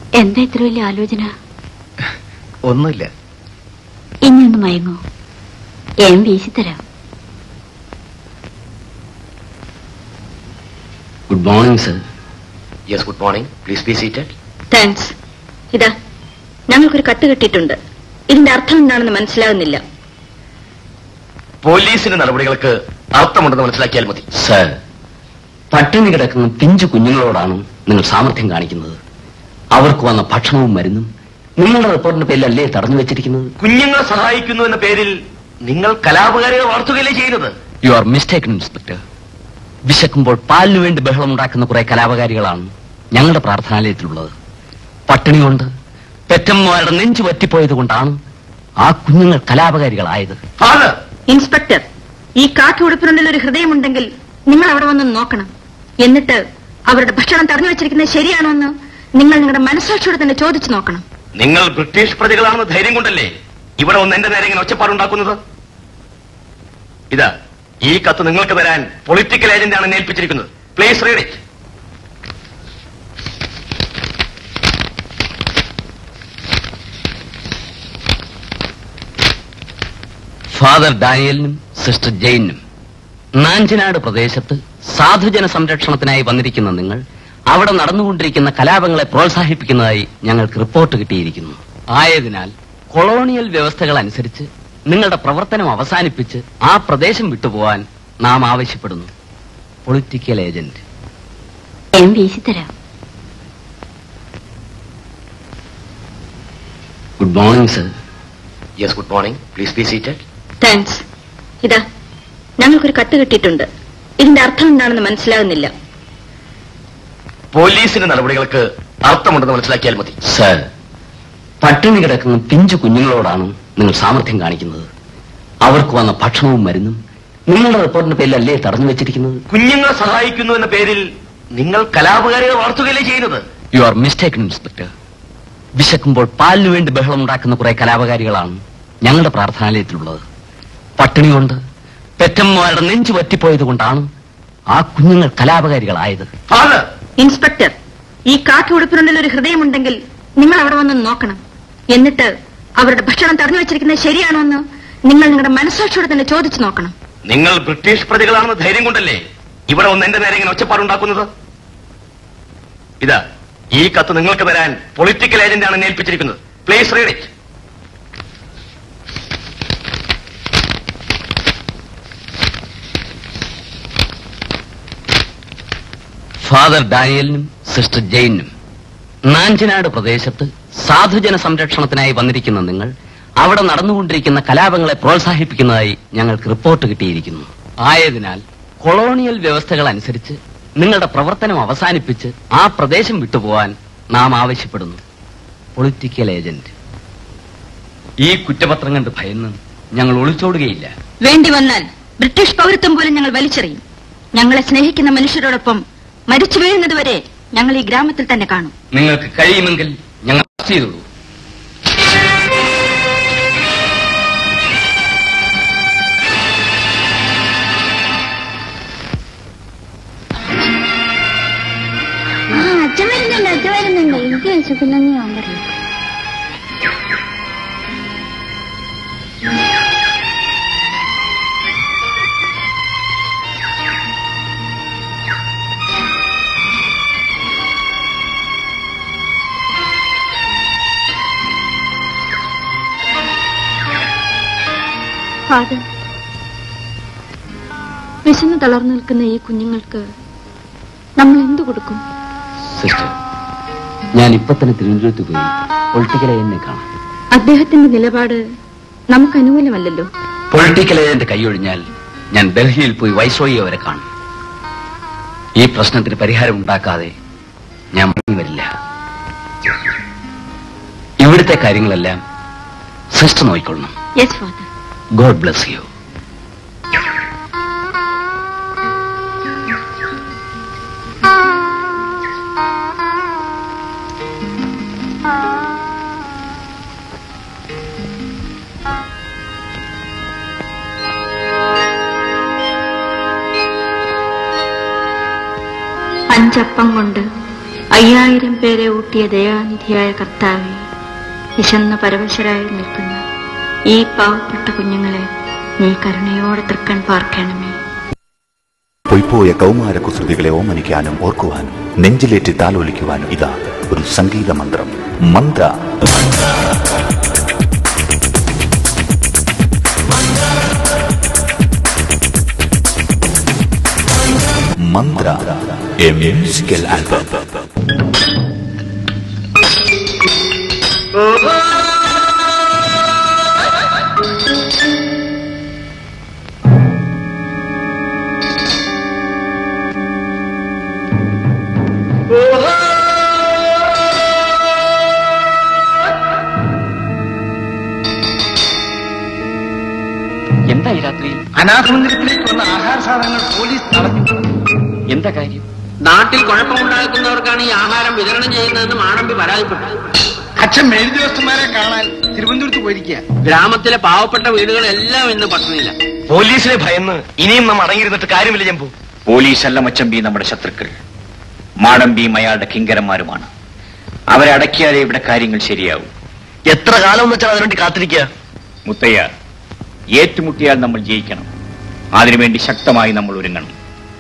എന്താ ഇത്ര വലിയ ആലോചന ഒന്നുമില്ല ഇനി ഒന്ന് മയങ്ങോ ഏം വീശിത്തരാം good morning sir yes good morning please be seated thanks ഇതാ ഞങ്ങൾക്കൊരു കത്ത് കിട്ടിയിട്ടുണ്ട് ഇതിന്റെ അർത്ഥം എന്താണെന്ന് മനസ്സിലാകുന്നില്ല പോലീസിന്റെ നടപടികൾക്ക് അർത്ഥമുണ്ടെന്ന് മനസ്സിലാക്കിയാൽ മതി സർ പട്ടിണി കിടക്കുന്ന പിഞ്ചു കുഞ്ഞുങ്ങളോടാണ് നിങ്ങൾ സാമർഥ്യം കാണിക്കുന്നത് അവർക്ക് വന്ന ഭക്ഷണവും മരുന്നും നിങ്ങളുടെ റിപ്പോർട്ടിന്റെ പേരിലല്ലേ തടഞ്ഞു വെച്ചിരിക്കുന്നത് കുഞ്ഞുങ്ങളെ സഹായിക്കുന്നു എന്ന പേരിൽ നിങ്ങൾ കലാപകാരികളെ വളർത്തുകയല്ലേ ചെയ്യുന്നത് യു ആർ മിസ്റ്റേക്കൺ ഇൻസ്പെക്ടർ വിശക്കുമ്പോൾ പാലിനു വേണ്ടി ബഹളമുണ്ടാക്കുന്ന കുറെ കലാപകാരികളാണ് ഞങ്ങളുടെ പ്രാർത്ഥനാലയത്തിലുള്ളത് പട്ടിണി കൊണ്ട് പെറ്റമ്മമാരുടെ നെഞ്ചു പറ്റിപ്പോയത് കൊണ്ടാണ് ആ കുഞ്ഞുങ്ങൾ കലാപകാരികളായത് ഇൻസ്പെക്ടർ ഈ കാക്കി ഉടുപ്പിനുള്ളിൽ ഒരു ഹൃദയമുണ്ടെങ്കിൽ നിങ്ങൾ അവിടെ വന്ന് നോക്കണം എന്നിട്ട് അവരുടെ ഭക്ഷണം തടഞ്ഞു വെച്ചിരിക്കുന്നത് ശരിയാണോ എന്ന് നിങ്ങൾ നിങ്ങളുടെ മനസ്സാക്ഷിയോട് തന്നെ ചോദിച്ചു നോക്കണം നിങ്ങൾ ബ്രിട്ടീഷ് പ്രതികളാണെന്ന് ധൈര്യം കൊണ്ടല്ലേ ഇവിടെ ഒന്ന് എന്റെ നേരെ ഇങ്ങനെ ഒച്ചപ്പാടുണ്ടാക്കുന്നത് ഇതാ ഈ കത്ത് നിങ്ങൾക്ക് തരാൻ പൊളിറ്റിക്കൽ ഏജന്റ് ആണ് എന്നെ ഏൽപ്പിച്ചിരിക്കുന്നത് പ്ലീസ് റീഡ് ഇറ്റ് ഫാദർ ഡാനിയലിനും സിസ്റ്റർ ജെയിനും നാഞ്ചനാട് പ്രദേശത്ത് സാധുജന സംരക്ഷണത്തിനായി വന്നിരിക്കുന്ന നിങ്ങൾ അവിടെ നടന്നുകൊണ്ടിരിക്കുന്ന കലാപങ്ങളെ പ്രോത്സാഹിപ്പിക്കുന്നതായി ഞങ്ങൾക്ക് റിപ്പോർട്ട് കിട്ടിയിരിക്കുന്നു ആയതിനാൽ കൊളോണിയൽ വ്യവസ്ഥകൾ അനുസരിച്ച് നിങ്ങളുടെ പ്രവർത്തനം അവസാനിപ്പിച്ച് ആ പ്രദേശം വിട്ടുപോകാൻ നാം ആവശ്യപ്പെടുന്നു പൊളിറ്റിക്കൽ ഏജന്റ് ഏം വീശിത്തരാം good morning sir yes good morning please be seated thanks ഇതാ ഞങ്ങൾക്കൊരു കത്ത് കിട്ടിയിട്ടുണ്ട് ഇതിന്റെ അർത്ഥം എന്താണെന്ന് മനസ്സിലാകുന്നില്ല പോലീസിന്റെ നടപടികൾക്ക് അർത്ഥമുണ്ടെന്ന് മനസ്സിലാക്കിയാൽ മതി സർ പട്ടിണി കിടക്കുന്ന പിഞ്ചു കുഞ്ഞുങ്ങളോടാണ് നിങ്ങൾ സാമർഥ്യം കാണിക്കുന്നത് അവർക്ക് വന്ന ഭക്ഷണവും മരുന്നും നിങ്ങളുടെ റിപ്പോർട്ടിന്റെ പേരിലല്ലേ തടഞ്ഞു വെച്ചിരിക്കുന്നത് കുഞ്ഞുങ്ങളെ സഹായിക്കുന്നു എന്ന പേരിൽ നിങ്ങൾ കലാപകാരികളെ വളർത്തുകയല്ലേ ചെയ്യുന്നത് യു ആർ മിസ്റ്റേക്കൺ ഇൻസ്പെക്ടർ വിശക്കുമ്പോൾ പാലിനു വേണ്ടി ബഹളമുണ്ടാക്കുന്ന കുറെ കലാപകാരികളാണ് ഞങ്ങളുടെ പ്രാർത്ഥനാലയത്തിലുള്ളത് പട്ടിണി കൊണ്ട് പെറ്റമ്മമാരുടെ നെഞ്ചു പറ്റിപ്പോയത് കൊണ്ടാണ് ആ കുഞ്ഞുങ്ങൾ കലാപകാരികളായത് ഇൻസ്പെക്ടർ ഈ കാക്കി ഉടുപ്പിനുള്ളിൽ ഒരു ഹൃദയമുണ്ടെങ്കിൽ നിങ്ങൾ അവിടെ വന്ന് നോക്കണം എന്നിട്ട് അവരുടെ ഭക്ഷണം തടഞ്ഞു വെച്ചിരിക്കുന്നത് ശരിയാണോ എന്ന് നിങ്ങൾ നിങ്ങളുടെ മനസ്സാക്ഷിയോട് തന്നെ ചോദിച്ചു നോക്കണം നിങ്ങൾ ബ്രിട്ടീഷ് പ്രതികളാണെന്ന് ധൈര്യം കൊണ്ടല്ലേ ഇവിടെ ഒന്ന് എന്റെ നേരെ ഇങ്ങനെ ഒച്ചപ്പാടുണ്ടാക്കുന്നത് ഇതാ ഈ കത്ത് നിങ്ങൾക്ക് തരാൻ പൊളിറ്റിക്കൽ ഏജന്റ് ആണ് എന്നെ ഏൽപ്പിച്ചിരിക്കുന്നത് പ്ലീസ് റീഡ് ഇറ്റ് ഫാദർ ഡാനിയലിനും സിസ്റ്റർ ജെയിനും നാഞ്ചനാട് പ്രദേശത്ത് സാധുജന സംരക്ഷണത്തിനായി വന്നിരിക്കുന്ന നിങ്ങൾ അവിടെ നടന്നുകൊണ്ടിരിക്കുന്ന കലാപങ്ങളെ പ്രോത്സാഹിപ്പിക്കുന്നതായി ഞങ്ങൾക്ക് റിപ്പോർട്ട് കിട്ടിയിരിക്കുന്നു ആയതിനാൽ കൊളോണിയൽ വ്യവസ്ഥകൾ അനുസരിച്ച് നിങ്ങളുടെ പ്രവർത്തനം അവസാനിപ്പിച്ച് ആ പ്രദേശം വിട്ടുപോകാൻ നാം ആവശ്യപ്പെടുന്നു പൊളിറ്റിക്കൽ ഏജന്റ് ഈ കുറ്റപത്രം കണ്ട് ഭയന്ന് ഞങ്ങൾ ഒളിച്ചോടുകയില്ല വേണ്ടി വന്നാൽ ബ്രിട്ടീഷ് പൗരത്വം പോലും ഞങ്ങൾ വലിച്ചെറിയും ഞങ്ങളെ സ്നേഹിക്കുന്ന മനുഷ്യരോടൊപ്പം മരിച്ചു വീഴുന്നതുവരെ ഞങ്ങൾ ഈ ഗ്രാമത്തിൽ തന്നെ കാണും നിങ്ങൾക്ക് കഴിയുമെങ്കിൽ ഞങ്ങൾ അറസ്റ്റ് ചെയ്തോളൂ ആ അച്ഛൻ വരുന്നുണ്ട് അച്ഛൻ വരുന്നുണ്ട് എനിക്ക് വിശക്കുന്നെന്ന് ഞാൻ പറയും ഫാദർ വിശന്ന് തളർന്നു നിൽക്കുന്ന ഈ കുഞ്ഞുങ്ങൾക്ക് നമ്മൾ എന്തു കൊടുക്കും സിസ്റ്റർ ഞാൻ ഇപ്പൊ തന്നെ തിരുവനന്തപുരത്ത് പോയി പൊളിറ്റിക്കൽ ഏജന്റിനെ കാണാം അദ്ദേഹത്തിന്റെ നിലപാട് നമുക്ക് അനുകൂലമല്ലല്ലോ പൊളിറ്റിക്കൽ ഏജന്റ് കൈയൊഴിഞ്ഞാൽ ഞാൻ ഡൽഹിയിൽ പോയി വൈസ്രോയിയെ വരെ കാണും ഈ പ്രശ്നത്തിന് പരിഹാരം ഉണ്ടാക്കാതെ ഞാൻ മടങ്ങി വരില്ല ഇവിടുത്തെ കാര്യങ്ങളെല്ലാം സിസ്റ്റർ നോക്കിക്കൊള്ളണം yes father God bless you അഞ്ചപ്പം കൊണ്ട് അയ്യായിരം പേരെ ഊട്ടിയ ദയാനിധിയായ കർത്താവെ വിശന്ന പരവശരായി നിൽക്കുന്ന ഈ പാവപ്പെട്ട കുഞ്ഞുങ്ങളെ നീ കരുണയോടെ തൃക്കൺ പാർക്കണമേ പൊയ്പോയ കൗമാര കുസൃതികളെ ഓമനിക്കാനും ഓർക്കുവാനും നെഞ്ചിലേറ്റി താലോലിക്കുവാനും ഇതാ ഒരു സംഗീത മന്ത്രം മന്ത്ര മന്ത്ര എ മ്യൂസിക്കൽ ആൽബം എന്താ ഈ രാത്രിയിൽ അനാഥമന്ദിരത്തിലേക്ക് വന്ന ആഹാര സാധനങ്ങൾ പോലീസ് തടഞ്ഞു എന്താ കാര്യം നാട്ടിൽ കുഴപ്പമുണ്ടാക്കുന്നവർക്കാണ് ഈ ആഹാരം വിതരണം ചെയ്യുന്നതെന്ന് മാണമ്പി പരാതിപ്പെട്ടു അച്ഛൻ മേൽദ്യോഗസ്ഥന്മാരെ കാണാൻ തിരുവനന്തപുരത്ത് പോയിരിക്കുക ഗ്രാമത്തിലെ പാവപ്പെട്ട വീടുകളെല്ലാം ഇന്ന് പട്ടിണിയില്ല പോലീസിനെ ഭയന്ന് ഇനിയും നാം അടങ്ങിയിരുന്നിട്ട് കാര്യമില്ല ജമ്പു പോലീസ് അല്ല മച്ചമ്പി നമ്മുടെ ശത്രുക്കൾ മാടമ്പിയും അയാളുടെ കിങ്കരന്മാരുമാണ് അവരെ അടക്കിയാലേ ഇവിടെ കാര്യങ്ങൾ ശരിയാവും എത്ര കാലം എന്ന് വെച്ചാൽ അതിനുവേണ്ടി കാത്തിരിക്കുക മുത്തയ്യ ഏറ്റുമുട്ടിയാൽ നമ്മൾ ജയിക്കണം അതിനുവേണ്ടി ശക്തമായി നമ്മൾ ഒരുങ്ങണം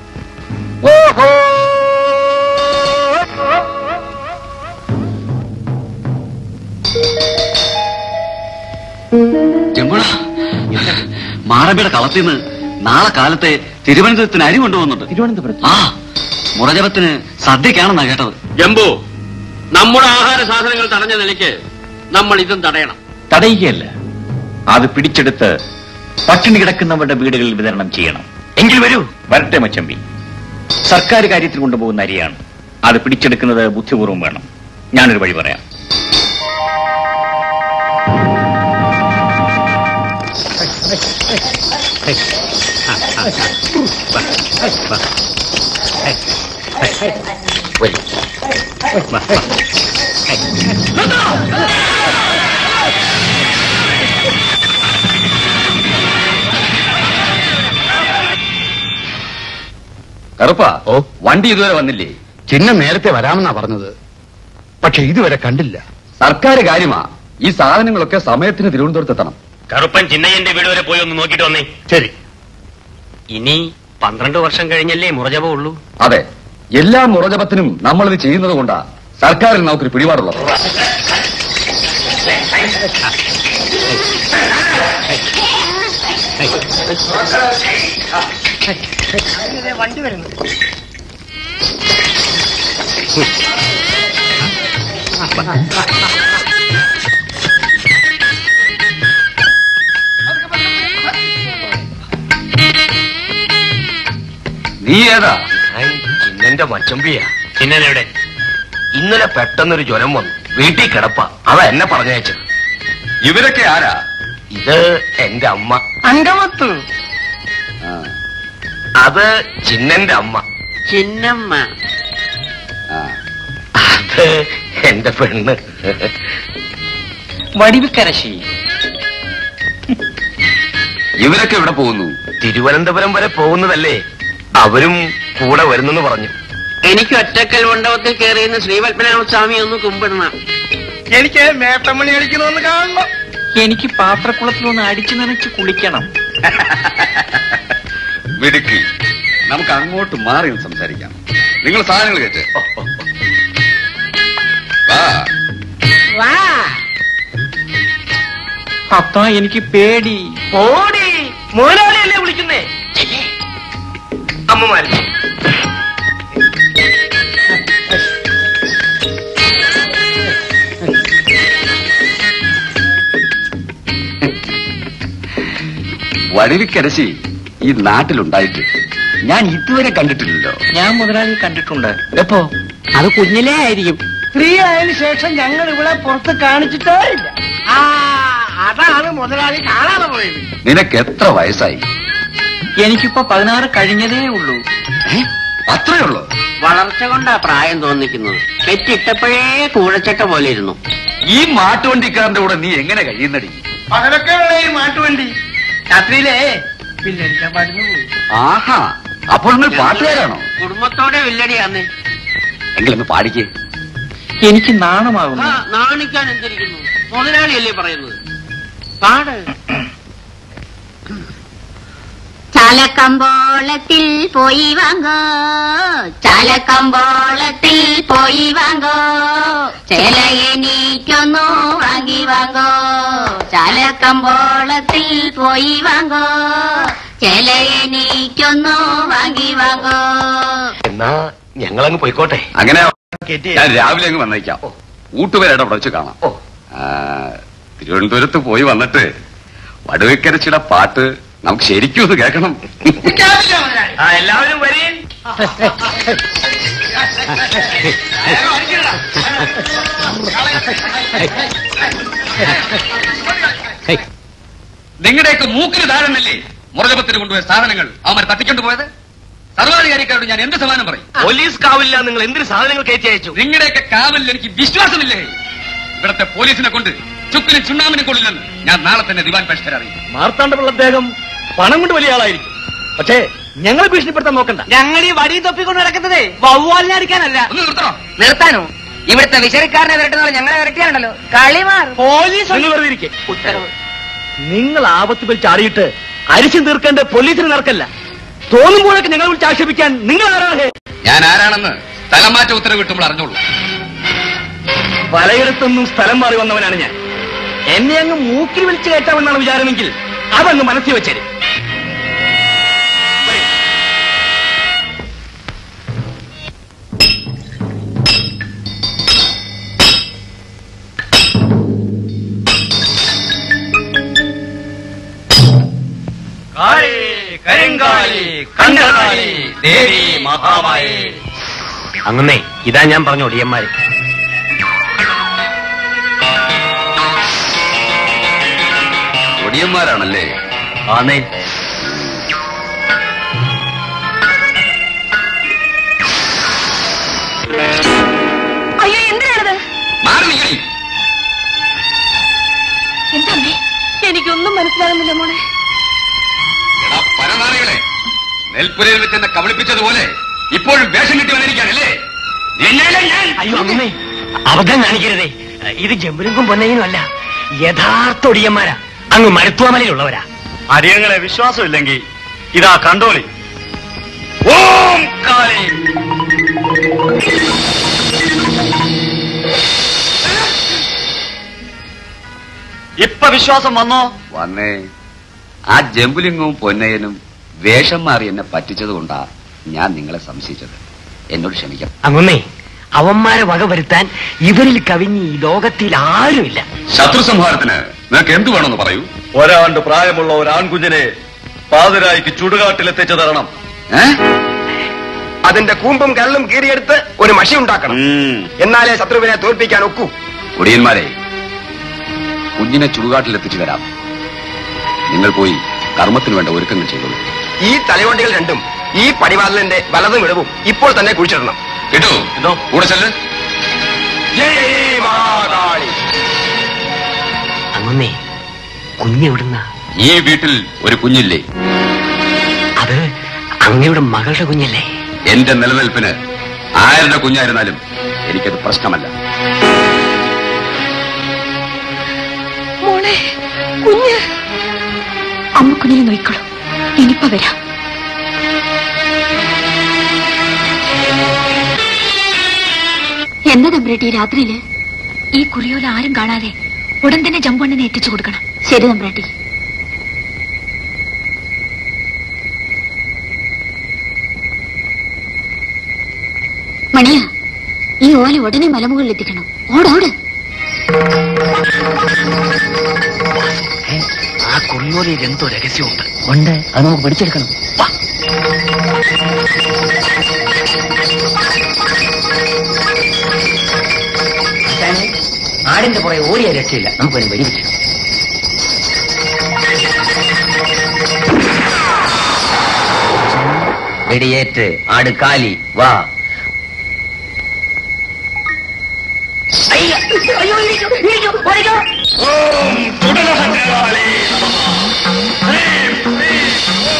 ജമ്പുള മാറമ്പിയുടെ കളത്തിൽ നിന്ന് നാളെ കാലത്തെ തിരുവനന്തപുരത്തിന് അരി കൊണ്ടുപോകുന്നുണ്ട് തിരുവനന്തപുരത്ത് ആ മുറജപത്തിന് സദ്യക്കാണെന്നാ കേട്ടത് ജംബു നമ്മുടെ ആഹാര സാധനങ്ങൾ തടഞ്ഞ നിലയ്ക്ക് നമ്മൾ ഇതും തടയണം തടയുകയല്ല അത് പിടിച്ചെടുത്ത് പട്ടിണി കിടക്കുന്നവരുടെ വീടുകളിൽ വിതരണം ചെയ്യണം എങ്കിൽ വരൂ വരട്ടെ മച്ചമ്പി സർക്കാർ കാര്യത്തിൽ കൊണ്ടുപോകുന്ന അരിയാണ് അത് പിടിച്ചെടുക്കുന്നത് ബുദ്ധിപൂർവ്വം വേണം ഞാനൊരു വഴി പറയാം കറുപ്പാ ഓ വണ്ടി ഇതുവരെ വന്നില്ലേ ചിഹ്നം നേരത്തെ വരാമെന്നാ പറഞ്ഞത് പക്ഷെ ഇതുവരെ കണ്ടില്ല സർക്കാർ കാര്യമാ ഈ സാധനങ്ങളൊക്കെ സമയത്തിന് തിരുവനന്തപുരത്ത് എത്തണം കറുപ്പൻ ചിന്നയ്യന്റെ വീട് വരെ പോയി ഒന്ന് നോക്കിട്ട് വന്നേ ശരി ഇനി പന്ത്രണ്ട് വർഷം കഴിഞ്ഞല്ലേ മുറജപം ഉള്ളൂ അതെ എല്ലാ മുറജപത്തിനും നമ്മളിത് ചെയ്യുന്നത് കൊണ്ടാ സർക്കാരിൽ നമുക്കൊരു പിടിപാടുള്ളത് വണ്ടി വരുന്നു നീ ഏതാ ചിന്നന്റെ മച്ചമ്പിയാ ചിന്നനെവിടെ ഇന്നലെ പെട്ടെന്നൊരു ജ്വരം വന്നു വീട്ടിൽ കിടപ്പ അവ എന്നെ പറഞ്ഞയച്ചത് ഇവരൊക്കെ ആരാ ഇത് എന്റെ അമ്മ അങ്കമത്തു അത് ചിന്നന്റെ അമ്മ ചിന്നമ്മ അത് എന്റെ പെണ്ണ് വടിവിക്കരശി ഇവരൊക്കെ എവിടെ പോകുന്നു തിരുവനന്തപുരം വരെ പോകുന്നതല്ലേ അവരും കൂടെ വരുന്നെന്ന് പറഞ്ഞു എനിക്ക് ഒറ്റക്കൽ മണ്ഡപത്തിൽ കയറിയുന്ന ശ്രീപത്മനാഭ സ്വാമി ഒന്ന് കുമ്പിടണം എനിക്ക് മേട്ടമണി അടിക്കണമെന്ന് കാണണം എനിക്ക് പാത്രക്കുളത്തിലൊന്ന് അടിച്ചു നനച്ച് കുളിക്കണം മിടുക്കി നമുക്ക് അങ്ങോട്ട് മാറി നിന്ന് സംസാരിക്കാം നിങ്ങൾ സാധനങ്ങൾ കേട്ട് വാ വാ അപ്പ എനിക്ക് പേടി ഓടി മോനാളിയല്ലേ വിളിക്കുന്നേ അമ്മമാര് വടിവിക്കരശി ഈ നാട്ടിലുണ്ടായിട്ട് ഞാൻ ഇതുവരെ കണ്ടിട്ടില്ലല്ലോ ഞാൻ മുതലാളി കണ്ടിട്ടുണ്ട് എപ്പോ അത് കുഞ്ഞിലേ ആയിരിക്കും സ്ത്രീ ആയതിനു ശേഷം ഞങ്ങൾ ഇവിടെ പുറത്ത് കാണിച്ചിട്ടേ ഇല്ല ആ അതാണ് മുതലാളി കാണാതെ പോയത് നിനക്ക് എത്ര വയസ്സായി എനിക്കിപ്പോ പതിനാറ് കഴിഞ്ഞതേ ഉള്ളൂ അത്രേ ഉള്ളൂ വളർച്ച കൊണ്ടാ പ്രായം തോന്നിക്കുന്നത് പെറ്റിട്ടപ്പോഴേ കൂഴച്ചട്ട പോലെ ഇരുന്നു ഈ മാട്ടുവണ്ടിക്കാരന്റെ കൂടെ നീ എങ്ങനെ കഴിയുന്നടി പകലൊക്കെ ഉള്ള ഈ മാട്ടുവണ്ടി രാത്രിയിലേ പിള്ളേരിക്കാൻ പാടുന്നു പോകും ആഹാ അപ്പോൾ നിങ്ങൾ പാട്ടുകാരാണോ കുടുംബത്തോടെ വില്ലടിയാന്നേ എങ്കിലൊന്ന് പാടിക്കേ എനിക്ക് നാണമാകുന്നു ആ, നാണിക്കാൻ എന്തിരിക്കുന്നു മുതലാളിയല്ലേ പറയുന്നത് പാട് ചാലക്കമ്പോളത്തിൽ പോയി വാങ്ങോ ചാലക്കമ്പോളത്തിൽ പോയി വാങ്ങോ ചേല എനിക്കൊന്നു വാങ്ങി വാങ്ങോ ചാലക്കമ്പോളത്തിൽ പോയി വാങ്ങോ ചേല എനിക്കൊന്നു വാങ്ങി വാങ്ങോ എന്നാ ഞങ്ങളങ്ങ് പോയിക്കോട്ടെ അങ്ങനെ ഞാൻ രാവിലെ അങ്ങ് വന്നേക്കാം ഊട്ടുപേരുടെ അവിടെ വെച്ച് കാണാം ആ, തിരുവനന്തപുരത്ത് പോയി വന്നിട്ട് വടുവക്കരച്ചിയുടെ പാട്ട് നമുക്ക് ശരിക്കും ഒന്ന് കേൾക്കണം ആ, എല്ലാവരും വരീ നിങ്ങളുടെയൊക്കെ മൂക്കിന് താഴെന്നല്ലേ മുറജപത്തിന് കൊണ്ടുപോയ സാധനങ്ങൾ അവന്മാർ തട്ടിക്കൊണ്ട് പോയത് സർവാധികാരിക്കാരോട് ഞാൻ എന്ത് സമാനം പറയും പോലീസ് കാവില്ല നിങ്ങൾ എന്തിന് സാധനങ്ങൾ കയറ്റി അയച്ചു നിങ്ങളുടെയൊക്കെ കാവലിൽ എനിക്ക് വിശ്വാസമില്ലേ ഇവിടത്തെ പോലീസിനെ കൊണ്ട് ചുക്കിനും ചുണ്ണാമിനെ കൊള്ളില്ലെന്ന് ഞാൻ നാളെ തന്നെ ദിവാൻ പരിഷ്കർ അറിയും മാർത്താണ്ഡപിള്ള അദ്ദേഹം പണം കൊണ്ട് വലിയ ആളായിരിക്കും പക്ഷേ ഞങ്ങളെ ഭീഷണിപ്പെടുത്താൻ നോക്കണ്ട ഞങ്ങൾ ഈ വടി തൊപ്പിക്കൊണ്ട് നടക്കുന്നതേ വവ്വാലിനെ അടിക്കാനല്ല നിർത്താനോ ഇവിടുത്തെ വിശറിക്കാരനെ വരട്ടുന്ന ഞങ്ങളെ വരട്ടിയാണല്ലോ കളിമാർ പോലീസ് നിങ്ങൾ വെറുതെ ഇരിക്കെ നിങ്ങൾ ആപത്ത് വിളിച്ച് ചാടിയിട്ട് അരിച്ചു തീർക്കേണ്ട പോലീസിന് നടക്കല്ല തോന്നുമ്പോഴൊക്കെ ഞങ്ങളെ വിളിച്ച് ആക്ഷേപിക്കാൻ നിങ്ങൾ ആരാണ് ഞാൻ ആരാണെന്ന് സ്ഥലം മാറ്റ ഉത്തരവ് കിട്ടുമ്പോൾ അറിഞ്ഞോളൂ പലയിടത്തൊന്നും സ്ഥലം മാറി വന്നവനാണ് ഞാൻ എന്നെ അങ്ങ് മൂക്കിൽ വിളിച്ച് കയറ്റാമെന്നാണ് വിചാരമെങ്കിൽ അതങ്ങ് മനസ്സിൽ വെച്ചേര് കാളി കരിങ്കാളി കണ്ടകാളി ദേവി മഹാമായി അങ്ങനെ ഇതാ ഞാൻ പറഞ്ഞു ഒടിയന്മാര് ഒടിയന്മാരാണല്ലേ ആന്നേ അയ്യോ എന്തിനാണത് മാറി നിൽക്കണി എന്താ അമ്മേ എനിക്കൊന്നും മനസ്സിലാകുന്നില്ല മോളെ എടാ പരനാളികളെ നെൽപ്പുരയിൽ വെച്ച് എന്നെ കബളിപ്പിച്ചതുപോലെ ഇപ്പോഴും വേഷം കിട്ടി വന്നിരിക്കാനല്ലേ നിന്നെയല്ലേ ഞാൻ അയ്യോ അമ്മേ അബദ്ധം കാണിക്കരുതേ ഇത് ജമ്പുരുങ്കും പൊന്നയ്യനും അല്ല യഥാർത്ഥ ഒടിയന്മാരാ അങ്ങ് മരുത്തുവമലയിലുള്ളവരാ അടിയങ്ങളെ വിശ്വാസമില്ലെങ്കിൽ ഇതാ കണ്ടോളി ഓം കാളി ഇപ്പൊ വിശ്വാസം വന്നോ വന്നേ ആ ജമ്പുലിംഗവും പൊന്നയനും വേഷം മാറി എന്നെ പറ്റിച്ചത് കൊണ്ടാ ഞാൻ നിങ്ങളെ സംശയിച്ചത് എന്നോട് ക്ഷമിക്കാം അങ്ങൊന്നേ അവന്മാരെ വക വരുത്താൻ ഇവരിൽ കവിഞ്ഞ് ഈ ലോകത്തിൽ ആരുമില്ല ശത്രു സംഹാരത്തിന് നിനക്ക് എന്ത് വേണമെന്ന് പറയൂ ഒരാണ്ട് പ്രായമുള്ള ഒരു ആൺകുഞ്ഞിനെ പാതിരായിക്ക് ചുടുകാട്ടിലെത്തിച്ചു തരണം അതിന്റെ കൂമ്പും കരളും കീറിയെടുത്ത് ഒരു മഷി ഉണ്ടാക്കണം എന്നാലേ ശത്രുവിനെ തോൽപ്പിക്കാൻ ഒക്കൂ ഒടിയന്മാരെ കുഞ്ഞിനെ ചുടുകാട്ടിലെത്തിച്ചു തരാം നിങ്ങൾ പോയി കർമ്മത്തിന് വേണ്ട ഒരുക്കങ്ങൾ ചെയ്തോളൂ ഈ തലയോണ്ടികൾ രണ്ടും ഈ പടിവാതിലിന്റെ വലതും ഇടവും ഇപ്പോൾ തന്നെ കുഴിച്ചിടണം കേട്ടോ എന്തോ കൂടെ ചെല്ല് അങ്ങൊന്നേ കുഞ്ഞെവിടുന്ന ഈ വീട്ടിൽ ഒരു കുഞ്ഞില്ലേ അത് അങ്ങയുടെ മകളുടെ കുഞ്ഞല്ലേ എന്റെ നിലനിൽപ്പിന് ആരുടെ കുഞ്ഞായിരുന്നാലും എനിക്കത് പ്രശ്നമല്ല മോളെ കുഞ്ഞ് അമ്മ കുഞ്ഞിനെ നോയിക്കോളൂ ഇനിയിപ്പ വരാം എന്താ തമ്പ്രേട്ടി ഈ രാത്രിയില് ഈ കുറിയോല ആരും കാണാതെ ഉടൻ തന്നെ ജമ്പണ്ണനെ എത്തിച്ചു കൊടുക്കണം ശരി തമ്പ്രാട്ടി മണിയ ഈ ഓല ഉടനെ മലമുകളിൽ എത്തിക്കണം ഓടോട് ആ കുറിയോലയിൽ എന്തോ രഹസ്യമുണ്ട് ഉണ്ട് അത് നമുക്ക് പിടിച്ചെടുക്കണം ആശാനെ, ആടിന്റെ പുറകെ ഓടിയ രക്ഷയില്ല നമുക്കൊരു വെടിവെച്ചു വെടിയേറ്റ് ആട് കാലി വാ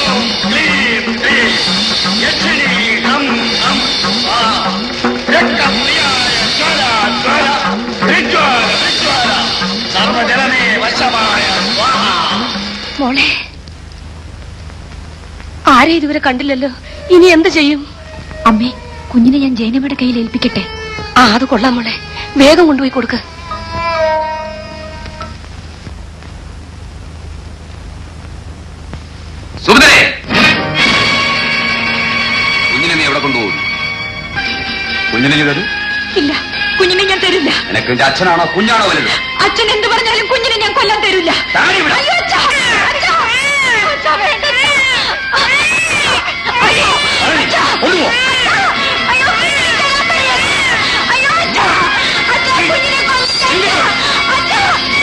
യക്ഷിണി ഹം ഹം ആ രക്തം ആരെ ഇതുവരെ കണ്ടില്ലല്ലോ ഇനി എന്ത് ചെയ്യും അമ്മേ കുഞ്ഞിനെ ഞാൻ ജൈനമ്മയുടെ കയ്യിൽ ഏൽപ്പിക്കട്ടെ ആ അത് കൊള്ളാം മോളെ വേഗം കൊണ്ടുപോയി കൊടുക്ക് സുഭദ്രേ കുഞ്ഞിനെ നീ എവിടെ കൊണ്ടുപോകും കുഞ്ഞിനെ നീ തരൂ ഇല്ല കുഞ്ഞിനെ ഞാൻ തരില്ല നിനക്ക് നിന്റെ അച്ഛനാണോ കുഞ്ഞാണോ വലുത് അച്ഛൻ എന്ത് പറഞ്ഞാലും കുഞ്ഞിനെ ഞാൻ കൊല്ലാൻ തരില്ല അയ്യോ, അച്ഛാ, അച്ഛാ, അച്ഛാ, വേണ്ട, അയ്യോ, അച്ഛാ, അയ്യോ, അയ്യോ, അച്ഛാ, അച്ഛാ, കുഞ്ഞിനെ കൊല്ലണ്ട, അച്ഛാ.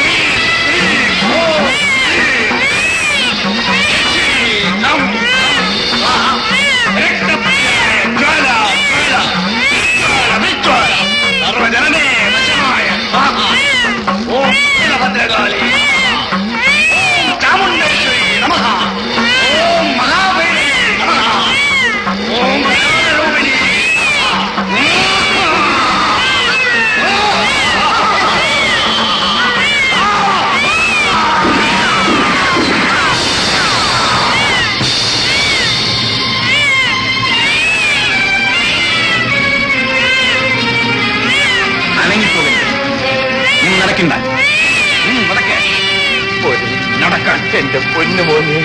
നടക്കണ്ട നടക്കാൻ എന്റെ പൊന്നു മോനെ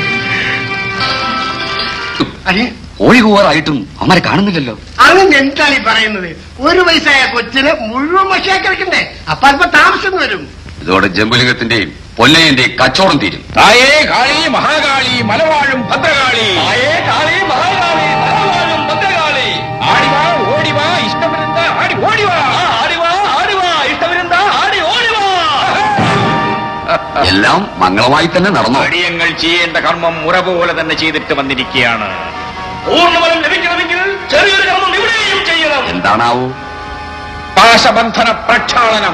കോഴി കൂവാറായിട്ടും അവന്മാരെ കാണുന്നില്ലല്ലോ അങ്ങനെ എന്താണ് ഈ പറയുന്നത് ഒരു വയസ്സായ കൊച്ചിന് മുഴുവൻ മഷിയാക്കി വെക്കണ്ടേ അപ്പൊ അല്പം താമസം വരും ഇതോടെ ജമ്പുലിംഗത്തിന്റെയും പൊന്നയന്റെയും കച്ചവടം തീരും തായേ കാളി മഹാകാളി മലവാഴും ഭദ്രകാളി തായേ കാളി മഹാകാളി മലവാഴും ഭദ്രകാളി ആടിവാ ഓടിവാ ഇഷ്ടമിരുന്ന ആടി ഓടിവാ ആടിവാ ആടിവാ ഇഷ്ടമിരുന്ന ആടി ഓടിവാ എല്ലാം മംഗളമായി തന്നെ നടന്നു അടിയങ്ങൾ ചെയ്യേണ്ട കർമ്മം മുറ പോലെ തന്നെ ചെയ്തിട്ട് വന്നിരിക്കുകയാണ് പൂർണ്ണഫലം ലഭിക്കണമെങ്കിൽ ചെറിയൊരു കർമ്മം ഇവിടെയും ചെയ്യണം എന്താണാവൂ പാശബന്ധന പ്രക്ഷാളനം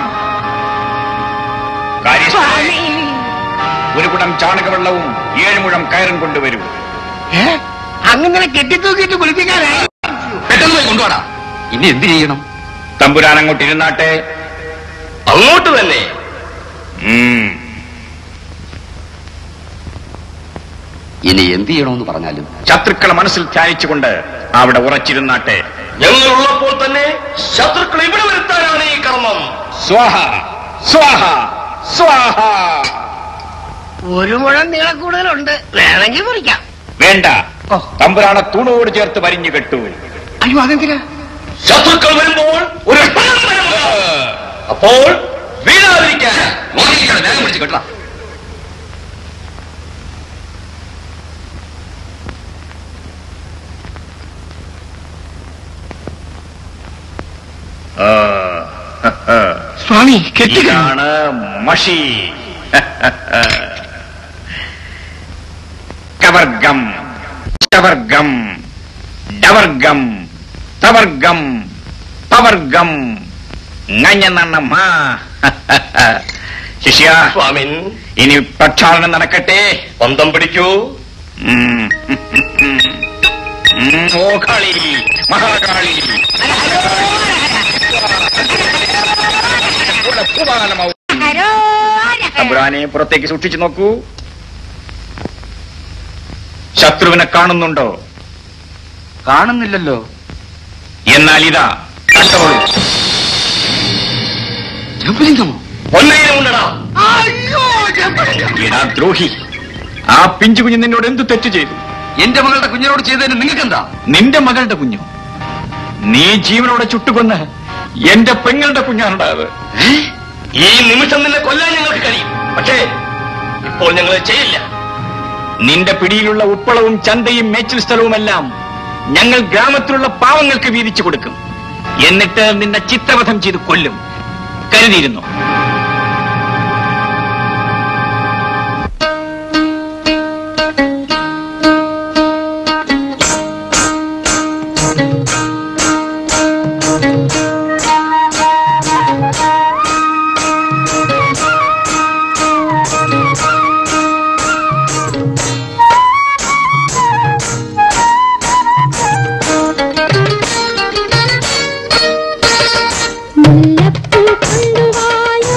കാര്യസ്ഥനെ, ഒരു കുടം ചാണകവെള്ളവും ഏഴ് മുഴം കയറും കൊണ്ടുവരൂ അങ്ങനെ കെട്ടിത്തൂക്കിയിട്ട് കുളിപ്പിക്കാനായി പെട്ടെന്ന് പോയി കൊണ്ടുപോടാ ഇനി എന്ത് ചെയ്യണം തമ്പുരാൻ അങ്ങോട്ട് ഇരുന്നാട്ടെ അങ്ങോട്ട് തന്നെ ഉം. ഇനി എന്ത് ചെയ്യണമെന്ന് പറഞ്ഞാലും ശത്രുക്കളെ മനസ്സിൽ ധ്യാനിച്ചുകൊണ്ട് അവിടെ ഉറച്ചിരുന്നാട്ടെ ഞങ്ങളുള്ളപ്പോൾ തന്നെ ശത്രുക്കൾ ഇവിടെ വരുത്താനാണ് ഈ കർമ്മം സ്വാഹ സ്വാഹ സ്വാഹ ഒരു മുഴം നീളം കൂടുതലുണ്ട് വേണമെങ്കിൽ മുറിക്കാം വേണ്ട തമ്പുരാനെ തൂണോട് ചേർത്ത് വരിഞ്ഞു കെട്ടു അയ്യോ അതെന്തിനാ ശത്രുക്കൾ വരുമ്പോൾ ഒരു പണം വരുക. അപ്പോൾ വീഴാതിരിക്കാൻ മോഹിനിക്കാണ് വേഗം പിടിച്ച് കെട്ടാ സ്വാമി കെട്ടി ഇതാണ് മഷി കവർഗം ചവർഗം ഡവർഗം തവർഗം പവർഗം നഞ്ഞ ശിഷ്യ സ്വാമിൻ ഇനി പ്രക്ഷാളനം നടക്കട്ടെ പന്തം പിടിക്കൂ ഉം. ഉം, ഓ കാളി മഹാകാളി ഭൂപാലമാവും. തമ്പുരാനെ പുറത്തേക്ക് സൂക്ഷിച്ചു നോക്കൂ ശത്രുവിനെ കാണുന്നുണ്ടോ കാണുന്നില്ലല്ലോ എന്നാൽ ഇതാ കണ്ടോളൂ ജമ്പുലിംഗമോ പൊന്നയിലുണ്ടടാ എടാ ദ്രോഹി ആ പിഞ്ചു കുഞ്ഞ് നിന്നോട് എന്ത് തെറ്റ് ചെയ്തു എന്റെ മകളുടെ കുഞ്ഞിനോട് ചെയ്തതിന് നിങ്ങൾക്കെന്താ നിന്റെ മകളുടെ കുഞ്ഞു നീ ജീവനോടെ ചുട്ടുകൊന്ന് എന്റെ പെങ്ങളുടെ കുഞ്ഞാണുണ്ടായത് ഈ നിമിഷം നിന്നെ കൊല്ലാൻ ഞങ്ങൾക്ക് കഴിയും പക്ഷേ ഇപ്പോൾ ഞങ്ങൾ ചെയ്യില്ല നിന്റെ പിടിയിലുള്ള ഉപ്പളവും ചന്തയും മേച്ചിൽ സ്ഥലവുമെല്ലാം ഞങ്ങൾ ഗ്രാമത്തിലുള്ള പാവങ്ങൾക്ക് വീതിച്ചു കൊടുക്കും എന്നിട്ട് നിന്നെ ചിത്രവധം ചെയ്ത് കൊല്ലും കരുതിയിരുന്നു മുല്ലപ്പൂ കൊണ്ടുവായോ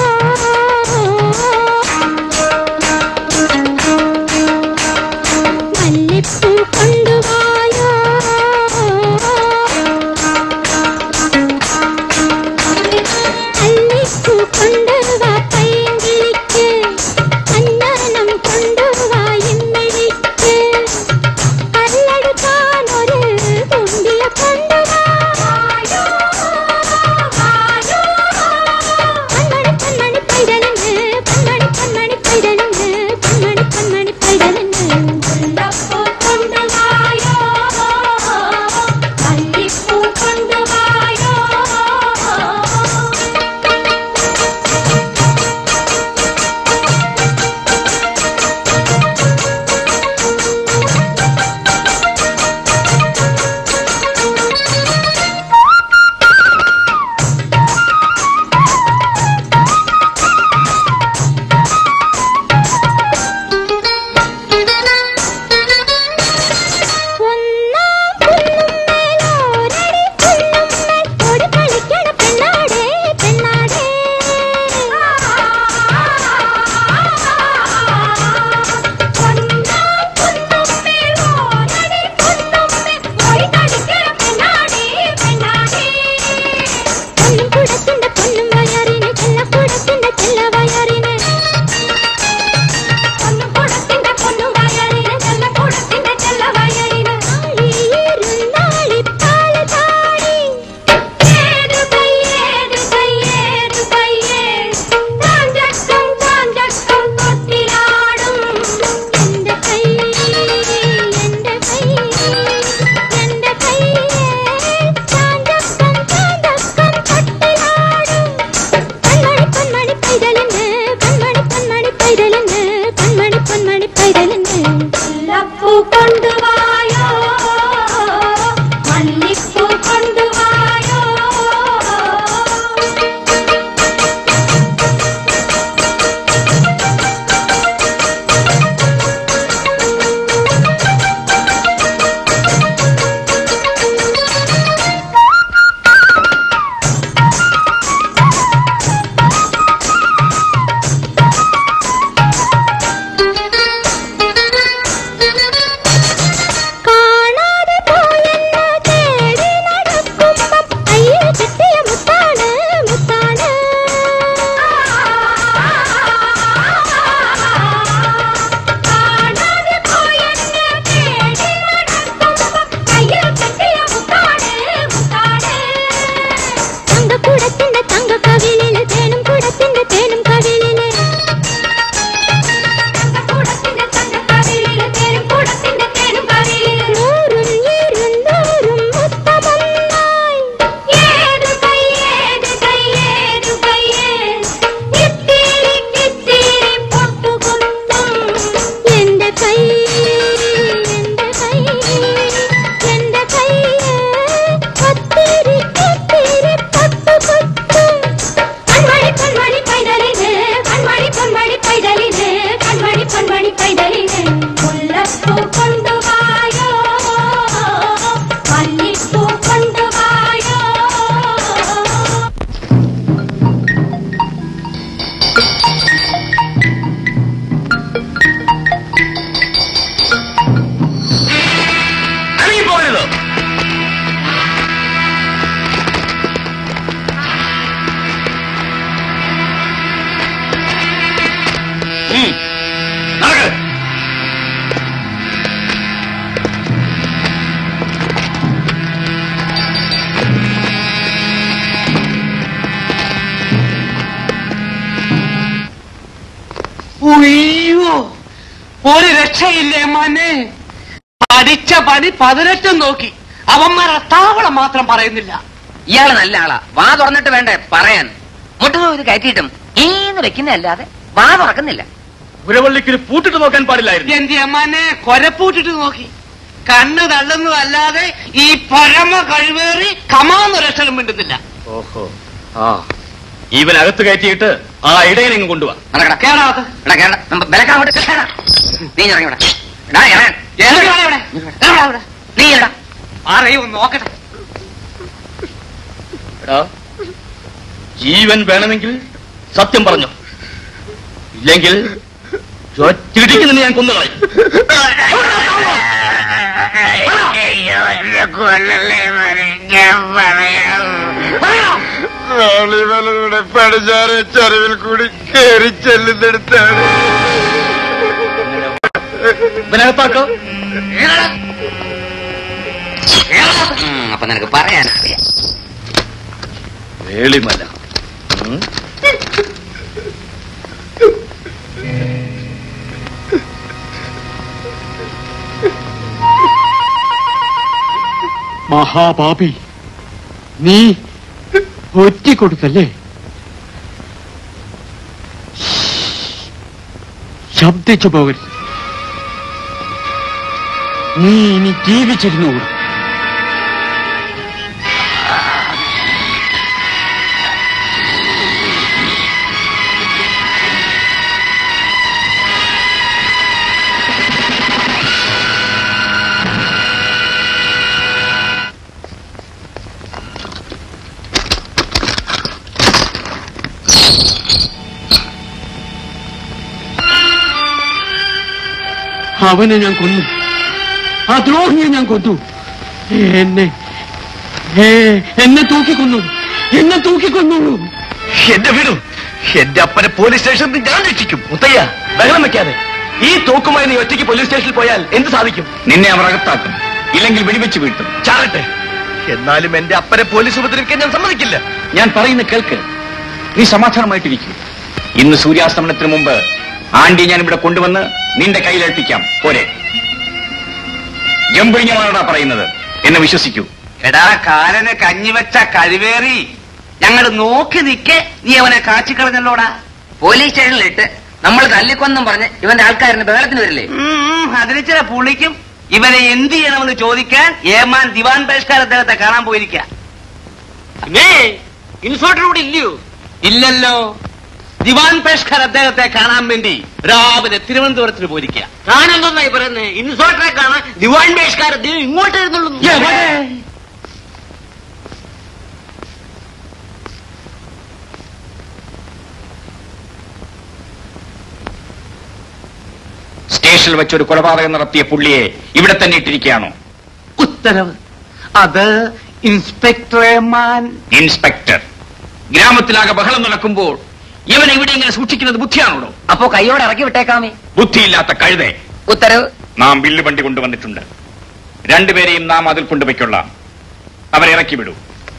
ഉയ്യോ ഒരു രക്ഷയില്ലേ മോനെ പഠിച്ച പണി പതിനെട്ടും നോക്കി അവന്മാർ താവളം മാത്രം പറയുന്നില്ല ഇയാള് നല്ല ആളാ വാ തുറന്നിട്ട് വേണ്ടേ പറയാൻ മുട്ടുക കയറ്റിയിട്ടും ഈന്ന് വെക്കുന്നതല്ലാതെ വാ തുറക്കുന്നില്ല പുരവള്ളിക്ക് പൂട്ടിട്ട് നോക്കാൻ പാടില്ലായിരുന്നു എന്റെ അമ്മാനെ കൊരപ്പൂട്ടിട്ട് നോക്കി കണ്ണ് തള്ളുന്നതല്ലാതെ ഈ പരമ കഴിവേറി കമാന്നൊരക്ഷരം മിണ്ടുന്നില്ല ഓഹോ ആ ഇവനകത്ത് കയറ്റിയിട്ട് ആ ഇടയനെങ്ങ് കൊണ്ടുപോവാ കേടാവത്ത് നീ ഇറങ്ങി ഇവിടെ. എടാ, ഇറങ്ങ്. നീ ഇറടാ. പറയൂ നോക്കട്ടെ എടാ ജീവൻ വേണമെങ്കിൽ സത്യം പറഞ്ഞു ഇല്ലെങ്കിൽ ഒറ്റയിടിക്കുന്ന ഞാൻ കൊന്നുകളയും ാളിമലയുടെ പടിഞ്ഞാറ് ചരിവിൽ കൂടി കയറി ചെല്ലുന്നിടത്താണ് ഇവനകത്താക്കോ ഉം, അപ്പൊ നിനക്ക് പറയാനറിയാം വേളിമല ഉം. മഹാപാപി നീ ഒറ്റിക്കൊടുത്തല്ലേ ശബ്ദിച്ചു പോകരുത് നീ ഇനി ജീവിച്ചിരുന്നുകൂടും അവനെ ഞാൻ കൊന്നു ആ ദ്രോഹിയെ ഞാൻ കൊന്നു എന്നെ ഏ, എന്നെ തൂക്കിക്കൊന്നു എന്നെ തൂക്കിക്കൊന്നു എന്റെ വീടും എന്റെ അപ്പനെ പോലീസ് സ്റ്റേഷനിൽ ഞാൻ രക്ഷിക്കും മുത്തയ്യ ബഹളം വെക്കാതെ ഈ തോക്കുമായി നീ ഒറ്റയ്ക്ക് പോലീസ് സ്റ്റേഷനിൽ പോയാൽ എന്ത് സാധിക്കും നിന്നെ അവർ അകത്താക്കും ഇല്ലെങ്കിൽ വെടിവെച്ച് വീഴ്ത്തും ചാടട്ടെ എന്നാലും എന്റെ അപ്പനെ പോലീസ് ഉപദ്രവിക്കാൻ ഞാൻ സമ്മതിക്കില്ല ഞാൻ പറയുന്ന കേൾക്ക് നീ സമാധാനമായിട്ടിരിക്കും ഇന്ന് സൂര്യാസ്തമനത്തിന് മുമ്പ് ആണ്ടി ഞാൻ ഇവിടെ കൊണ്ടുവന്ന് നിന്റെ കയ്യിലേൽപ്പിക്കാം പോരെ ജമ്പുഴിഞ്ഞമാണടാ പറയുന്നത് എന്നെ വിശ്വസിക്കൂ എടാ കാലന് കഞ്ഞിവെച്ച കഴിവേറി ഞങ്ങൾ നോക്കി നിൽക്കെ നീ അവനെ കാച്ചിക്കളഞ്ഞല്ലോടാ പോലീസ് സ്റ്റേഷനിലിട്ട് നമ്മൾ തല്ലിക്കൊന്നും പറഞ്ഞ് ഇവന്റെ ആൾക്കാരിന് ബഹളത്തിന് വരില്ലേ ഉം, അതിന് ചില പുള്ളിക്കും ഇവനെ എന്ത് ചെയ്യണമെന്ന് ചോദിക്കാൻ ഏമാൻ ദിവാൻ ബഹിഷ്കാര അദ്ദേഹത്തെ കാണാൻ പോയിരിക്ക ഇൻസ്പെക്ടർ കൂടെ ഇല്ലയോ ഇല്ലല്ലോ ദിവാൻ പേഷ്കർ അദ്ദേഹത്തെ കാണാൻ വേണ്ടി രാവിലെ തിരുവനന്തപുരത്തിന് പോയിരിക്കുക താനെന്തായി പറയുന്നത് ഇൻസ്പെക്ടറെ കാണാൻ ദിവാൻ ബേഷ്കാർ അദ്ദേഹം ഇങ്ങോട്ട് എഴുന്നള്ളുന്നു സ്റ്റേഷനിൽ വെച്ച് ഒരു കൊലപാതകം നടത്തിയ പുള്ളിയെ ഇവിടെ തന്നെ ഇട്ടിരിക്കുകയാണോ ഉത്തരവ് അത് ഇൻസ്പെക്ടർ ഏമാൻ ഇൻസ്പെക്ടർ ഗ്രാമത്തിലാകെ ബഹളം നടക്കുമ്പോൾ ഇവനെ ഇവിടെ ഇങ്ങനെ സൂക്ഷിക്കുന്നത് ബുദ്ധിയാണല്ലോ അപ്പോ കൈയോടെ ഇറക്കി വിട്ടേക്കാമേ ബുദ്ധിയില്ലാത്ത കഴുതെ ഉത്തരവ് നാം ബില്ല് വണ്ടി കൊണ്ടുവന്നിട്ടുണ്ട് രണ്ടുപേരെയും നാം അതിൽ കൊണ്ടുപോയിക്കൊള്ളാം അവരെ ഇറക്കി വിടൂ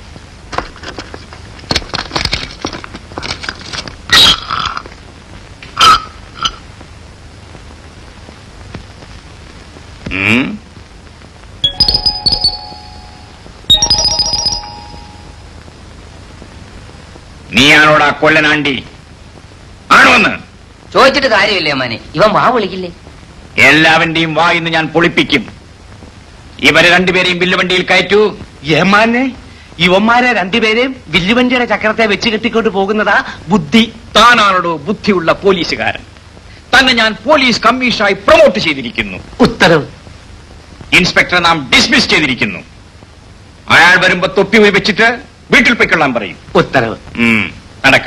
ഉം. നീയാണോടാ കൊല്ലനാണ്ടി ആണോ എന്ന് ചോദിച്ചിട്ട് കാര്യമില്ലേ അമ്മാനെ ഇവൻ വാ വിളിക്കില്ലേ എല്ലാവന്റെയും വാ ഇന്ന് ഞാൻ പൊളിപ്പിക്കും ഇവരെ രണ്ടുപേരെയും ബില്ലുവണ്ടിയിൽ കയറ്റൂ ഏമാനെ ഇവന്മാരെ രണ്ടുപേരെയും വില്ലുവണ്ടിയുടെ ചക്രത്തെ വെച്ച് കെട്ടിക്കൊണ്ട് പോകുന്നതാ ബുദ്ധി താനാണോ ബുദ്ധിയുള്ള പോലീസുകാരൻ തന്നെ ഞാൻ പോലീസ് കമ്മീഷണറായി പ്രൊമോട്ട് ചെയ്തിരിക്കുന്നു ഉത്തരവ് ഇൻസ്പെക്ടറെ നാം ഡിസ്മിസ് ചെയ്തിരിക്കുന്നു അയാൾ വരുമ്പോ തൊപ്പി പോയി വെച്ചിട്ട് വീട്ടിൽ പൊയ്ക്കൊള്ളാൻ പറയും ഉത്തരവ് ഉം, നടക്ക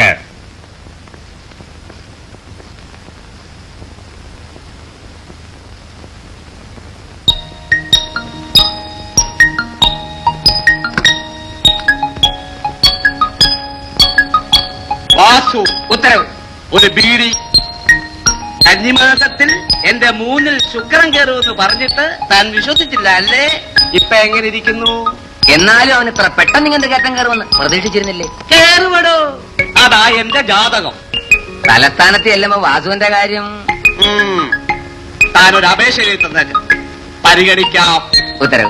വാസു ഉത്തരവ് ഒരു ബീഡി കന്നിമാസത്തിൽ എന്റെ മൂന്നിൽ ശുക്രൻ കയറുമെന്ന് പറഞ്ഞിട്ട് താൻ വിശ്വസിച്ചില്ല അല്ലേ ഇപ്പൊ എങ്ങനെ ഇരിക്കുന്നു എന്നാലും അവൻ ഇത്ര പെട്ടെന്ന് ഇങ്ങനത്തെ കയറ്റം കയറുമെന്ന് പ്രതീക്ഷിച്ചിരുന്നില്ലേ കേറുവടോ അതാ എന്റെ ജാതകം തലസ്ഥാനത്ത് ചെല്ലുമ്പോ വാസുവിന്റെ കാര്യം താനൊരു അപേക്ഷ എഴുതി തന്നേക്ക് പരിഗണിക്കാം ഉത്തരവ്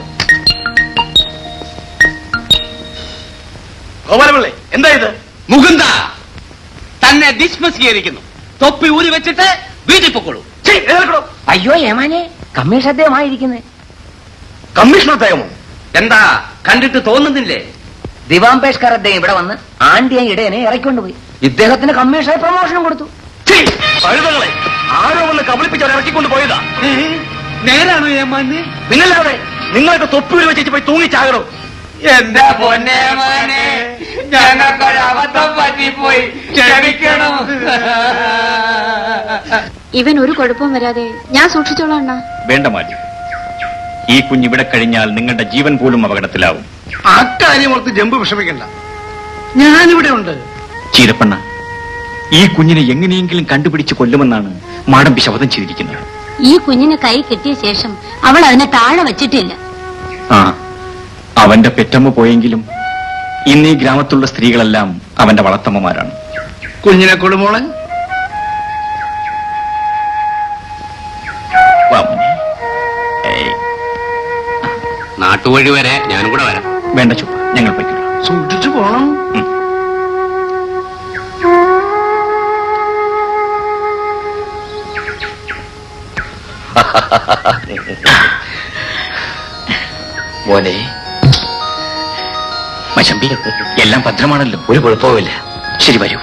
ഗോപാലപിള്ളേ എന്താ ഇത് മുകുന്ദ തന്നെ ഡിസ്മിസ് ചെയ്തിരിക്കുന്നു തൊപ്പി ഊരി വെച്ചിട്ട് വീട്ടിൽ പൊക്കോളൂ അയ്യോ ഏമാനെ കമ്മീഷൻ അദ്ദേഹമായിരിക്കുന്നത് കമ്മീഷൻ അദ്ദേഹമോ എന്താ കണ്ടിട്ട് തോന്നുന്നില്ലേ ദിവാംബേഷ്കർ അദ്ദേഹം ഇവിടെ വന്ന് ആണ്ടിയ ഇടയനെ ഇറക്കിക്കൊണ്ടുപോയി ഇദ്ദേഹത്തിന് കമ്മീഷണർ പ്രൊമോഷനും കൊടുത്തു കഴുതകളെ ആരോ വന്ന് കബളിപ്പിച്ച് ഇറക്കിക്കൊണ്ട് പോയതാ നേരാണോ ഏമാന് പിന്നല്ലാതെ നിങ്ങളൊക്കെ തൊപ്പൂരി വെച്ച് പോയി തൂങ്ങിച്ചാകണോ എന്റെ പൊന്നേമാനെ ഞങ്ങൾക്കൊരു അബദ്ധം പറ്റിപ്പോയി ക്ഷമിക്കണം ഇവൻ ഒരു കുഴപ്പവും വരാതെ ഞാൻ സൂക്ഷിച്ചോളാം അണ്ണാ വേണ്ട മാറ്റി ഈ കുഞ്ഞ് ഇവിടെ കഴിഞ്ഞാൽ നിങ്ങളുടെ ജീവൻ പോലും അപകടത്തിലാവും അക്കാര്യം ഓർത്ത് ജമ്പ് വിഷമിക്കണ്ട ഞാനിവിടെ ഉണ്ട് ചീരപ്പണ്ണ ഈ കുഞ്ഞിനെ എങ്ങനെയെങ്കിലും കണ്ടുപിടിച്ച് കൊല്ലുമെന്നാണ് മാടമ്പി ശപഥം ചെയ്തിരിക്കുന്നത് ഈ കുഞ്ഞിനെ കൈ കിട്ടിയ ശേഷം അവൾ അതിനെ താഴെ വച്ചിട്ടില്ല ആ അവന്റെ പെറ്റമ്മ പോയെങ്കിലും ഇന്ന് ഈ ഗ്രാമത്തിലുള്ള സ്ത്രീകളെല്ലാം അവന്റെ വളർത്തമ്മമാരാണ് കുഞ്ഞിനെ കൊടുമോളെ വാ മോനെ. ഏയ്, നാട്ടുവഴി വരെ ഞാനും കൂടെ വരാം വേണ്ട ചുപ്പ ഞങ്ങൾ പോയിക്കോളാം സൂക്ഷിച്ചു പോണം മോനെ മശമ്പി എല്ലാം ഭദ്രമാണല്ലോ ഒരു കുഴപ്പവുമില്ല ശരി വരൂ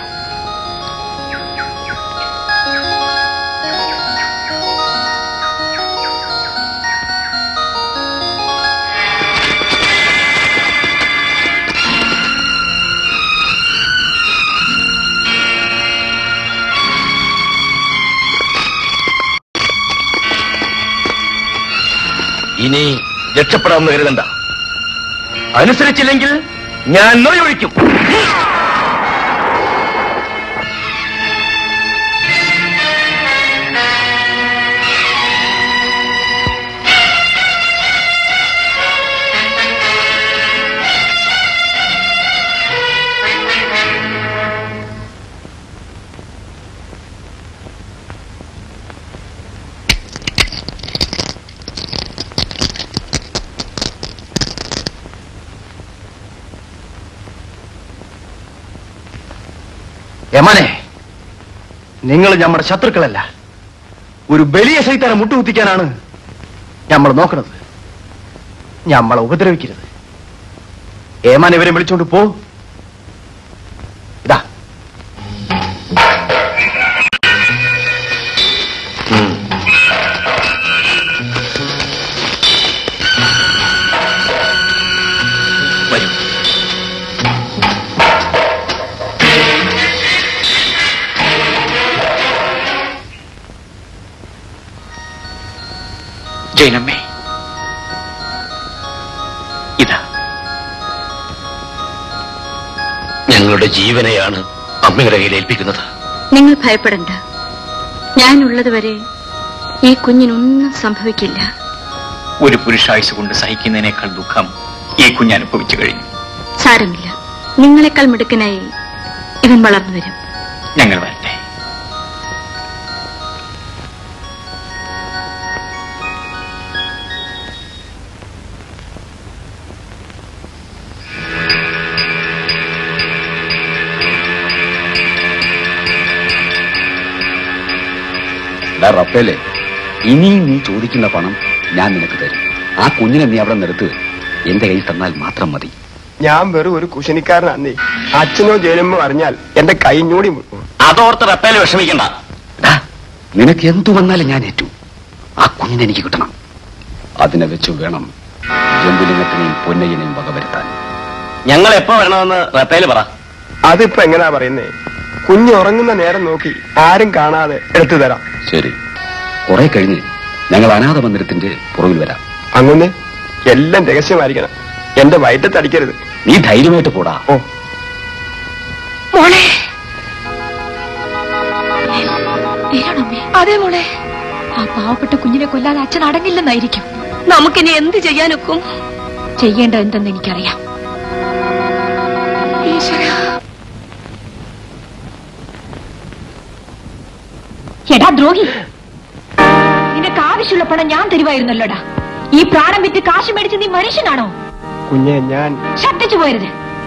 ഇനി രക്ഷപ്പെടാമെന്ന് കരുതണ്ട അനുസരിച്ചില്ലെങ്കിൽ ഞാൻ നൊയൊഴിക്കും യമാനെ നിങ്ങൾ നമ്മുടെ ശത്രുക്കളല്ല ഒരു ബലിയ സൈത്താനെ മുട്ടുകുത്തിക്കാനാണ് നമ്മൾ നോക്കുന്നത് നമ്മളെ ഉപദ്രവിക്കരുത് ഏമാൻ ഇവരെ വിളിച്ചോണ്ട് പോ ഇതാ വരൂ ജൈനമ്മേ ഇതാ ഞങ്ങളുടെ ജീവനെയാണ് അമ്മയുടെ കയ്യിൽ ഏൽപ്പിക്കുന്നത് നിങ്ങൾ ഭയപ്പെടണ്ട ഞാനുള്ളത് വരെ ഈ കുഞ്ഞിനൊന്നും സംഭവിക്കില്ല ഒരു പുരുഷായുസ് കൊണ്ട് സഹിക്കുന്നതിനേക്കാൾ ദുഃഖം ഈ കുഞ്ഞ് അനുഭവിച്ചു കഴിഞ്ഞു സാരമില്ല നിങ്ങളെക്കാൾ മിടുക്കനായി ഇവൻ വളർന്നു വരും ഞങ്ങൾ വരട്ടെ ഡാ റപ്പേലെ ഇനിയും നീ ചോദിക്കുന്ന പണം ഞാൻ നിനക്ക് തരും ആ കുഞ്ഞിനെ നീ അവിടെ നിർത്ത് എന്റെ കയ്യിൽ തന്നാൽ മാത്രം മതി ഞാൻ വെറും ഒരു കുശനിക്കാരനാന്നേ അച്ഛനോ ജയലമ്മോ അറിഞ്ഞാൽ എന്റെ കൈഞ്ഞൂടി മുട്ടും. അതോർത്ത് റപ്പേല് വിഷമിക്കണ്ട ഡാ, നിനക്ക് എന്തു വന്നാലും ഞാൻ ഏറ്റു ആ കുഞ്ഞിനെ എനിക്ക് കിട്ടണം അതിനെ വെച്ച് വേണം ജമ്പുലിംഗത്തിനെയും പൊന്നയ്യനെയും വകവരുത്താൻ ഞങ്ങൾ എപ്പോ വരണമെന്ന് റപ്പേല് പറ അതിപ്പോ എങ്ങനാ പറയുന്നേ കുഞ്ഞ് ഉറങ്ങുന്ന നേരം നോക്കി ആരും കാണാതെ എടുത്തു തരാം ശരി കുറെ കഴിഞ്ഞ് ഞങ്ങൾ അനാഥ മന്ദിരത്തിന്റെ പുറകിൽ വരാം അങ്ങനെ എല്ലാം രഹസ്യമായിരിക്കണം എന്റെ വയറ്റത്തടിക്കരുത് നീ ധൈര്യമായിട്ട് പോടാ ഓ മോളെ അതെ മോളെ ആ പാവപ്പെട്ട കുഞ്ഞിനെ കൊല്ലാതെ അച്ഛൻ അടങ്ങില്ലെന്നായിരിക്കും നമുക്കിനി എന്ത് ചെയ്യാനൊക്കും ചെയ്യേണ്ടത് എന്തെന്ന് എനിക്കറിയാം ഈശ്വരാ. എടാ ദ്രോഹി നിനക്ക് ആവശ്യമുള്ള പണം ഞാൻ തരുവായിരുന്നല്ലോടാ ഈ പ്രാണം വിറ്റ് കാശ് മേടിച്ച് നീ മനുഷ്യനാണോ കുഞ്ഞെ ഞാൻ ശബ്ദിച്ചു പോയരുത്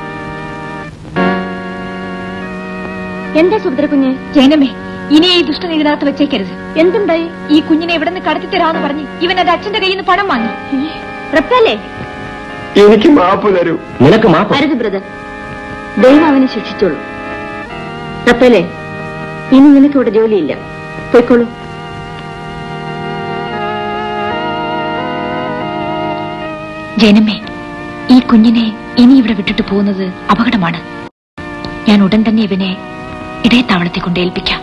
എന്താ സുഭദ്ര കുഞ്ഞ് ജൈനമ്മേ ഇനി ഈ ദുഷ്ടൻ ഇതിനകത്ത് വെച്ചേക്കരുത് എന്തുണ്ടായി ഈ കുഞ്ഞിനെ എവിടെ നിന്ന് കടത്തി തരാന്ന് പറഞ്ഞ് ഇവൻ അത് അച്ഛന്റെ കയ്യിൽ നിന്ന് പണം വാങ്ങി റപ്പല്ലേ എനിക്ക് മാപ്പ് തരൂ നിനക്ക് മാപ്പ് അരുത് ബ്രദർ ദൈവം അവനെ ശിക്ഷിച്ചോളൂ റപ്പല്ലേ ഇനി നിനക്ക് ഇവിടെ ജോലിയില്ല പോയിക്കോളൂ ജൈനമ്മേ ഈ കുഞ്ഞിനെ ഇനി ഇവിടെ വിട്ടിട്ട് പോകുന്നത് അപകടമാണ് ഞാൻ ഉടൻ തന്നെ ഇവനെ ഇടയത്താവളത്തെ കൊണ്ട് ഏൽപ്പിക്കാം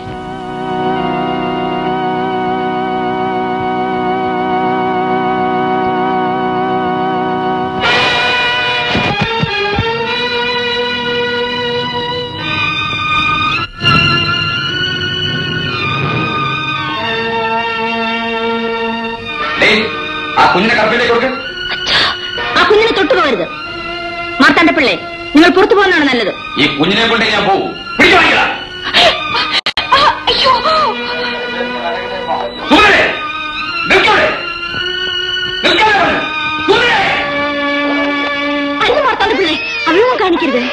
ആ കുഞ്ഞിനെ കറപ്പിലേക്ക് കൊടുക്ക ആ കുഞ്ഞിനെ തൊട്ടു പോകരുത് മാർത്താണ്ട പിള്ളേ നിങ്ങൾ പുറത്തു പോകുന്നതാണ് നല്ലത് ഈ കുഞ്ഞിനെ കൊണ്ട് ഞാൻ പോകും പിടിച്ചു വാങ്ങിക്കടാ സുന്ദരേ നിൽക്കവിടെ നിൽക്കാതെ പറഞ്ഞു സുന്ദരേ അല്ല മാർത്താണ്ട പിള്ളേ അവളൊന്നും കാണിക്കരുത്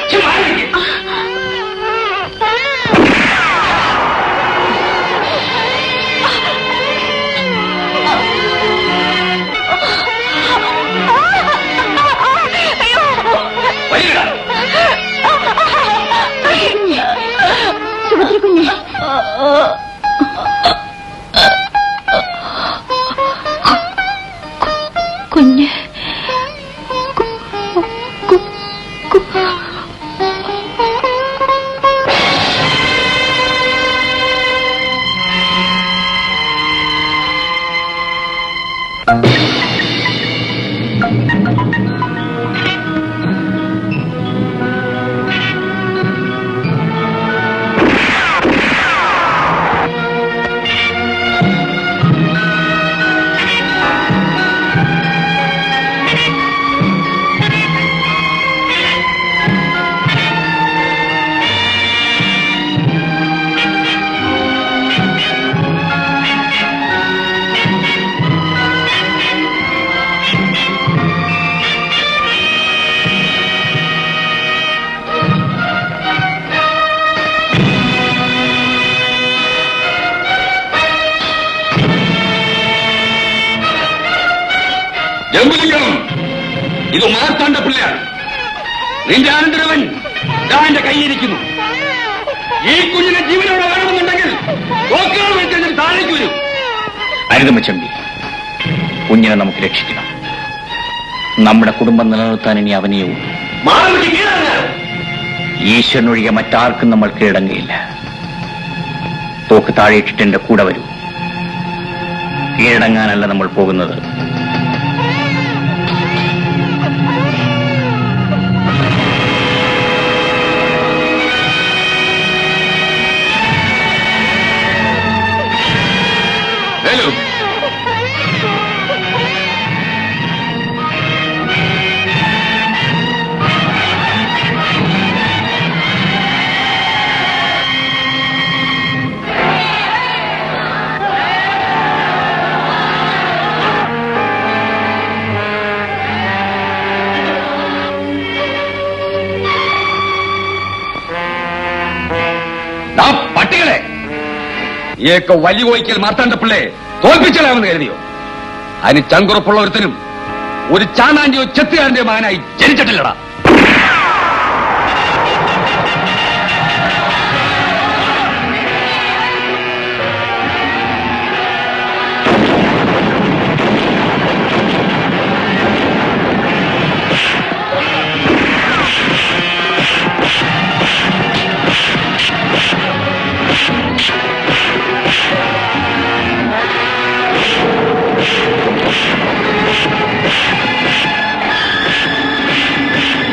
സുഭദ്ര കുഞ്ഞ് കുഞ്ഞ് ജമ്പുലിംഗം ഇത് മാർത്താണ്ട പിള്ളയാണ് നിന്റെ അനന്തരവൻ ദാ എന്റെ കൈയിരിക്കുന്നു ഈ കുഞ്ഞിനെ ജീവനോടെ വേണമെന്നുണ്ടെങ്കിൽ തോക്കുകൾ വെച്ച് താഴേക്ക് വരും അരുതമച്ചമ്പി കുഞ്ഞിനെ നമുക്ക് രക്ഷിക്കണം നമ്മുടെ കുടുംബം നിലനിർത്താൻ ഇനി അവനെയേ ഉള്ളൂ ഈശ്വരനൊഴികെ മറ്റാർക്കും നമ്മൾ കീഴടങ്ങുകയില്ല തോക്ക് താഴെയിട്ടിട്ട് എന്റെ കൂടെ വരൂ കീഴടങ്ങാനല്ല നമ്മൾ പോകുന്നത് വേലു ദാ പട്ടികളെ ഈയൊക്കെ വലിയ കോയിക്കൽ മാർത്താണ്ട പിള്ളേ തോൽപ്പിച്ചലാമെന്ന് കരുതിയോ അതിന് ചങ്കുറപ്പുള്ള ഒരുത്തനും ഒരു ചാണാന്റെയോ ചെത്തുകാരന്റെയോ മകനായി ജനിച്ചിട്ടില്ലടാ ആ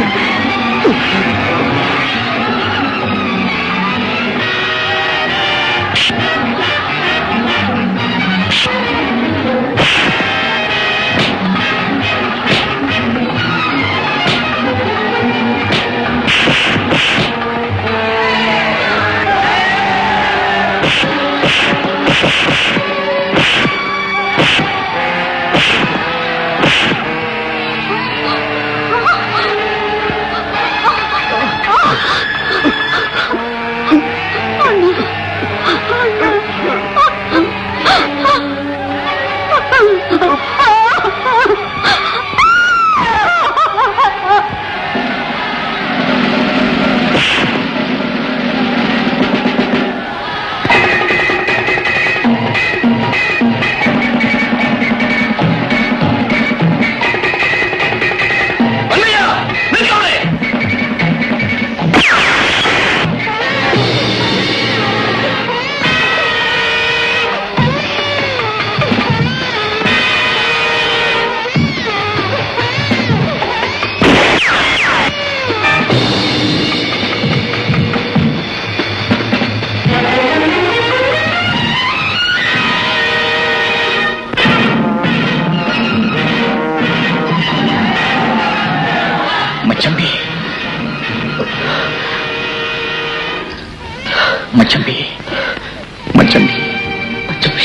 മച്ചമ്പി മച്ചമ്പി മച്ചമ്പി മച്ചമ്പി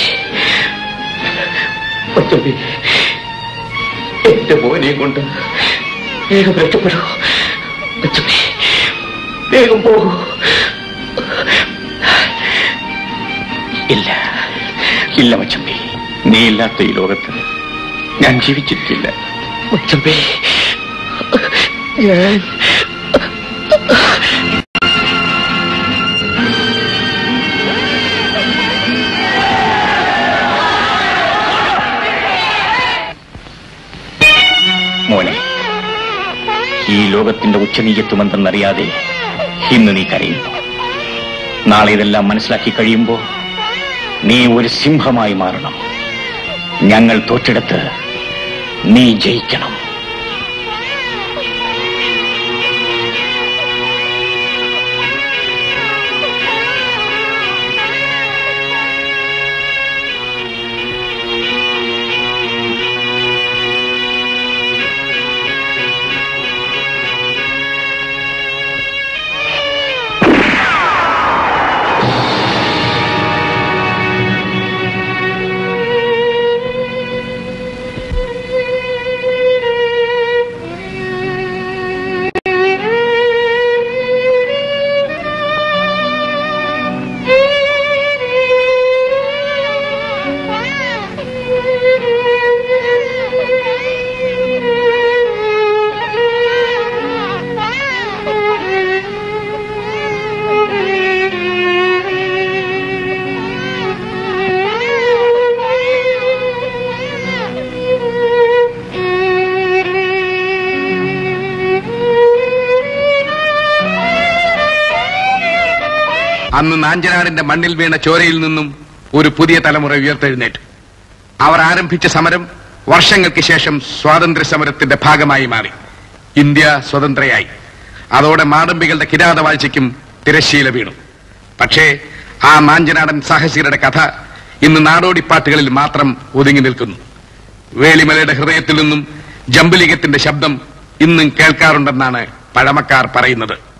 മച്ചമ്പി എന്റെ മോനെ കൊണ്ട് വേഗം രക്ഷപ്പെടൂ മച്ചമ്പി വേഗം പോകൂ ഇല്ല ഇല്ല മച്ചമ്പി നീ ഇല്ലാത്ത ഈ ലോകത്ത് ഞാൻ ജീവിച്ചിരിക്കില്ല മച്ചമ്പി ഞാൻ മോനെ ഈ ലോകത്തിന്റെ ഉച്ചനീചത്വമെന്തെന്നറിയാതെ ഇന്ന് നീ കരയുന്നു നാളെ ഇതെല്ലാം മനസ്സിലാക്കി കഴിയുമ്പോൾ നീ ഒരു സിംഹമായി മാറണം ഞങ്ങൾ തോറ്റെടുത്ത് നീ ജയിക്കണം അന്ന് നാഞ്ചനാടിന്റെ മണ്ണിൽ വീണ ചോരയിൽ നിന്നും ഒരു പുതിയ തലമുറ ഉയർത്തെഴുന്നേറ്റു അവർ ആരംഭിച്ച സമരം വർഷങ്ങൾക്ക് ശേഷം സ്വാതന്ത്ര്യ സമരത്തിന്റെ ഭാഗമായി മാറി ഇന്ത്യ സ്വതന്ത്രയായി അതോടെ മാടമ്പികളുടെ കിരാതവാഴ്ചയ്ക്കും തിരശ്ശീല വീണു പക്ഷേ ആ നാഞ്ചനാടൻ സാഹസികരുടെ കഥ ഇന്ന് നാടോടിപ്പാട്ടുകളിൽ മാത്രം ഒതുങ്ങി നിൽക്കുന്നു വേളിമലയുടെ ഹൃദയത്തിൽ നിന്നും ജമ്പുലിംഗത്തിന്റെ ശബ്ദം ഇന്നും കേൾക്കാറുണ്ടെന്നാണ് പഴമക്കാർ പറയുന്നത്